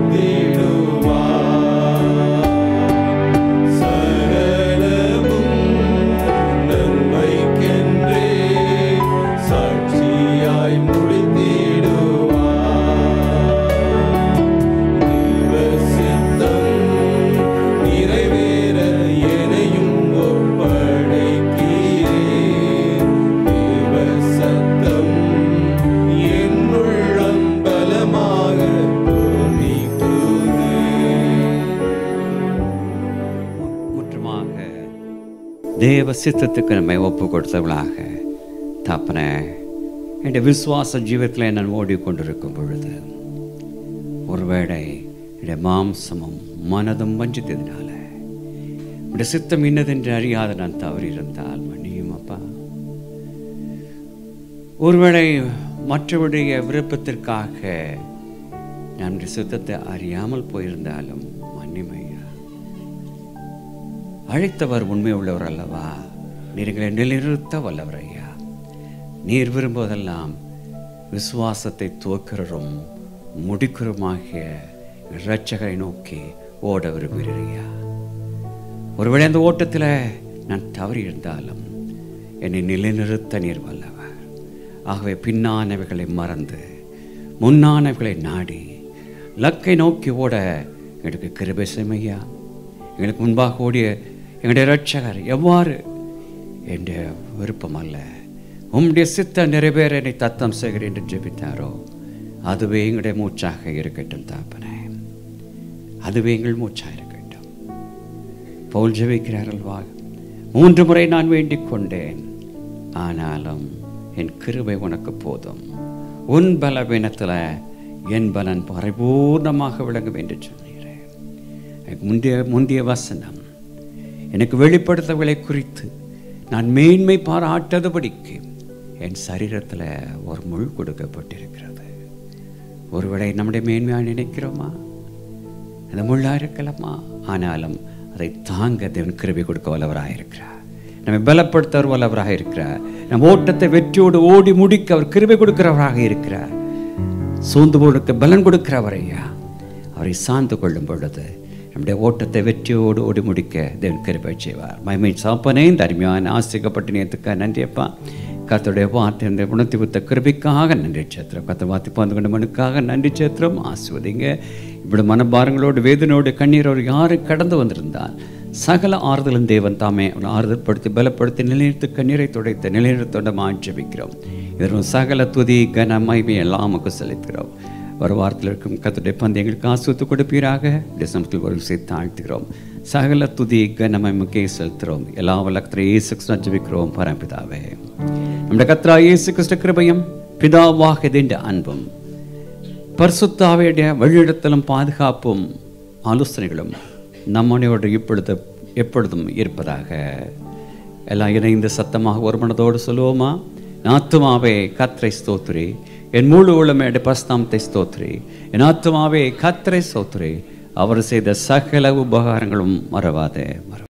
முடித்திடுவார் சகலமும் நன்மைக்கென்றே சாட்சியாய் முடித்திடுவார் தேவ சித்தம் நிறைவேற எனையும் ஒப்படைக்கிறேன் தேவ சத்தம் என்னுள்ளம் பலமாக துணிக்குதே முற்றுமாக தேவ சித்தத்துக்கு நம்மை ஒப்பு கொடுத்தவளாக தாப்பனே என் விசுவாச ஜீவத்தில் நான் ஓடிக்கொண்டிருக்கும் பொழுது ஒருவேளை என்னுடைய மாம்சமும் மனதும் வஞ்சித்ததினால உடைய சித்தம் இன்னதென்று அறியாத நான் தவறியிருந்தால் மன்னியும் அப்பா ஒருவேளை மற்றவருடைய விருப்பத்திற்காக நான் உடைய சித்தத்தை அறியாமல் போயிருந்தாலும் மன்னிமையா அழைத்தவர் உண்மை உள்ளவர் அல்லவா நீர்களை நிலைநிறுத்த வல்லவர் ஐயா நீர் விரும்புவதெல்லாம் விசுவாசத்தை துவக்கிறரும் முடிக்கிறோமாகிய இரட்சகரை நோக்கி ஓட விரும்புகிறேன் ஐயா ஒருவேளை அந்த ஓட்டத்தில் நான் தவறி இருந்தாலும் என்னை நிலைநிறுத்த நீர் வல்லவர் ஆகவே பின்னானவைகளை மறந்து முன்னானவைகளை நாடி லக்கை நோக்கி ஓட எங்களுக்கு கிருபை செய்மையா எங்களுக்கு முன்பாக ஓடிய எங்களுடைய இரட்சகர் எவ்வாறு என்ற விருப்பம் அல்ல உம்முடைய சித்த நிறைவேற என்னை தத்தம் செய்கிறேன் என்று ஜெபித்தாரோ அதுவே எங்களுடைய மூச்சாக இருக்கட்டும் தாப்பனே அதுவே எங்கள் மூச்சாக இருக்கட்டும் பவுல் ஜெபிக்கிறார் அல்வா மூன்று முறை நான் வேண்டிக் கொண்டேன் ஆனாலும் என் கிருபை உனக்கு போதும் உன் பலவீனத்தில் என் பலன் பரிபூர்ணமாக விளங்கும் என்று சொன்னீரே எனக்கு முந்தைய முந்தைய வசனம் எனக்கு வெளிப்படுத்தவர்களை குறித்து நான் மேன்மை பாராட்டதுபடிக்கு என் சரீரத்தில் ஒரு முள் கொடுக்கப்பட்டிருக்கிறது ஒருவேளை நம்முடைய மேன்மையாக நினைக்கிறோமா அந்த முள்ளாக இருக்கலாமா ஆனாலும் அதை தாங்க தேவன் கிருபை கொடுக்க வல்லவராக இருக்கிறார் நம்மை பலப்படுத்தவர் வல்லவராக இருக்கிறார் நம் ஓட்டத்தை வெற்றியோடு ஓடி முடிக்க அவர் கிருபை கொடுக்கிறவராக இருக்கிறார் சோர்ந்து போடுக்க பலன் கொடுக்கிறவர் ஐயா அவரை சார்ந்து கொள்ளும் பொழுது நம்முடைய ஓட்டத்தை வெற்றியோடு ஓடி முடிக்க தேவன் கிருபை செய்வார் மைமை சாப்பனே இந்த அருமையான ஆசிரியப்பட்ட நேரத்துக்காக நன்றி அப்பா கர்த்தருடைய வார்த்தை இந்த குணத்தை கொடுத்த கிருபிக்காக நன்றி சேத்திரம் கத்த வார்த்தை பாந்து கொண்ட மனுக்காக நன்றி சேத்திரம் ஆசுவதிங்க இப்படி மனபாரங்களோடு வேதனோடு கண்ணீரோடு யாரு கடந்து வந்திருந்தால் சகல ஆறுதலும் தேவன் தாமே அவனை ஆறுதல் படுத்தி பலப்படுத்தி நிலைநிறுத்து கண்ணீரை துடைத்து நிலைநிறுத்தோட மாற்றபிக்கிறோம் இதற்கு சகல துதி கன மகிமை எல்லாம் நமக்கு செலுத்துகிறோம் ஒரு வாரத்தில் இருக்கும் கத்துடைய பந்தயங்களுக்கு ஆசுவத்து கொடுப்பீராக இப்படி சமத்தில் ஒரு விஷயத்தை தாழ்த்துகிறோம் சகல துதி கனமமுக்கே செலுத்துகிறோம் எல்லா வழக்கத்திலும் இயேசு கிறிஸ்து ஜெபிக்கிறோம் பரம்பிதாவே നമ്മുടെ കത്ര യേശു ക്രിസ്തു കൃപയും പിതാവാഹതിൻ്റെ അൻപും പരിശുദ്ധാവയുടെ വഴിയിടത്തിലും പാതുകാപ്പും ആലോചനകളും நம்மனோடு இப்பொழுது எப்பொழுதும் இருப்பதாக எல்லாம் இணைந்து சத்தமாக ஒரு மனதோடு சொல்லுவோமா நாத்துமாவே கத்ரை ஸ்தோத்ரி என் முழு உள்ளமேடு பஸ்தாமத்தை ஸ்தோத்ரி என் ஆத்துமாவே கத்ரை ஸ்தோத்ரி அவர் செய்த சகல உபகாரங்களும் மறவாதே மறவாதே